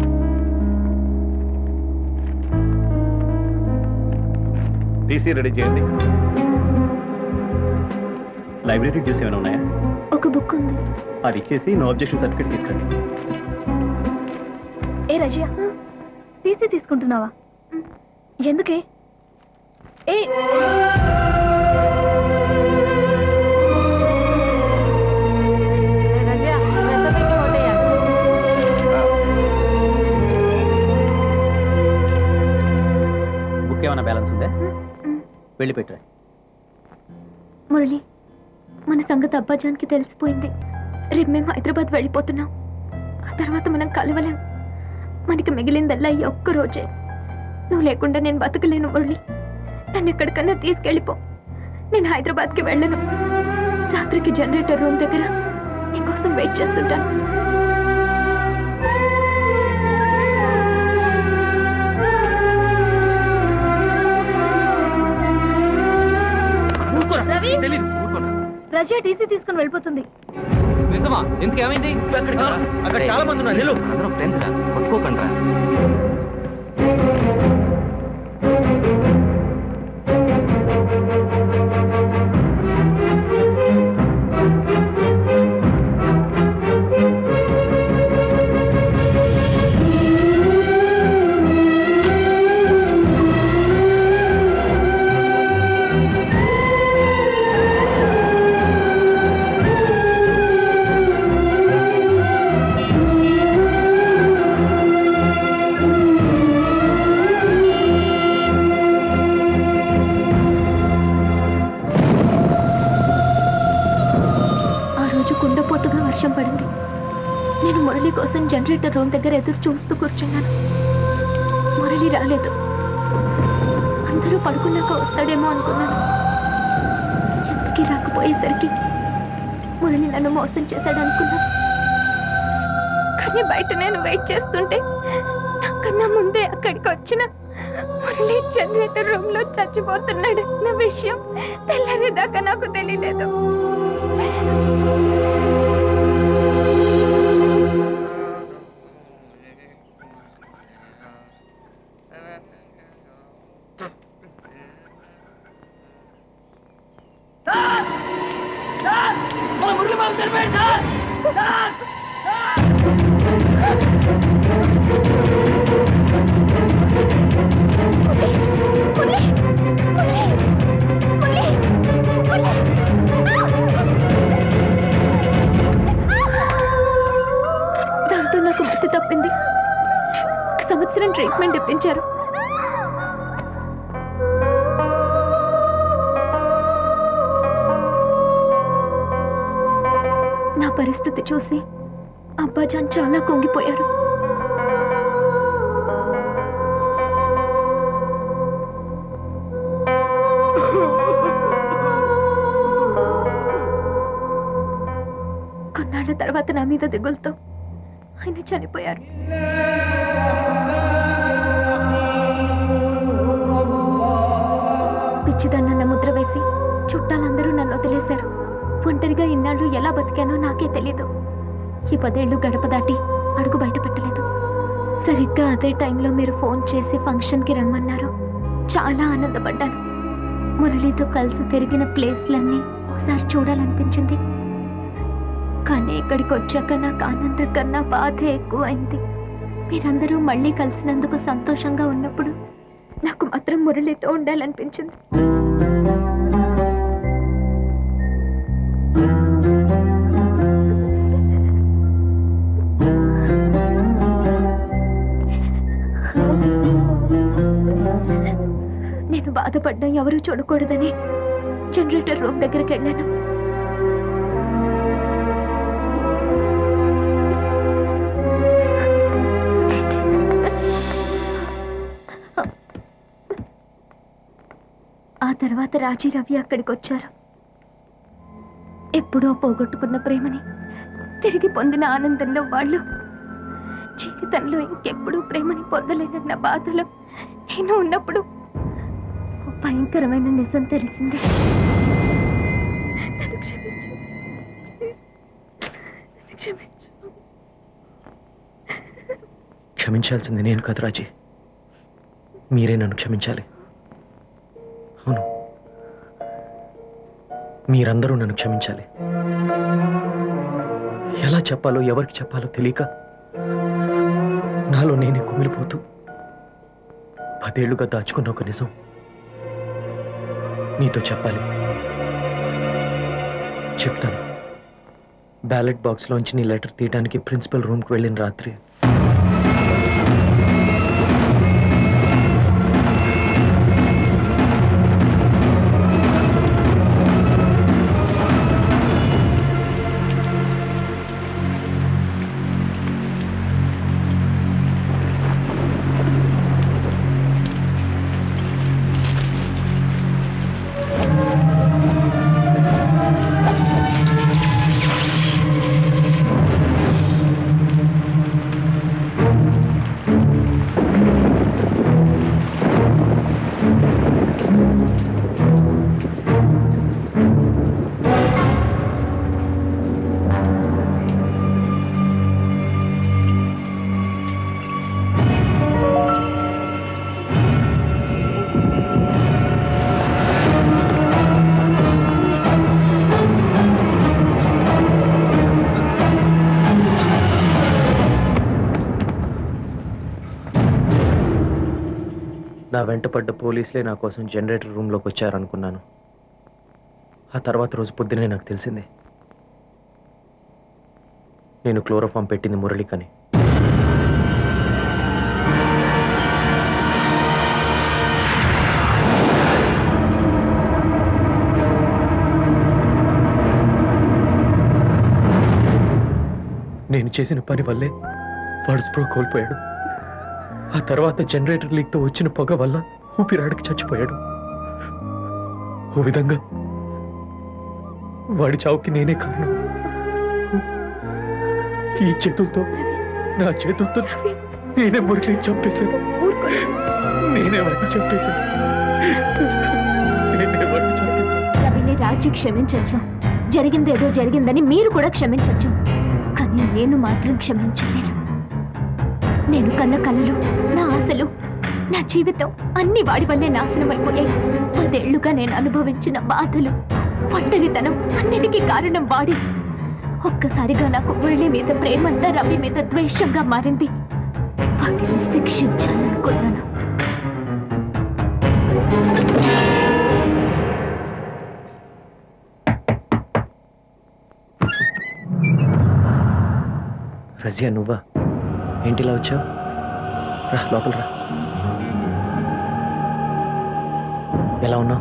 టీసీ రెడీ చేయండి లైబ్రరీ డ్యూస్ ఏమైనా ఉన్నాయా ఒక బుక్ ఉంది అది ఇచ్చేసి నో అబ్జెక్షన్ సర్టిఫికేట్ తీసుకురండి ఏ రజియా టీసీ తీసుకుంటున్నావా ఎందుకే ఏ బుక్ ఏమైనా బ్యాలెన్స్ ఉందా వెళ్ళి పెట్టరా మురళి మన సంగతి అబ్బాజాన్కి తెలిసిపోయింది రేపు మేము హైదరాబాద్ వెళ్ళిపోతున్నాం ఆ తర్వాత మనం కలవలేం మనకి మిగిలిందల్లా ఈ ఒక్క రోజే నువ్వు లేకుండా నేను బతకలేను మురళి నన్ను ఎక్కడికన్నా తీసుకెళ్ళిపో నేను హైదరాబాద్కి వెళ్ళను రాత్రికి జనరేటర్ రూమ్ దగ్గర నీకోసం వెయిట్ చేస్తుంటాను రవి రజియా టీసీ తీసుకుని వెళ్ళిపోతుంది నిజమా ఎందుకు ఏమైంది అక్కడ చాలా మంది ఉన్నారు నిలు అందరూ ఫ్రెండ్స్ రా కొట్టుకోకండి రా ఆ రోజు కుండపోతుగా వర్షం పడింది నేను మురళి కోసం జనరేటర్ రూమ్ దగ్గర ఎదురు చూస్తూ కూర్చున్నాను మురళి రాలేదు అందరూ పడుకున్నాక వస్తాడేమో అనుకున్నాను ఎంతకీ రాకపోయేసరికి మురళి నన్ను మోసం చేశాడు అనుకున్నాను కానీ బయట నేను వెయిట్ చేస్తుంటే నాకన్నా ముందే అక్కడికి వచ్చిన మురళి జనరేటర్ రూమ్ లో చచ్చిపోతున్నాడు నా విషయం తెల్లరేదాకా నాకు తెలియలేదు దాంతో నాకు మతి తప్పింది ఒక సంవత్సరం ట్రీట్మెంట్ ఇప్పించారు నా పరిస్థితి చూసి అబ్బాజాన్ చాలా కుంగిపోయారు కొన్నాళ్ల తర్వాత నా మీద దిగులతో ఆయన చనిపోయారు పిచ్చిదన్న ముద్ర వేసి చుట్టాలందరూ నన్ను వదిలేశారు ఒంటరిగా ఇన్నాళ్ళు ఎలా బతికానో నాకే తెలీదు ఈ పదేళ్లు గడప దాటి అడుగు బయట పెట్టలేదు సరిగ్గా అదే టైంలో మీరు ఫోన్ చేసి ఫంక్షన్కి రమ్మన్నారు చాలా ఆనందపడ్డాను మురళితో కలిసి తిరిగిన ప్లేస్లన్నీ ఒకసారి చూడాలనిపించింది కానీ ఇక్కడికి వచ్చాక నాకు ఆనందం కన్నా బాధ ఎక్కువైంది మీరందరూ మళ్ళీ కలిసినందుకు సంతోషంగా ఉన్నప్పుడు నాకు మాత్రం మురళితో ఉండాలనిపించింది బాధపడ్డా ఎవరూ చూడకూడదని జనరేటర్ రూమ్ దగ్గరికి వెళ్ళాను ఆ తర్వాత రాజీ రవి అక్కడికి వచ్చారు ఎప్పుడో పోగొట్టుకున్న ప్రేమని తిరిగి పొందిన ఆనందంలో వాళ్ళు జీవితంలో ఇంకెప్పుడూ ప్రేమని పొందలేనన్న బాధలో నేను ఉన్నప్పుడు ఓ భయంకరమైన నిజం తెలిసింది నన్ను క్షమించు. నన్ను క్షమించు. క్షమించాల్సింది నేను కాదు రాజీ మీరే నన్ను క్షమించాలి అవును మీరందరూ నన్ను క్షమించాలి ఎలా చెప్పాలో ఎవరికి చెప్పాలో తెలియక నాలో నేనే కుమిలిపోతూ పదేళ్లుగా దాచుకున్న ఒక నిజం నీతో చెప్పాలి చెప్తాను బ్యాలెట్ బాక్స్లోంచి నీ లెటర్ తీయడానికి ప్రిన్సిపల్ రూమ్కి వెళ్ళిన రాత్రి నా వెంట పడ్డ పోలీసులే నా కోసం జనరేటర్ రూమ్లోకి వచ్చారనుకున్నాను ఆ తర్వాత రోజు పొద్దునే నాకు తెలిసింది నేను క్లోరోఫామ్ పెట్టింది మురళికని నేను చేసిన పని వల్లే వాడు స్ప్రో కోల్పోయాడు ఆ తర్వాత జనరేటర్ లీక్తో వచ్చిన పొగ వల్ల ఊపిరాడకి చచ్చిపోయాడు ఓ విధంగా వాడి చావుకి నేనే కారణం ఈ చేతులతో నా చేతులతో నేనే మురళిని చంపేశాను నేనే వాడిని చంపేశాను నేనే వాడిని చంపేశాను రవిని రాజీ క్షమించచ్చు జరిగింది ఏదో జరిగిందని మీరు కూడా క్షమించచ్చు కానీ నేను మాత్రం క్షమించలేను నేను కన్న కలలు నా ఆశలు నా జీవితం అన్ని వాడి వల్లే నాశనం అయిపోయాయి పదేళ్లుగా నేను అనుభవించిన బాధలు ఒంటరితనం అన్నిటికీ కారణం వాడి ఒక్కసారిగా నాకు మురళి మీద ప్రేమంతా రవి మీద ద్వేషంగా మారింది వాటిని శిక్షించాలనుకున్నాను రజియా నువ్వా ఏంటిలా వచ్చావు రా లోపల రా ఎలా ఉన్నావు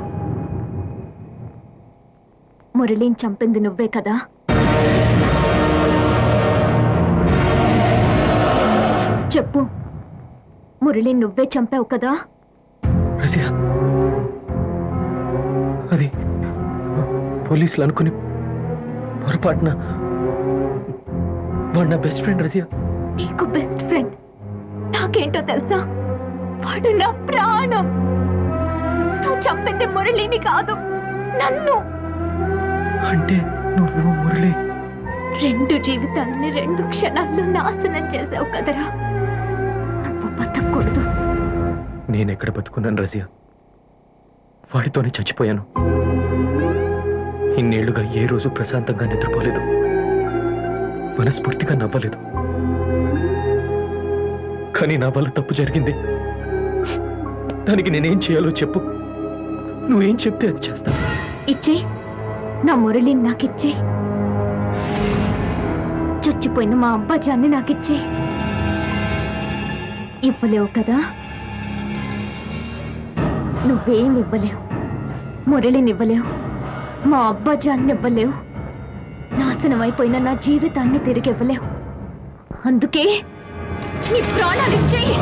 మురళిని చంపింది నువ్వే కదా చెప్పు మురళిని నువ్వే చంపావు కదా రజియా అది పోలీసులు అనుకుని పొరపాటున వాడు నా బెస్ట్ ఫ్రెండ్ రజియా నీకు బెస్ట్ ఫ్రెండ్ నాకేంటో తెలుసా వాడు నా ప్రాణం నువ్వు చంపింది మురళిని కాదు నన్ను అంటే నువ్వు మురళి రెండు జీవితాలని రెండు క్షణాల్లో నాశనం చేసావు కదరా నువ్వు బతకూడదు నేనెక్కడ బతుకున్నాను రజియా వాడితోనే చచ్చిపోయాను ఇన్నేళ్లుగా ఏ రోజు ప్రశాంతంగా నిద్రపోలేదు మనస్ఫూర్తిగా నవ్వలేదు కానీ నా వల్ల తప్పు జరిగింది దానికి నేనేం చేయాలో చెప్పు నువ్వేం చెప్తే అది చేస్తాను ఇచ్చే నా మురళిని నాకిచ్చే చచ్చిపోయిన మా అబ్బాజాన్ని నాకిచ్చే ఇవ్వలేవు కదా నువ్వేం ఇవ్వలేవు మురళిని ఇవ్వలేవు మా అబ్బాజాన్ని ఇవ్వలేవు నాశనం అయిపోయిన నా జీవితాన్ని తిరిగి ఇవ్వలేవు అందుకే నీ ప్రాణాలు ఇచ్చేయి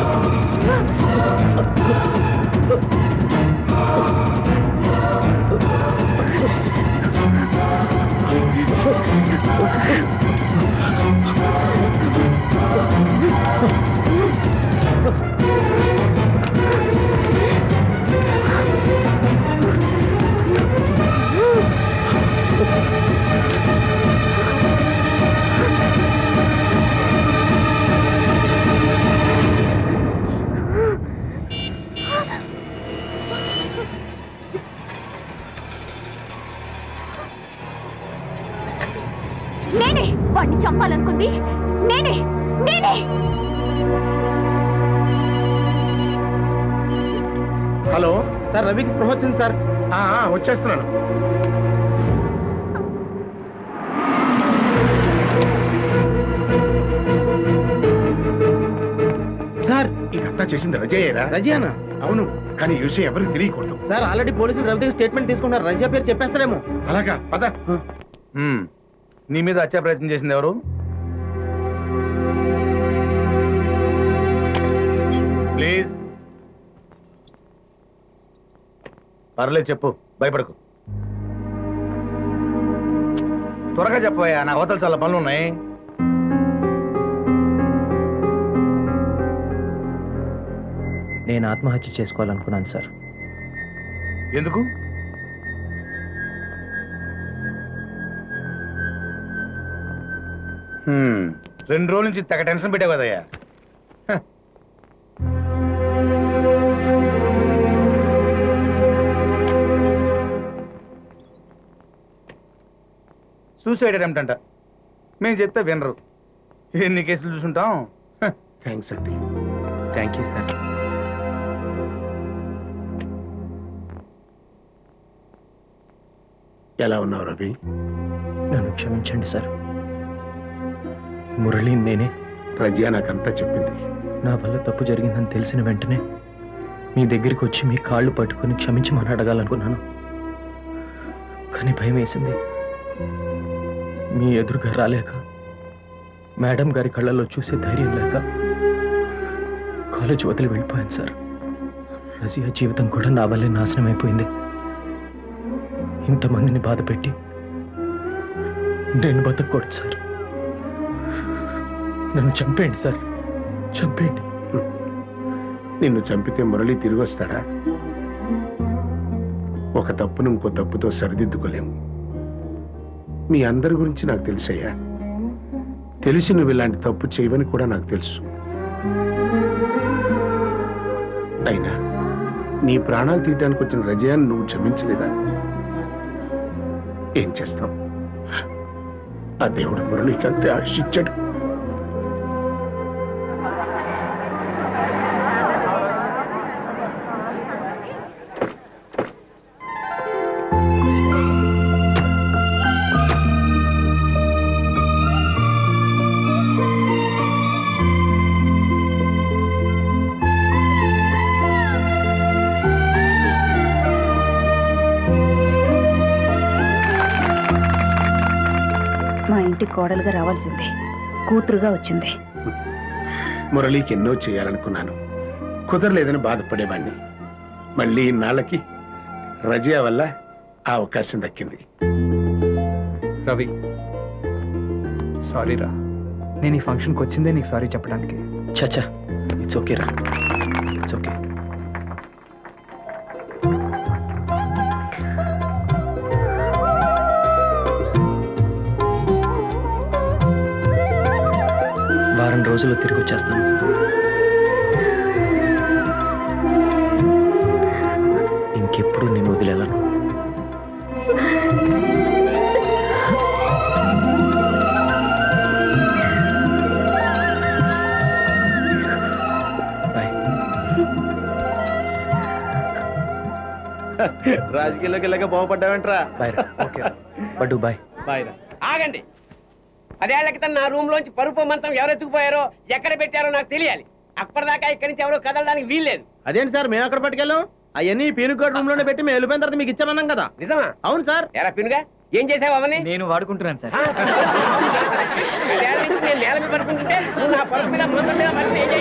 నేనే వాడిని చంపాలనుకుంది నేనే నేనే హలో సార్ రవికి స్పృహ వచ్చింది సార్ వచ్చేస్తున్నాను సార్ ఇదంతా చేసింది రజయ్యేరా రజియానా అవును కానీ ఈ విషయం ఎవరికి తెలియకూడదు సార్ ఆల్రెడీ పోలీసులు రవి దగ్గర స్టేట్మెంట్ తీసుకున్నారు రజియా పేరు చెప్పేస్తారేమో అలాగా పద నీ మీద హత్యా ప్రయత్నం చేసింది ఎవరు ప్లీజ్ పర్లేదు చెప్పు భయపడకు త్వరగా చెప్పవయ్యా నా అవతల చాలా పనులు ఉన్నాయి నేను ఆత్మహత్య చేసుకోవాలనుకున్నాను సార్ ఎందుకు హ్మ్, రెండు రోజుల నుంచి తెగ టెన్షన్ పెట్టావు కదయ్యా హ. సూసైడ్ అటెంప్ట్ అంట మేము చెప్తే వినరు ఎన్ని కేసులు చూసుంటాం థ్యాంక్స్ అండి థ్యాంక్ యూ సార్ ఎలా ఉన్నావు రవి నన్ను క్షమించండి సార్ మురళి నేనే రజియా నాకంతా చెప్పింది నా వల్ల తప్పు జరిగిందని తెలిసిన వెంటనే మీ దగ్గరికి వచ్చి మీ కాళ్ళు పట్టుకుని క్షమించమని అడగాలనుకున్నాను కానీ భయం వేసింది మీ ఎదురుగా రాలేక మేడం గారి కళ్ళల్లో చూసే ధైర్యం లేక కాలేజ్ వదిలి వెళ్ళిపోయాను సార్ రజియా జీవితం కూడా నా వల్లే నాశనం అయిపోయింది ఇంతమందిని బాధ పెట్టి నేను బతకూడదు సార్ నన్ను చంపేయండి సార్ చంపేయండి నిన్ను చంపితే మురళి తిరిగి వస్తాడా ఒక తప్పును ఇంకో తప్పుతో సరిదిద్దుకోలేము మీ అందరి గురించి నాకు తెలుసయ్యా తెలిసి నువ్వు ఇలాంటి తప్పు చేయవని కూడా నాకు తెలుసు అయినా నీ ప్రాణాలు తీయడానికి వచ్చిన రజయాన్ని నువ్వు క్షమించలేదా ఏం చేస్తాం ఆ దేవుడు మురళికి అంతే ఆశించాడు మా ఇంటి కోడలుగా రావాల్సిందే కూతురుగా వచ్చింది మురళికి ఎన్నో చేయాలనుకున్నాను కుదరలేదని బాధపడేవాణ్ణి మళ్ళీ ఇన్నాళ్ళకి రజియా వల్ల ఆ అవకాశం దక్కింది రవి సారీ రా నేను ఈ ఫంక్షన్కి వచ్చిందే నీకు సారీ చెప్పడానికి చచ్చా ఇట్స్ ఓకే రా ఇట్స్ ఓకే వారం రోజుల్లో తిరిగి వచ్చేస్తాను ఇంకెప్పుడు నేను వదిలేలను రాజకీయాల్లోకి వెళ్ళక బాగుపడ్డావేంట్రా బాయ్ ఓకే బడ్డు బాయ్ బాయ్ ఆగండి పదేళ్ల క్రితం నా రూమ్ లోంచి పరుపు మంచం ఎవరు ఎత్తుకుపోయారో ఎక్కడ పెట్టారో నాకు తెలియాలి అప్పటిదాకా ఇక్కడి నుంచి ఎవరో కదలడానికి వీల్లేదు అదేంటి సార్ మేము ఎక్కడ పట్టుకెళ్ళాం అవన్నీ పీనుకోట్ రూమ్ లోనే పెట్టి మేము వెళ్ళిపోయిన తర్వాత మీకు ఇచ్చామన్నాం కదా నిజమా అవును సార్ ఎరా పినుగా ఏం చేసావు అవని నేను వాడుకుంటున్నాను సార్ పదేళ్ల నుంచి నేను నేల మీద పడుకుంటుంటే నువ్వు నా పొలం మీద మంచం మీద పడితే ఏం